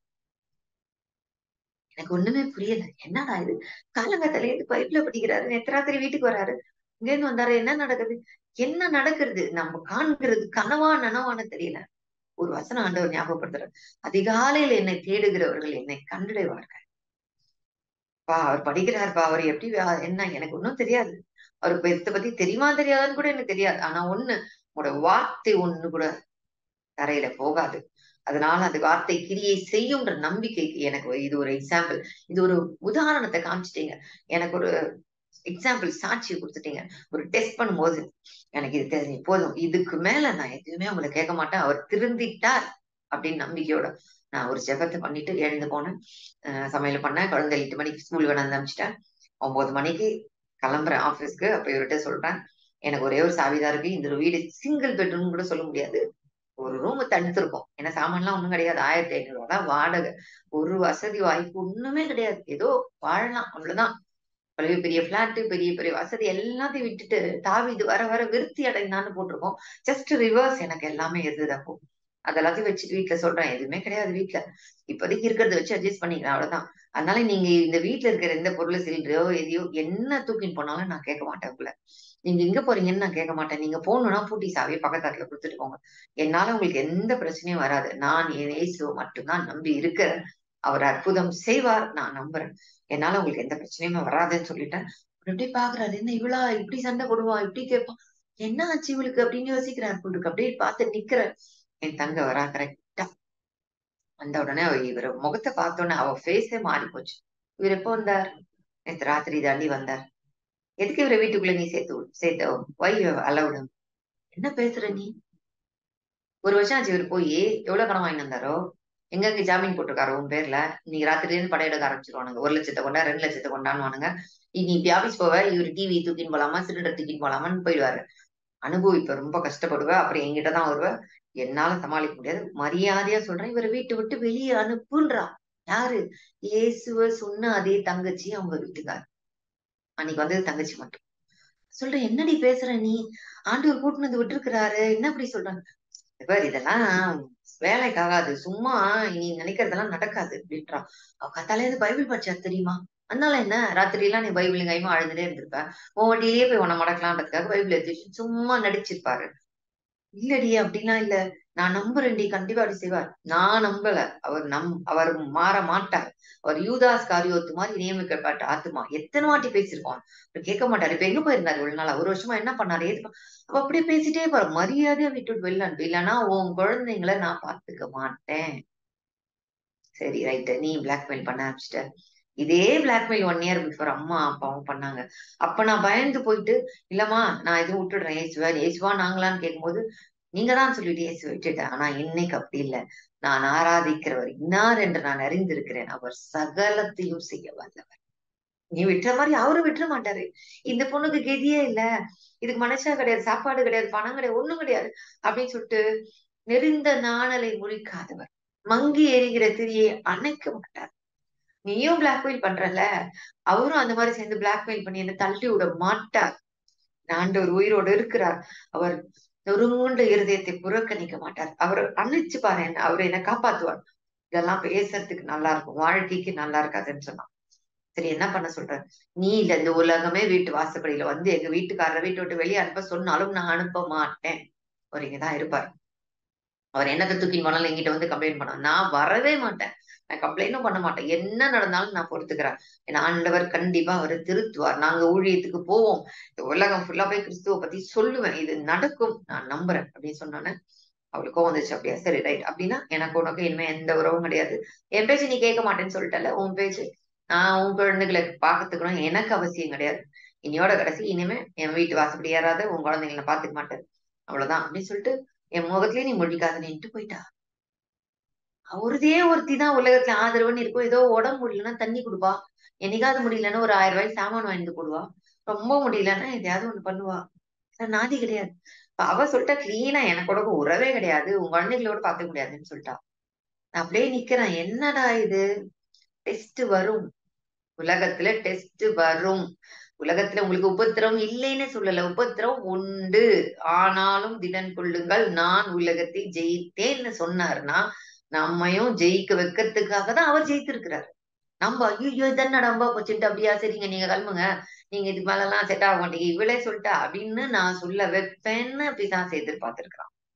எனக்கு ஒண்ணுமே புரியல என்னடா இது காலங்கத்தில இருந்து பைப்ல படிக்கிறாரு நேத்திராத்திரி வீட்டுக்கு வராரு இங்க இருந்து வந்தாரு என்ன நடக்குது என்ன நடக்கிறது நம்ம காண்கிறது கனவா நனவான்னு தெரியல ஒரு வசனம் ஆண்டவர் ஞாபகப்படுத்துறார் அதிகாலையில் என்னை தேடுகிறவர்கள் என்னை கண்டுடைவார்கள் பா அவர் படிக்கிறாருப்பா அவர் எப்படி வே- என்ன எனக்கு ஒன்றும் தெரியாது அவருக்கு இதை பத்தி தெரியுமா தெரியாதான்னு கூட எனக்கு தெரியாது ஆனா ஒண்ணு உங்களோட வார்த்தை ஒண்ணு கூட தரையில போகாது அதனால அந்த வார்த்தை கிரியை செய்யும்ன்ற நம்பிக்கைக்கு எனக்கு ஒரு- இது ஒரு எக்ஸாம்பிள் இது ஒரு உதாரணத்தை காமிச்சிட்டீங்க எனக்கு ஒரு எக்ஸாம்பிள் சாட்சி கொடுத்துட்டீங்க ஒரு டெஸ்ட் பண்ணும்போது எனக்கு இது தெரிஞ்சு போதும் இதுக்கு மேல நான் எதுவுமே உங்களை கேட்க மாட்டேன் அவர் திருந்திட்டார் அப்படின்னு நம்பிக்கையோட நான் ஒரு ஜெபத்தை பண்ணிட்டு எழுந்து போனேன் அஹ் சமையல் பண்ணேன் குழந்தை எட்டு மணிக்கு ஸ்கூல் வேணாந்து அனுப்பிச்சிட்டேன் ஒன்பது மணிக்கு கிளம்புறேன் ஆபீஸ்க்கு அப்ப இவர்கிட்ட சொல்றேன் எனக்கு ஒரே ஒரு சாவிதான் இருக்கு இந்த ஒரு வீடு சிங்கிள் பெட்ரூம் கூட சொல்ல முடியாது ஒரு ரூம் தடுத்திருக்கோம் ஏன்னா சாமான்லாம் ஒண்ணும் கிடையாது ஆயிரத்தி ஐநூறு ரூபா தான் வாடகை ஒரு வசதி வாய்ப்பு ஒண்ணுமே கிடையாது ஏதோ வாழலாம் அவ்வளவுதான் பெரிய பெரிய பிளாட் பெரிய பெரிய வசதி எல்லாத்தையும் விட்டுட்டு தாவி இது வர வர விருத்தி அடைந்தான்னு போட்டிருக்கோம் ஜஸ்ட் ரிவர்ஸ் எனக்கு எல்லாமே இருந்தது அப்போ அதெல்லாத்தையும் வச்சுட்டு வீட்டுல சொல்றேன் எதுவுமே கிடையாது வீட்டுல இப்போதைக்கு இருக்கிறத வச்சு அட்ஜஸ்ட் பண்ணிக்கலாம் அவ்வளவுதான் அதனால நீங்க இந்த வீட்டுல இருக்கிற எந்த பொருள் சிலிண்டரோ எதையோ என்ன தூக்கின்னு போனாலும் நான் கேட்க மாட்டேன் உங்களை நீங்க எங்க போறீங்கன்னு நான் கேட்க மாட்டேன் நீங்க போகணும்னா பூட்டி சாவியை பக்கத்தாட்டுல கொடுத்துட்டு போங்க என்னால உங்களுக்கு எந்த பிரச்சனையும் வராது நான் என் இயேசுவை மட்டும்தான் நம்பி இருக்கிறேன் அவர் அற்புதம் செய்வார் நான் நம்புறேன் என்னால உங்களுக்கு எந்த பிரச்சனையுமே வராதுன்னு சொல்லிட்டேன் அவர் எப்படி பாக்குறாரு என்ன இவ்வளா இப்படி சண்டை போடுவா இப்படி கேட்பான் என்ன ஆச்சு இவளுக்கு அப்படின்னு யோசிக்கிறார் போட்டுருக்கு அப்படியே பார்த்து நிக்கிற என் தங்க வரா கரெக்டா வந்த உடனே அவ இவர முகத்தை பார்த்த உடனே அவ ஃபேஸே மாறி போச்சு இவர் எப்போ வந்தார் நேத்து ராத்திரி தாண்டி வந்தார் எதுக்கு இவரை வீட்டுக்குள்ள நீ சேர்த்து விடு- சேர்த்த வை அலவுடு என்ன பேசுற நீ ஒரு வருஷம் ஆச்சு இவர் போய் எவ்வளவு பணம் வாங்கி வந்தாரோ எங்க ஜாமீன் போட்டிருக்காரு உன் பேர்ல இன்னைக்கு ராத்திரில இருந்து படையெடுக்க ஆரம்பிச்சிருவானுங்க ஒரு லட்சத்தை கொண்டா ரெண்டு லட்சத்தை கொண்டாடுவானுங்க நீ இப்படி ஆபீஸ் போவ இவர் டிவி தூக்கின்னு போலாமா சிலிண்டர் தூக்கின்னு போலாமான்னு போயிடுவாரு அனுபவிப்ப ரொம்ப கஷ்டப்படுவ அப்புறம் என்கிட்ட தான் வருவ என்னால சமாளிக்க முடியாது மரியாதையா சொல்றேன் இவரை வீட்டை விட்டு வெளியே அனுப்புன்றா யாரு இயேசுவ சொன்ன அதே தங்கச்சி அவங்க வீட்டுக்கார் அன்னைக்கு வந்தது தங்கச்சி மட்டும் சொல்றேன் என்னடி பேசுற நீ ஆண்டவர் கூட்டினு வந்து விட்டுருக்கிறாரு என்ன அப்படி சொல்றாங்க இவர் இதெல்லாம் வேலைக்கு ஆகாது சும்மா நீ நினைக்கிறதெல்லாம் நடக்காது அப்படின்றான் அவ கத்தாலே இருந்து பைபிள் படிச்சா தெரியுமா அதனால என்ன ராத்திரி எல்லாம் நீ பைபிள் கைமா அழுதுட்டே இருந்திருப்ப உன் வண்டியிலேயே போய் உன்னை மடக்கலான்றதுக்காக பைபிள் எடுத்து வச்சு சும்மா நடிச்சிருப்பாரு இல்லடி அப்படிலாம் இல்ல நான் நம்புறேன்டி கண்டிப்பா அப்படி செய்வார் நான் நம்பல அவர் நம் அவர் மாற மாட்டார் அவர் யூதாஸ் காரியோத்து மாதிரி நியமிக்கப்பட்ட ஆத்துமா எத்தனை வாட்டி பேசியிருக்கோம் அவர் கேட்க மாட்டாரு இப்ப எங்க போயிருந்தாரு இவ்வளவு நாள் ஒரு வருஷமா என்ன பண்ணாரு ஏது பண்- அவ அப்படியே பேசிட்டே போற மரியாதையா விட்டுட்டு வெளில அனுப்பு இல்லைன்னா உன் குழந்தைங்களை நான் பாத்துக்க மாட்டேன் சரி ரைட்டு நீ பிளாக்மெயில் பண்ண ஆரம்பிச்சிட்ட இதே பிளாக்மெயில் ஒன் இயர் பிஃபோர் அம்மா அப்பாவும் பண்ணாங்க அப்ப நான் பயந்து போயிட்டு இல்லம்மா நான் எதுவும் விட்டுடுறேன் ஏசுவா ஏசுவா நாங்களான்னு கேட்கும்போது நீங்க தான் சொல்லிட்டு இயேசு விட்டுட்டேன் ஆனா இன்னைக்கு அப்படி இல்லை நான் ஆராதிக்கிறவர் இன்னார் என்று நான் அறிந்திருக்கிறேன் அவர் சகலத்தையும் செய்ய வல்லவர் நீ விட்டுற மாதிரி அவரும் விட்டுற மாட்டாரு இந்த பொண்ணுக்கு கெதியே இல்ல இதுக்கு மனுஷா கிடையாது சாப்பாடு கிடையாது பணம் கிடையாது ஒண்ணும் கிடையாது அப்படின்னு சொல்லிட்டு நெறிந்த நாணலை முறிக்காதவர் மங்கி எரிகிற திரியை அணைக்க மாட்டார் நீயும் பிளாக்மெயில் பண்றல அவரும் அந்த மாதிரி சேர்ந்து பிளாக்மெயில் பண்ணி என்ன தள்ளி விட மாட்டார் ஆண்டவர் உயிரோடு இருக்கிறார் அவர் நொறுங்குண்ட இருதயத்தை புறக்கணிக்க மாட்டார் அவர் அணைச்சு பாரு என்ன அவர் என்ன காப்பாத்துவார் இதெல்லாம் பேசுறதுக்கு நல்லா இருக்கும் வாழ்க்கைக்கு நல்லா இருக்காதுன்னு சொன்னான் சரி என்ன பண்ண சொல்ற நீ இல்ல இந்த உலகமே வீட்டு வாசப்படியில வந்து எங்க வீட்டுக்காரரை வீட்டை விட்டு வெளியே அனுப்ப சொன்னாலும் நான் அனுப்ப மாட்டேன் அவர் இங்கதான் இருப்பார் அவர் என்னத்தை தூக்கின்னு போனாலும் என்கிட்ட வந்து கம்ப்ளைண்ட் பண்ண நான் வரவே மாட்டேன் நான் கம்ப்ளைண்டும் பண்ண மாட்டேன் என்ன நடந்தாலும் நான் பொறுத்துக்கிறேன் ஏன்னா ஆண்டவர் கண்டிப்பா அவரை திருத்துவார் நாங்க ஊழியத்துக்கு போவோம் இந்த உலகம் ஃபுல்லா போய் கிறிஸ்துவ பத்தி சொல்லுவேன் இது நடக்கும் நான் நம்புறேன் அப்படின்னு சொன்னோன்னே அவளுக்கு கோவம் வந்துச்சு அப்படியா சரி ரைட் அப்படின்னா எனக்கு உனக்கு இனிமே எந்த உறவும் கிடையாது என் பேச்சு நீ கேட்க மாட்டேன்னு சொல்லிட்டல உன் பேச்சு நான் உன் குழந்தைகளை பாக்கத்துக்கணும் எனக்கு அவசியம் கிடையாது இனியோட கடைசி இனிமே என் வீட்டு வாசப்படி ஏறாத உன் குழந்தைங்களை நான் பாத்துக்க மாட்டேன் அவ்வளவுதான் அப்படின்னு சொல்லிட்டு என் முகத்திலேயே நீ முழிக்காதன்னுட்டு போயிட்டா ஒருதே ஒருத்தி தான் உலகத்துல ஆதரவுன்னு இருக்கும் ஏதோ உடம்பு முடியலன்னா தண்ணி கொடுப்பா என்னைக்காவது முடியலன்னா ஒரு ஆயிரம் ரூபாய்க்கு சாமான் வாங்கிட்டு போடுவா ரொம்ப முடியலன்னா எதையாவது ஒண்ணு பண்ணுவா ஆனா நாதி கிடையாது இப்ப அவ சொல்லிட்டா கிளீனா எனக்கு உனக்கு உறவே கிடையாது உன் குழந்தைகளோட பாத்துக்க முடியாதுன்னு சொல்லிட்டா நான் அப்படியே நிக்கிறேன் என்னடா இது டெஸ்ட் வரும் உலகத்துல டெஸ்ட் வரும் உலகத்துல உங்களுக்கு உபத்திரம் இல்லைன்னு சொல்லல உபத்திரம் உண்டு ஆனாலும் திடன் கொள்ளுங்கள் நான் உலகத்தை ஜெயித்தேன்னு சொன்னாருன்னா நம்மையும் ஜெயிக்க வைக்கிறதுக்காக தான் அவர் ஜெயித்திருக்கிறார் நம்ம ஐயோ இதென்ன நம்ப போச்சுட்டு அப்படியா சரிங்க நீங்க கிளம்புங்க நீங்க இதுக்கு மேல எல்லாம் செட் ஆக மாட்டீங்க இவளே சொல்லிட்டா அப்படின்னு நான் சொல்ல வைப்பேன்னு பிசாசு எதிர்பார்த்திருக்கிறான்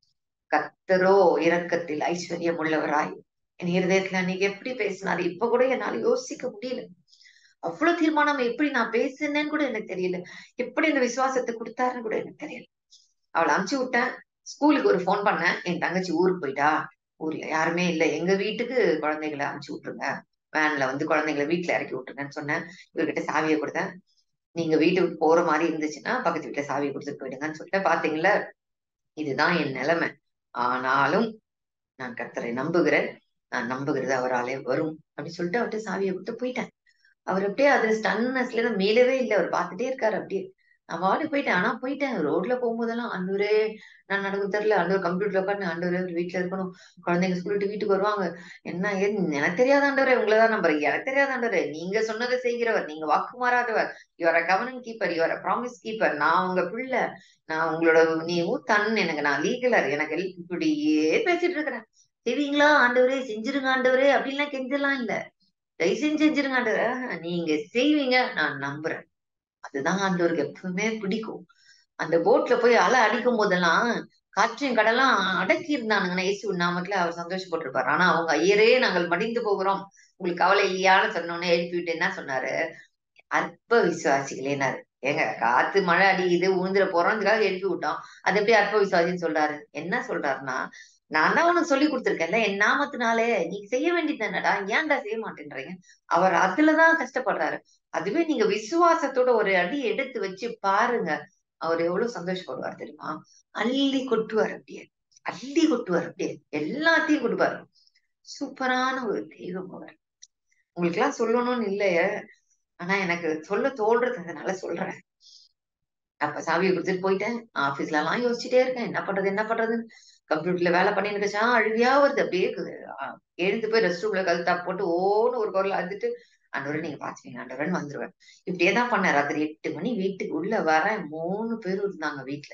கர்த்தரோ இரக்கத்தில் ஐஸ்வர்யம் உள்ளவராய் என் இருதயத்துல அன்னைக்கு எப்படி பேசினாரு இப்ப கூட என்னால யோசிக்க முடியல அவ்வளவு தீர்மானம் எப்படி நான் பேசுனேன்னு கூட எனக்கு தெரியல எப்படி இந்த விசுவாசத்தை கொடுத்தாருன்னு கூட எனக்கு தெரியல அவளை அனுப்பிச்சு விட்டேன் ஸ்கூலுக்கு ஒரு ஃபோன் பண்ணேன் என் தங்கச்சி ஊருக்கு போயிட்டா ஊர்ல யாருமே இல்ல எங்க வீட்டுக்கு குழந்தைகளை அனுப்பிச்சு விட்டுருங்க வேன்ல வந்து குழந்தைங்களை வீட்டுல இறக்கி விட்டுருங்கன்னு சொன்னேன் இவர்கிட்ட சாவியை கொடுத்தேன் நீங்க வீட்டுக்கு போற மாதிரி இருந்துச்சுன்னா பக்கத்து வீட்டுல சாவியை கொடுத்துட்டு போயிடுங்கன்னு சொல்லிட்டு பாத்தீங்களா இதுதான் என் நிலைமை ஆனாலும் நான் கர்த்தரை நம்புகிறேன் நான் நம்புகிறது அவராலே வரும் அப்படின்னு சொல்லிட்டு அவர்கிட்ட சாவியை கொடுத்து போயிட்டேன் அவர் அப்படியே அதுல ஸ்டன்னஸ்ல இருந்து மீளவே இல்லை அவர் பார்த்துட்டே இருக்காரு அப்படியே நான் வாடி போயிட்டேன் ஆனா போயிட்டேன் ரோட்ல போகும்போதெல்லாம் அன்னூரே நான் நடக்கும் தெரியல அன்னூர் கம்ப்யூட்டர்ல உட்காந்து ஆண்டவரே ஒரு வீட்டுல இருக்கணும் குழந்தைங்க ஸ்கூல் வீட்டுக்கு வருவாங்க என்ன ஏது எனக்கு தெரியாத ஆண்டவரே உங்களதான் நம்புறேன் எனக்கு தெரியாத ஆண்டவரே நீங்க சொன்னதை செய்கிறவர் நீங்க வாக்கு மாறாதவர் யுவர் கவனம் கீப்பர் யுவர் ப்ராமிஸ் கீப்பர் நான் உங்க பிள்ளை நான் உங்களோட நீ ஊத்தன் எனக்கு நான் லீகலர் எனக்கு எல்- இப்படியே பேசிட்டு இருக்கிறேன் செய்வீங்களா ஆண்டவரே செஞ்சிருங்க ஆண்டவரே அப்படின்லாம் கெஞ்சலாம் இல்ல தயவு செஞ்சு செஞ்சிருங்க ஆண்டவரே ஆஹ், நீங்க செய்வீங்க நான் நம்புறேன் அதுதான் ஆண்டவருக்கு எப்பவுமே பிடிக்கும் அந்த போட்ல போய் அலை அடிக்கும் போதெல்லாம் காற்றையும் கடலாம் அடக்கி இருந்தானுங்கன்னா இயேசு நாமத்துல அவர் சந்தோஷப்பட்டிருப்பாரு ஆனா அவங்க ஐயரே நாங்கள் மடிந்து போகிறோம் உங்களுக்கு கவலை இல்லையான்னு சொன்னோன்னே எழுப்பி விட்டு என்ன சொன்னாரு அற்ப விசுவாசிகளேனாரு ஏங்க காத்து மழை அடிக்குது உழுந்துட போறோம்ன்றதுக்காக எழுப்பி விட்டோம் அது எப்படி அற்ப விசுவாசின்னு சொல்றாரு என்ன சொல்றாருன்னா நான் தான் உனக்கு சொல்லி கொடுத்துருக்கேன்ல என் நாமத்தினாலே நீ செய்ய வேண்டியது என்னடா ஏன்டா செய்ய மாட்டேன்றீங்க அவர் அதுலதான் கஷ்டப்படுறாரு அதுவே நீங்க விசுவாசத்தோட ஒரு அடி எடுத்து வச்சு பாருங்க அவர் எவ்வளவு சந்தோஷப்படுவார் தெரியுமா அள்ளி கொட்டுவார் அப்படியே அள்ளி கொட்டுவார் அப்படியே எல்லாத்தையும் கொடுப்பாரு சூப்பரான ஒரு தெய்வம் அவர் உங்களுக்கு எல்லாம் சொல்லணும்னு இல்லையே ஆனா எனக்கு சொல்ல தோன்றதுனால சொல்றேன் அப்ப சாவியை கொடுத்துட்டு போயிட்டேன் ஆபீஸ்ல எல்லாம் யோசிச்சுட்டே இருக்கேன் என்ன பண்றது என்ன பண்றதுன்னு கம்ப்யூட்டர்ல வேலை பண்ணி இருக்கச்சா அழுவியா வருது அப்படியே இருக்குது. ஆ, எழுந்து போய் ரெஸ்ட் ரூம்ல கழுத்தா போட்டு ஓன்னு ஒரு குரல் அழுதுட்டு ஆண்டவரே நீங்க பாத்துக்கீங்க ஆண்டவரன் வந்துருவேன் இப்படியே தான் பண்ணேன் ராத்திரி எட்டு மணி வீட்டுக்கு உள்ள வரேன் மூணு பேரும் இருந்தாங்க வீட்டுல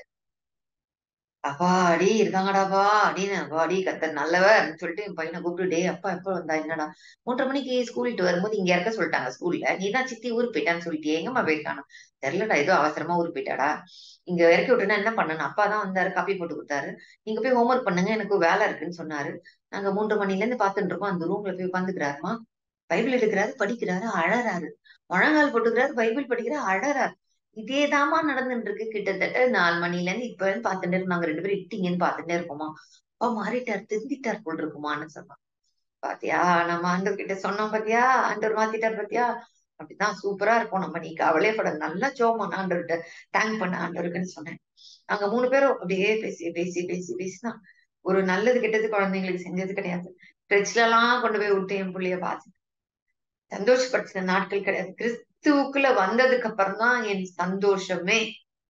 அப்பாடி இருக்காங்கடாப்பா அப்படின்னு அப்பாடி கத்தர் நல்லவர்னு சொல்லிட்டு என் பையனை கூப்பிட்டு டேய் அப்பா எப்ப வந்தா என்னடா மூன்றரை மணிக்கு ஸ்கூல் விட்டு வரும்போது இங்க இருக்க சொல்லிட்டாங்க ஸ்கூல்ல நீ தான் சித்தி ஊருக்கு போயிட்டான்னு சொல்லிட்டு எங்கம்மா போயிருக்கானு தெரியலடா ஏதோ அவசரமா ஊருக்கு போயிட்டாடா இங்க இறக்கி விட்டுனா என்ன பண்ணணும் அப்பா தான் வந்தாரு காப்பி போட்டு கொடுத்தாரு நீங்க போய் ஹோம்ஒர்க் பண்ணுங்க எனக்கு வேலை இருக்குன்னு சொன்னாரு நாங்க மூன்று மணில இருந்து பாத்துட்டு இருக்கோம் அந்த ரூம்ல போய் உட்காந்துக்கிறாருமா பைபிள் எடுக்கிறாரு படிக்கிறாரு அழறாரு முழங்கால் போட்டுக்கிறாரு பைபிள் படிக்கிறாரு அழறாரு இதேதாம்மா நடந்துட்டு இருக்கு கிட்டத்தட்ட நாலு மணில இருந்து இப்ப வரையும் பாத்துட்டே இருக்கோம் நாங்க ரெண்டு பேரும் இட்டிங்கன்னு பாத்துட்டே இருக்கோமா அப்பா மாறிட்டார் திருந்திட்டார் போல் இருக்குமான்னு சொன்னான் பாத்தியா நம்ம ஆண்டவர் கிட்ட சொன்னோம் பாத்தியா ஆண்டவர் மாத்திட்டார் பாத்தியா அப்படிதான் சூப்பரா இருக்கும் நம்ம நீ கவலைப்பட நல்லா ஜோம் ஆண்டவர்கிட்ட தேங்க் பண்ண ஆண்டவருக்குன்னு சொன்னேன் நாங்க மூணு பேரும் அப்படியே பேசி பேசி பேசி பேசிதான் ஒரு நல்லது கெட்டது குழந்தைங்களுக்கு செஞ்சது கிடையாது ஃப்ரிட்ஜ்ல எல்லாம் கொண்டு போய் விட்டு என் புள்ளைய பார்த்து சந்தோஷப்படுத்தின நாட்கள் கிடையாது கிறிஸ்துவுக்குள்ள வந்ததுக்கு அப்புறம் தான் என் சந்தோஷமே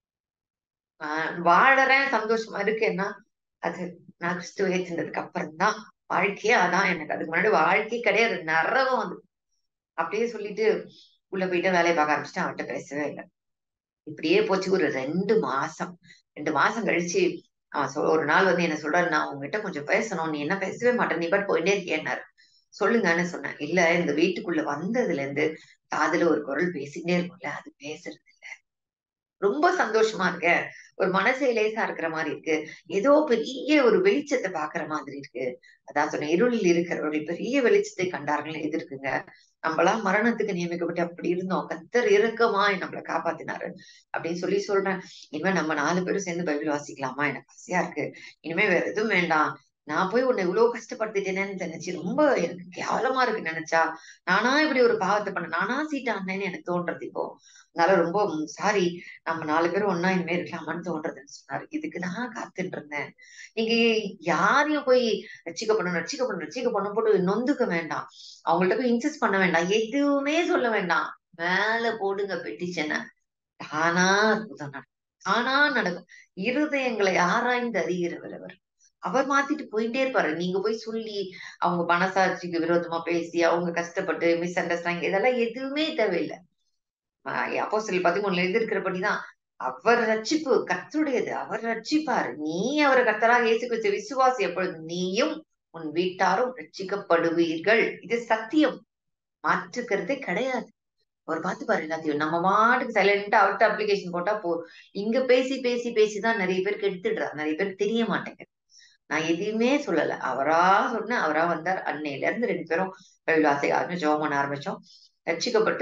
ஆஹ் வாழறேன் சந்தோஷமா இருக்கேன்னா அது நான் கிறிஸ்துவ ஏற்றினதுக்கு அப்புறம் தான் வாழ்க்கையே அதான் எனக்கு அதுக்கு முன்னாடி வாழ்க்கை கிடையாது நரகம் அது அப்படியே சொல்லிட்டு உள்ள போயிட்டு வேலையை பார்க்க ஆரம்பிச்சுட்டு அவன்கிட்ட பேசவே இல்லை இப்படியே போச்சு ஒரு ரெண்டு மாசம் ரெண்டு மாசம் கழிச்சு அவன் சொல் ஒரு நாள் வந்து என்ன சொல்றாரு நான் உங்ககிட்ட கொஞ்சம் பேசணும் நீ என்ன பேசவே மாட்டேன் நீ பாட்டு போயிட்டே இருக்கேன்னாரு சொல்லுங்கன்னு சொன்னேன் இல்ல இந்த வீட்டுக்குள்ள வந்ததுல இருந்து காதுல ஒரு குரல் பேசிட்டே இருக்கும்ல அது பேசுறது இல்ல ரொம்ப சந்தோஷமா இருக்க ஒரு மனசே லேசா இருக்கிற மாதிரி இருக்கு ஏதோ பெரிய ஒரு வெளிச்சத்தை பாக்குற மாதிரி இருக்கு அதான் சொன்னேன் இருளில் இருக்கிறவர்கள் பெரிய வெளிச்சத்தை கண்டார்கள் எது இருக்குங்க நம்மளாம் மரணத்துக்கு நியமிக்கப்பட்டு அப்படி இருந்தோம் கத்தர் இறக்கமாய் நம்மளை காப்பாத்தினாரு அப்படின்னு சொல்லி சொல்றேன் இனிமே நம்ம நாலு பேரும் சேர்ந்து பைபிள் வாசிக்கலாமா எனக்கு ஆசையா இருக்கு இனிமே வேற எதுவும் வேண்டாம் நான் போய் உன்னை இவ்வளவு கஷ்டப்படுத்திட்டேனேன்னு நினைச்சு ரொம்ப எனக்கு கேவலமா இருக்கு நினைச்சா நானா இப்படி ஒரு பாவத்தை பண்ண நானா சீட்டானேன்னு எனக்கு தோன்றது இப்போ அதனால ரொம்ப சாரி நம்ம நாலு பேரும் ஒன்னா இனிமே இருக்கலாமான்னு தோன்றதுன்னு சொன்னாரு இதுக்கு நான் காத்துட்டு இருந்தேன் நீங்க யாரையும் போய் ரட்சிக்கப்படணும் ரட்சிக்கப்படணும் ரட்சிக்கப்படணும் போட்டு நொந்துக்க வேண்டாம் அவங்கள்ட்ட போய் இன்சிஸ்ட் பண்ண வேண்டாம் எதுவுமே சொல்ல வேண்டாம் மேல போடுங்க பெட்டிஷனை தானா அற்புதம் நடக்கும் தானா நடக்கும் இருதயங்களை ஆராய்ந்து அறிகிறவர் அவர் அவர் மாத்திட்டு போயிட்டே இருப்பாரு நீங்க போய் சொல்லி அவங்க மனசாட்சிக்கு விரோதமா பேசி அவங்க கஷ்டப்பட்டு மிஸ் அண்டர்ஸ்டாண்டிங் இதெல்லாம் எதுவுமே தேவையில்லை அப்போ சில பதிமூணுல எழுதியிருக்கிறபடிதான் அவர் ரட்சிப்பு கர்த்தருடையது அவர் ரட்சிப்பாரு நீ அவரை கர்த்தராக இயேசு கிறிஸ்து விசுவாசி எப்பொழுது நீயும் உன் வீட்டாரும் ரட்சிக்கப்படுவீர்கள் இது சத்தியம் மாற்றுக்கிறதே கிடையாது அவர் பார்த்து பாரு எல்லாத்தையும் நம்ம மாட்டுக்கு சைலண்டா அவர்கிட்ட அப்ளிகேஷன் போட்டா போ இங்க பேசி பேசி பேசிதான் நிறைய பேருக்கு எடுத்துடுறா நிறைய பேருக்கு தெரிய மாட்டேங்குது நான் எதையுமே சொல்லல அவரா சொன்ன அவரா வந்தார் அன்னையில இருந்து ரெண்டு பேரும் கைலாசை ஆரம்பிச்சோம் ஜெபம் பண்ண ஆரம்பிச்சோம் ரட்சிக்கப்பட்டு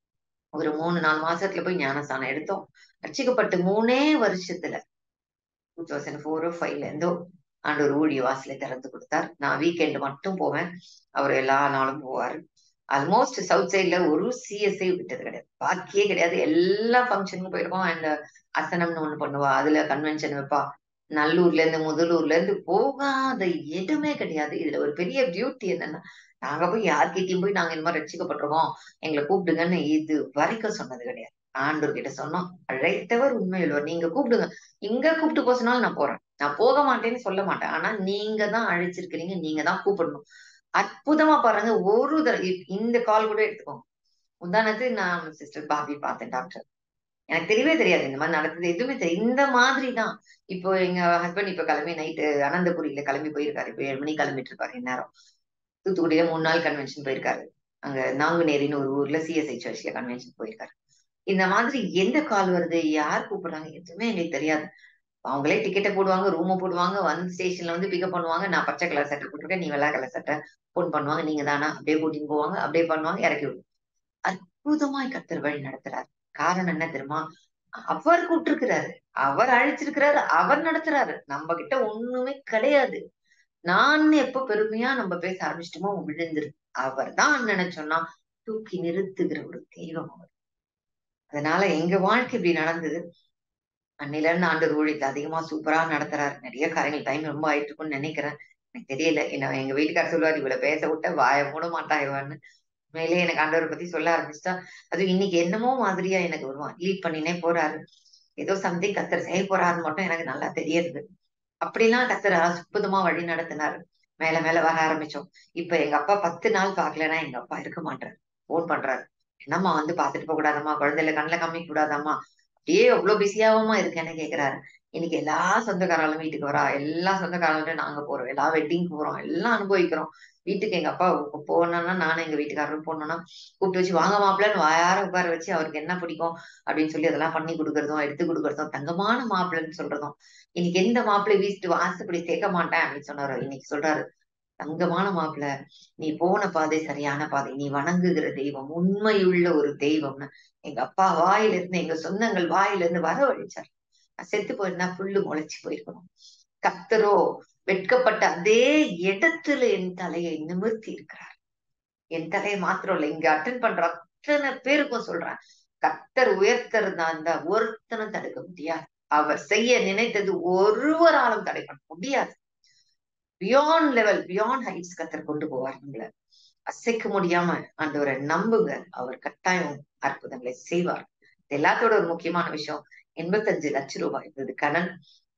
ஒரு மூணு நாலு மாசத்துல போய் ஞானஸ்தானம் எடுத்தோம் ரட்சிக்கப்பட்டு மூணே வருஷத்துல டூ தௌசண்ட் ஃபோரோ ஃபைவ்ல இருந்தோ ஆண்டவர் ஊழிய வாசலை திறந்து கொடுத்தார் நான் வீக்கெண்ட் மட்டும் போவேன் அவர் எல்லா நாளும் போவார் ஆல்மோஸ்ட் சவுத் சைட்ல ஒரு சிஎஸ்ஐ விட்டது கிடையாது பாக்கியே கிடையாது எல்லா ஃபங்க்ஷனுக்கும் போயிருக்கோம் அண்ட் அசனம்னு ஒண்ணு பண்ணுவா அதுல கன்வென்ஷன் வைப்பா நல்லூர்ல இருந்து முதலூர்ல இருந்து போகாத இடமே கிடையாது இதுல ஒரு பெரிய பியூட்டி என்னன்னா நாங்க போய் யார்கிட்டயும் போய் நாங்க இந்த மாதிரி ரட்சிக்கப்பட்டிருக்கோம் எங்களை கூப்பிடுங்கன்னு இது வரைக்கும் சொன்னது கிடையாது ஆண்டவர் கிட்ட சொன்னோம் அழைத்தவர் உண்மையுள்ளவர் நீங்க கூப்பிடுங்க இங்க கூப்பிட்டு போக சொன்னாலும் நான் போறேன் நான் போக மாட்டேன்னு சொல்ல மாட்டேன் ஆனா நீங்க தான் அழைச்சிருக்கிறீங்க நீங்க தான் கூப்பிடணும் அற்புதமா பாருங்க ஒரு தடவை இந்த கால் கூட எடுத்துக்கோங்க உதாரணத்துக்கு நான் சிஸ்டர் பாபி பார்த்தேன் டாக்டர் எனக்கு தெரியவே தெரியாது இந்த மாதிரி நடக்குது எதுவுமே தெரியும் இந்த மாதிரி தான் இப்போ எங்க ஹஸ்பண்ட் இப்ப கிளம்பி நைட்டு அனந்தபுரியில கிளம்பி போயிருக்காரு இப்போ ஏழு மணிக்கு கிளம்பிட்டு இருப்பாரு இந்நேரம் தூத்துக்குடியில மூணு நாள் கன்வென்ஷன் போயிருக்காரு அங்க நாங்குநேரின்னு ஒரு ஊர்ல சிஎஸ்ஐ சர்ச்ல கன்வென்ஷன் போயிருக்காரு இந்த மாதிரி எந்த கால் வருது யார் கூப்பிடுறாங்க எதுவுமே எங்களுக்கு தெரியாது அவங்களே டிக்கெட்டை போடுவாங்க ரூமை போடுவாங்க வந்து ஸ்டேஷன்ல வந்து பிக்கப் பண்ணுவாங்க நான் பச்சை கலர் சட்டை போட்டிருக்கேன் நீ வெள்ளை கலர் சட்டை ஃபோன் பண்ணுவாங்க நீங்க தானா அப்படியே கூட்டின்னு போவாங்க அப்படியே பண்ணுவாங்க இறக்கி விடுவாங்க அற்புதமாய் கத்தர் வழி நடத்துறாரு காரணம் என்ன தெரியுமா அவர் கூப்பிட்டுருக்கிறாரு அவர் அழைச்சிருக்கிறாரு அவர் நடத்துறாரு நம்ம கிட்ட ஒண்ணுமே கிடையாது நான் எப்ப பெருமையா நம்ம பேச ஆரம்பிச்சிட்டோமோ விழுந்துரு அவர் தான் நினைச்சோம்னா தூக்கி நிறுத்துகிற ஒரு தெய்வம் அவர் அதனால எங்க வாழ்க்கை இப்படி நடந்தது அன்னையில இருந்து ஆண்டு ஊழியத்தை அதிகமா சூப்பரா நடத்துறாரு நிறைய காரியங்கள் டைம் ரொம்ப ஆயிட்டு இருக்கும்னு நினைக்கிறேன் எனக்கு தெரியல என்ன எங்க வீட்டுக்காரர் சொல்லுவார் இவளை பேச விட்ட வாய மூட மாட்டா இவன்னு உண்மையிலேயே எனக்கு ஆண்டவரை பத்தி சொல்ல ஆரம்பிச்சிட்டா அது இன்னைக்கு என்னமோ மாதிரியா எனக்கு வருவான் லீட் பண்ணினே போறாரு ஏதோ சம்திங் கத்தர் செய்ய போறாருன்னு மட்டும் எனக்கு நல்லா தெரியுது அப்படிலாம் கத்தர் அற்புதமா வழி நடத்தினாரு மேல மேல வர ஆரம்பிச்சோம் இப்ப எங்க அப்பா பத்து நாள் பாக்கலன்னா எங்க அப்பா இருக்க மாட்டாரு போன் பண்றாரு என்னம்மா வந்து பாத்துட்டு போக கூடாதம்மா குழந்தைல கண்ணில் காமிக்க கூடாதாம்மா அப்படியே எவ்வளவு பிஸியாவமா இருக்கேன்னு கேக்குறாரு இன்னைக்கு எல்லா சொந்தக்காரங்களும் வீட்டுக்கு வரா எல்லா சொந்தக்காரங்களும் நாங்க போறோம் எல்லா வெட்டிங் போறோம் எல்லாம் அனுபவிக்கிறோம் வீட்டுக்கு எங்க அப்பா போனோம்னா நானும் எங்க வீட்டுக்காரரும் போனோம்னா கூப்பிட்டு வச்சு வாங்க மாப்பிள்ளன்னு வாயார உட்கார வச்சு அவருக்கு என்ன பிடிக்கும் அப்படின்னு சொல்லி அதெல்லாம் பண்ணி கொடுக்கறதும் எடுத்து கொடுக்கறதும் தங்கமான மாப்பிள்ளைன்னு சொல்றதும் இன்னைக்கு எந்த மாப்பிள்ளை வீட்டு வாசப்படி சேர்க்க மாட்டேன் அப்படின்னு சொன்னாரு இன்னைக்கு சொல்றாரு தங்கமான மாப்பிள்ள நீ போன பாதை சரியான பாதை நீ வணங்குகிற தெய்வம் உண்மையுள்ள ஒரு தெய்வம்னு எங்க அப்பா வாயில இருந்து எங்க சொந்தங்கள் வாயில இருந்து வர வழிச்சார் செத்து போயிருந்தா புல்லு முளைச்சு போயிருக்கணும் கத்தரோ வெட்கப்பட்ட அதே இடத்துல என் தலையை நிமிர்த்தி இருக்கிறார் என் தலையை மாத்திரம் இல்ல இங்க அட்டன் பண்ற அத்தனை பேருக்கும் சொல்றேன் கத்தர் உயர்த்தறதா இருந்தா ஒருத்தனும் தடுக்க முடியாது அவர் செய்ய நினைத்தது ஒருவராலும் தடை பண்ண முடியாது பியாண்ட் லெவல் பியாண்ட் ஹைட்ஸ் கத்தர் கொண்டு போவார் நம்மள அசைக்க முடியாம ஆண்டவரை நம்புங்க அவர் கட்டாயம் அற்புதங்களை செய்வார் எல்லாத்தோட ஒரு முக்கியமான விஷயம் எண்பத்தஞ்சு லட்சம் ரூபாய் இருந்தது கடன்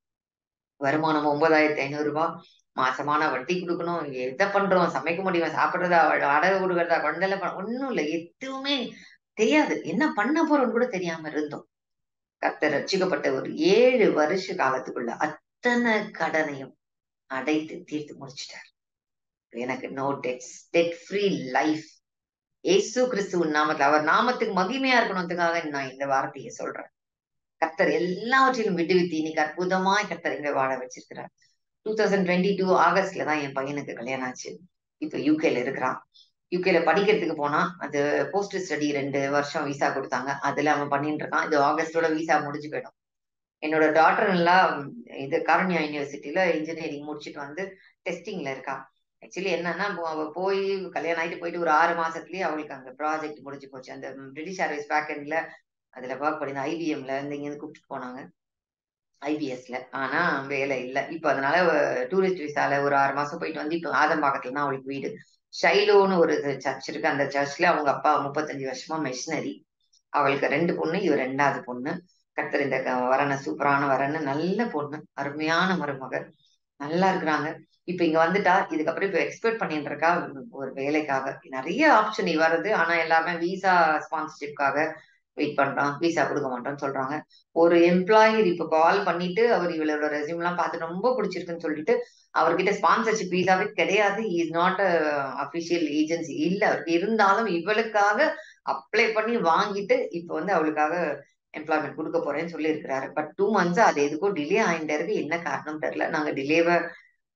வருமானம் ஒன்பதாயிரத்தி ஐநூறு ரூபாய் மாசமான வட்டி கொடுக்கணும் எதை பண்றோம் சமைக்க முடியுமா சாப்பிடுறதா அடகு கொடுக்கறதா குழந்தைல ஒண்ணும் இல்லை எதுவுமே தெரியாது என்ன பண்ண போறோம்னு கூட தெரியாம இருந்தோம் கர்த்தர் ரட்சிக்கப்பட்ட ஒரு ஏழு வருஷ காலத்துக்குள்ள அத்தனை கடனையும் அடைத்து தீர்த்து முடிச்சிட்டார் எனக்கு no debts debt free life ஏசு கிறிஸ்துவின் நாமத்துல அவர் நாமத்துக்கு மகிமையா இருக்கணும்ன்றதுக்காக நான் இந்த வார்த்தையை சொல்றேன் கர்த்தர் எல்லாவற்றிலும் விடுவித்து இன்னைக்கு அற்புதமாய் கர்த்தர் இங்க வாழ வச்சிருக்கிறார் டூ தௌசண்ட் டுவெண்ட்டி டூ ஆகஸ்ட்ல தான் என் பையனுக்கு கல்யாணம் ஆச்சு இப்ப யூகேல இருக்கிறான் யூகேல படிக்கிறதுக்கு போனா அது போஸ்ட் ஸ்டடி ரெண்டு வருஷம் விசா கொடுத்தாங்க அதுல அவன் பண்ணிட்டு இருக்கான் இது ஆகஸ்டோட விசா முடிஞ்சு போயிடும் என்னோட டாட்டர் எல்லாம் இது காரண்யா யூனிவர்சிட்டியில இன்ஜினியரிங் முடிச்சுட்டு வந்து டெஸ்டிங்ல இருக்கா ஆக்சுவலி என்னன்னா அவ போய் கல்யாணம் ஆயிட்டு போயிட்டு ஒரு ஆறு மாசத்துலயே அவளுக்கு அங்க ப்ராஜெக்ட் முடிஞ்சு போச்சு அந்த பிரிட்டிஷ் ஏர்வேஸ் பேக்கெண்ட்ல அதுல ஒர்க் பண்ணி ஐபிஎம்ல இருந்து இங்க இருந்து கூப்பிட்டு போனாங்க ஐபிஎஸ்ல ஆனா வேலை இல்லை இப்ப அதனால டூரிஸ்ட் விசால ஒரு ஆறு மாசம் போயிட்டு வந்து இப்ப ஆதம்பாக்கத்துல தான் அவளுக்கு வீடு ஷைலோன்னு ஒரு சர்ச் இருக்கு அந்த சர்ச்ல அவங்க அப்பா முப்பத்தஞ்சு வருஷமா மெஷினரி அவளுக்கு ரெண்டு பொண்ணு இவ ரெண்டாவது பொண்ணு கர்த்தர் இந்த வரன சூப்பரான வரன்னு நல்ல பொண்ணு அருமையான மருமக நல்லா இருக்கிறாங்க இப்ப இங்க வந்துட்டா இதுக்கப்புறம் இப்ப எக்ஸ்பெக்ட் பண்ணிட்டு இருக்கா ஒரு வேலைக்காக நிறைய ஆப்ஷன் வருது ஆனா எல்லாமே விசா ஸ்பான்சர்ஷிப்காக வெயிட் பண்றான் விசா கொடுக்க மாட்டோம்னு சொல்றாங்க ஒரு எம்ப்ளாயர் இப்ப கால் பண்ணிட்டு அவர் இவளோட ரெசியூம் எல்லாம் பார்த்து ரொம்ப பிடிச்சிருக்குன்னு சொல்லிட்டு அவர்கிட்ட ஸ்பான்சர்ஷிப் விசாவே கிடையாது இஸ் நாட் அபிஷியல் ஏஜென்சி இல்ல அவருக்கு இருந்தாலும் இவளுக்காக அப்ளை பண்ணி வாங்கிட்டு இப்ப வந்து அவளுக்காக எம்ப்ளாய்மெண்ட் கொடுக்க போறேன்னு சொல்லி இருக்கிறாரு பட் டூ மந்த்ஸ் அது எதுக்கும் டிலே ஆயிட்டே இருக்கு என்ன காரணம் தெரியல நாங்க டிலேவை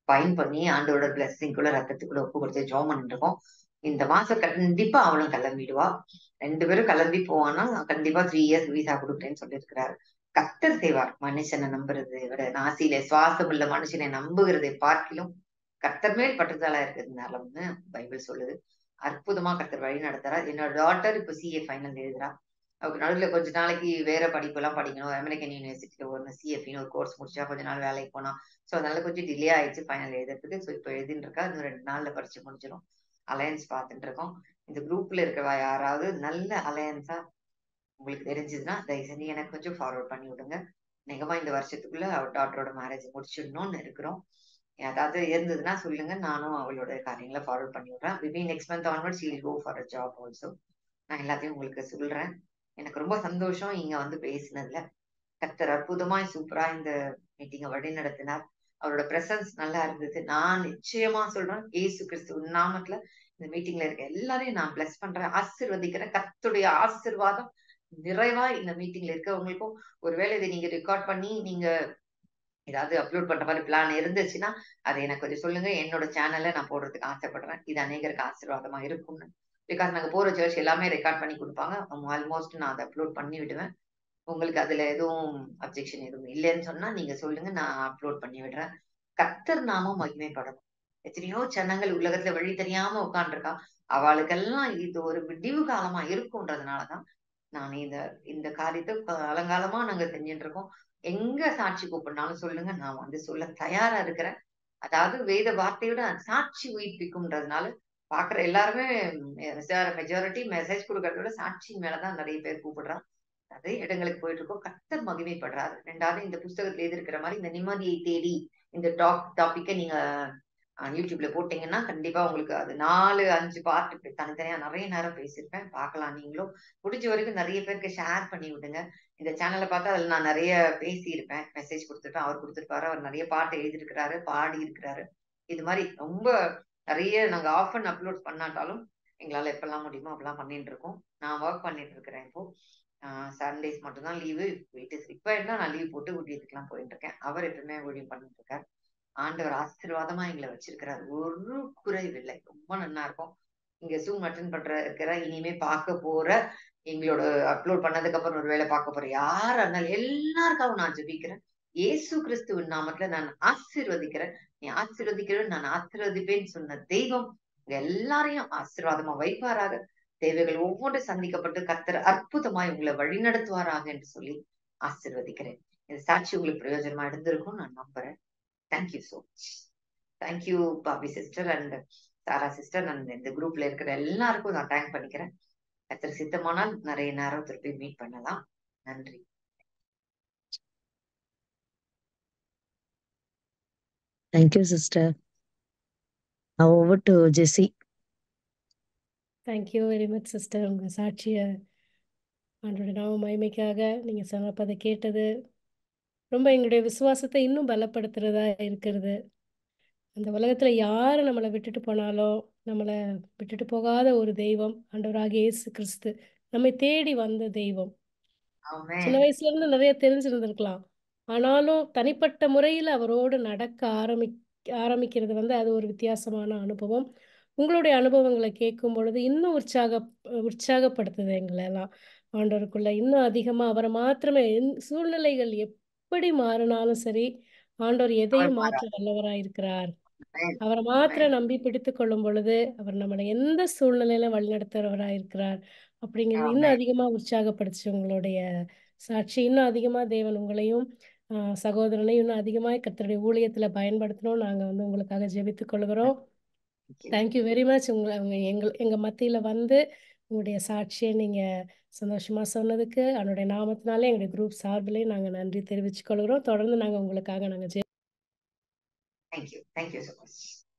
பயன் பண்ணி ஆண்டோட பிளஸ்ஸிங்குள்ள ரத்தத்துக்குள்ள ஒப்பு கொடுத்து ஜோம் பண்ணிட்டு இருக்கோம் இந்த மாசம் கண்டிப்பா அவளும் கிளம்பிடுவா ரெண்டு பேரும் கிளம்பி போவான்னா கண்டிப்பா த்ரீ இயர்ஸ் வீசா கொடுக்குறேன்னு சொல்லியிருக்கிறாரு கத்தர் செய்வார் மனுஷனை நம்புறதை விட நாசியில சுவாசம் உள்ள மனுஷனை நம்புகிறதை பார்க்கிலும் கத்தர் மேல் பற்றுதலா இருக்கிறதுனாலன்னு பைபிள் சொல்லுது அற்புதமா கத்தர் வழி நடத்துறார் என்னோட டாட்டர் இப்ப சிஏ ஃபைனல் எழுதுறா அவருக்கு நடுவுல கொஞ்ச நாளைக்கு வேற படிப்பு எல்லாம் படிக்கணும் அமெரிக்கன் யூனிவர்சிட்டியில ஒரு சிஎஃப்னு ஒரு கோர்ஸ் முடிச்சா கொஞ்ச நாள் வேலைக்கு போனா ஸோ அதனால கொஞ்சம் டிலே ஆயிடுச்சு ஃபைனல் எழுதுறதுக்கு ஸோ இப்போ எழுதின்னு இருக்கா இன்னும் ரெண்டு நாள்ல பரிச்சு முடிஞ்சிடும் அலையன்ஸ் பார்த்துட்டு இருக்கோம் இந்த குரூப்ல இருக்கிறவா யாராவது நல்ல அலையன்ஸா உங்களுக்கு தெரிஞ்சதுன்னா தயவு செஞ்சு எனக்கு கொஞ்சம் ஃபார்வர்ட் பண்ணி விடுங்க நிகமா இந்த வருஷத்துக்குள்ள அவர் டாக்டரோட மேரேஜ் முடிச்சிடணும்னு இருக்கிறோம் ஏதாவது இருந்ததுன்னா சொல்லுங்க நானும் அவளோட காரியங்களை ஃபார்வர்ட் பண்ணி விடுறேன் maybe next month onwards will go for a job also நான் எல்லாத்தையும் உங்களுக்கு சொல்றேன் எனக்கு ரொம்ப சந்தோஷம் இங்க வந்து பேசினதுல கத்தர் அற்புதமாய் சூப்பரா இந்த மீட்டிங்கை வழி நடத்தினார் அவரோட பிரசன்ஸ் நல்லா இருந்தது நான் நிச்சயமா சொல்றேன் ஏசு கிறிஸ்து நாமத்துல இந்த மீட்டிங்ல இருக்க எல்லாரையும் நான் பிளஸ் பண்றேன் ஆசிர்வதிக்கிறேன் கத்துடைய ஆசிர்வாதம் நிறைவா இந்த மீட்டிங்ல இருக்கவங்களுக்கும் ஒருவேளை இதை நீங்க ரெக்கார்ட் பண்ணி நீங்க ஏதாவது அப்லோட் பண்ற மாதிரி பிளான் இருந்துச்சுன்னா அதை எனக்கு கொஞ்சம் சொல்லுங்க என்னோட சேனல்ல நான் போடுறதுக்கு ஆசைப்படுறேன் இது அநேகருக்கு ஆசீர்வாதமா இருக்கும்னு பிகாஸ் நாங்க போற சர்ச் எல்லாமே ரெக்கார்ட் பண்ணி கொடுப்பாங்க ஆல்மோஸ்ட் நான் அதை அப்லோட் பண்ணி விடுவேன் உங்களுக்கு அதுல எதுவும் அப்ஜெக்ஷன் எதுவும் இல்லைன்னு சொன்னா நீங்க சொல்லுங்க நான் அப்லோட் பண்ணி விடுறேன் கத்தர் நாமம் மகிமைப்படணும் எத்தனையோ ஜனங்கள் உலகத்துல வழி தெரியாம உட்காந்துருக்கா அவளுக்கெல்லாம் இது ஒரு விடிவு காலமா இருக்கும்ன்றதுனாலதான் நான் இந்த இந்த காரியத்தை காலங்காலமா நாங்க செஞ்சுட்டு இருக்கோம் எங்க சாட்சி கூப்பிடனாலும் சொல்லுங்க நான் வந்து சொல்ல தயாரா இருக்கிறேன் அதாவது வேத வார்த்தையோட சாட்சி உயிர்ப்பிக்கும்ன்றதுனால பாக்குற எல்லாருமே மெஜாரிட்டி மெசேஜ் கொடுக்கறத விட சாட்சி மேலதான் நிறைய பேர் கூப்பிடுறான் அதே இடங்களுக்கு போயிட்டு இருக்கோம் கத்தர் மகிமைப்படுறாரு ரெண்டாவது இந்த புஸ்தகத்துல எது இருக்கிற மாதிரி இந்த நிம்மதியை தேடி இந்த டாப் டாபிக்கை நீங்க யூடியூப்ல போட்டீங்கன்னா கண்டிப்பா உங்களுக்கு அது நாலு அஞ்சு பார்ட் தனித்தனியா நிறைய நேரம் பேசியிருப்பேன் பார்க்கலாம் நீங்களும் முடிஞ்ச வரைக்கும் நிறைய பேருக்கு ஷேர் பண்ணி விடுங்க இந்த சேனலை பார்த்தா அதில் நான் நிறைய பேசியிருப்பேன் மெசேஜ் கொடுத்துருப்பேன் அவர் கொடுத்துருப்பாரு அவர் நிறைய பாட்டு எழுதியிருக்கிறாரு பாடி இருக்கிறாரு இது மாதிரி ரொம்ப நிறைய நாங்க ஆஃப் அண்ட் அப்லோட் பண்ணாட்டாலும் எங்களால எப்பெல்லாம் முடியுமோ அப்பெல்லாம் பண்ணிட்டு இருக்கோம் நான் ஒர்க் பண்ணிட்டு இருக்கிறேன் இப்போ சண்டேஸ் மட்டும்தான் லீவு இட் இஸ் ரிக்வயர்ட்னா நான் லீவ் போட்டு ஊழியத்துக்குலாம் போயிட்டு இருக்கேன் அவர் எப்பவுமே ஊழியம் பண்ணிட்டு இருக்காரு ஆண்டவர் ஆசீர்வாதமா எங்களை வச்சிருக்கிறார் ஒரு குறைவில்லை ரொம்ப நல்லா இருக்கும் இங்க ஜூம் அட்டன் பண்ற இருக்கிற இனிமே பார்க்க போற எங்களோட அப்லோட் பண்ணதுக்கு அப்புறம் ஒரு வேலை பார்க்க போற யாரா இருந்தாலும் எல்லாருக்காகவும் நான் ஜெபிக்கிறேன் ஏசு கிறிஸ்துவின் நாமத்துல நான் ஆசீர்வதிக்கிறேன் நீ ஆசீர்வதிக்கிற நான் ஆசீர்வதிப்பேன்னு சொன்ன தெய்வம் எல்லாரையும் ஆசீர்வாதமா வைப்பாராக தேவைகள் ஒவ்வொன்றும் சந்திக்கப்பட்டு கத்தர் அற்புதமாய் உங்களை வழிநடத்துவாராக என்று சொல்லி ஆசீர்வதிக்கிறேன் இந்த சாட்சி உங்களுக்கு பிரயோஜனமா இருந்திருக்கும் நான் நம்புறேன் thank you so much thank you Bobby sister and Sarah sister and இந்த குரூப்ல இருக்கிற எல்லாருக்கும் நான் தேங்க் பண்ணிக்கிறேன் கத்தர் சித்தமானால் நிறைய நேரம் திருப்பி மீட் பண்ணலாம் நன்றி thank you sister over to Jessie thank you very much sister உங்கள் சாட்சியை ஆண்டோட நாம மகிமைக்காக நீங்கள் சொன்னப்பதை கேட்டது ரொம்ப எங்களுடைய விசுவாசத்தை இன்னும் பலப்படுத்துறதா இருக்கிறது அந்த உலகத்தில் யார் நம்மளை விட்டுட்டு போனாலும் நம்மளை விட்டுட்டு போகாத ஒரு தெய்வம் ஆண்டவராகிய இயேசு கிறிஸ்து நம்மை தேடி வந்த தெய்வம் சின்ன வயசுல இருந்து நிறைய தெரிஞ்சிருந்திருக்கலாம் ஆனாலும் தனிப்பட்ட முறையில் அவரோடு நடக்க ஆரம்பி ஆரம்பிக்கிறது வந்து அது ஒரு வித்தியாசமான அனுபவம் உங்களுடைய அனுபவங்களை கேட்கும் பொழுது இன்னும் உற்சாக உற்சாகப்படுத்துது எங்களை எல்லாம் ஆண்டவருக்குள்ள இன்னும் அதிகமா அவரை மாத்திரமே சூழ்நிலைகள் எப்படி மாறினாலும் சரி ஆண்டவர் எதையும் மாற்ற வல்லவராய் இருக்கிறார் அவரை மாத்திரம் நம்பி பிடித்து கொள்ளும் பொழுது அவர் நம்மளை எந்த சூழ்நிலையில வழிநடத்துறவராய் இருக்கிறார் அப்படிங்கிறது இன்னும் அதிகமா உற்சாகப்படுச்சு உங்களுடைய சாட்சி இன்னும் அதிகமா தேவன் உங்களையும் சகோதரனையும் இன்னும் அதிகமாக கத்தருடைய ஊழியத்துல பயன்படுத்தணும் நாங்க வந்து உங்களுக்காக ஜெபித்துக் கொள்கிறோம் தேங்க்யூ வெரி மச் உங்களை அவங்க எங்கள் எங்க மத்தியில வந்து உங்களுடைய சாட்சியை நீங்க சந்தோஷமா சொன்னதுக்கு அவனுடைய நாமத்தினாலே எங்களுடைய குரூப் சார்பிலே நாங்க நன்றி தெரிவிச்சுக் கொள்கிறோம் தொடர்ந்து நாங்க உங்களுக்காக நாங்க தேங்க்யூ தேங்க்யூ ஸோ மச்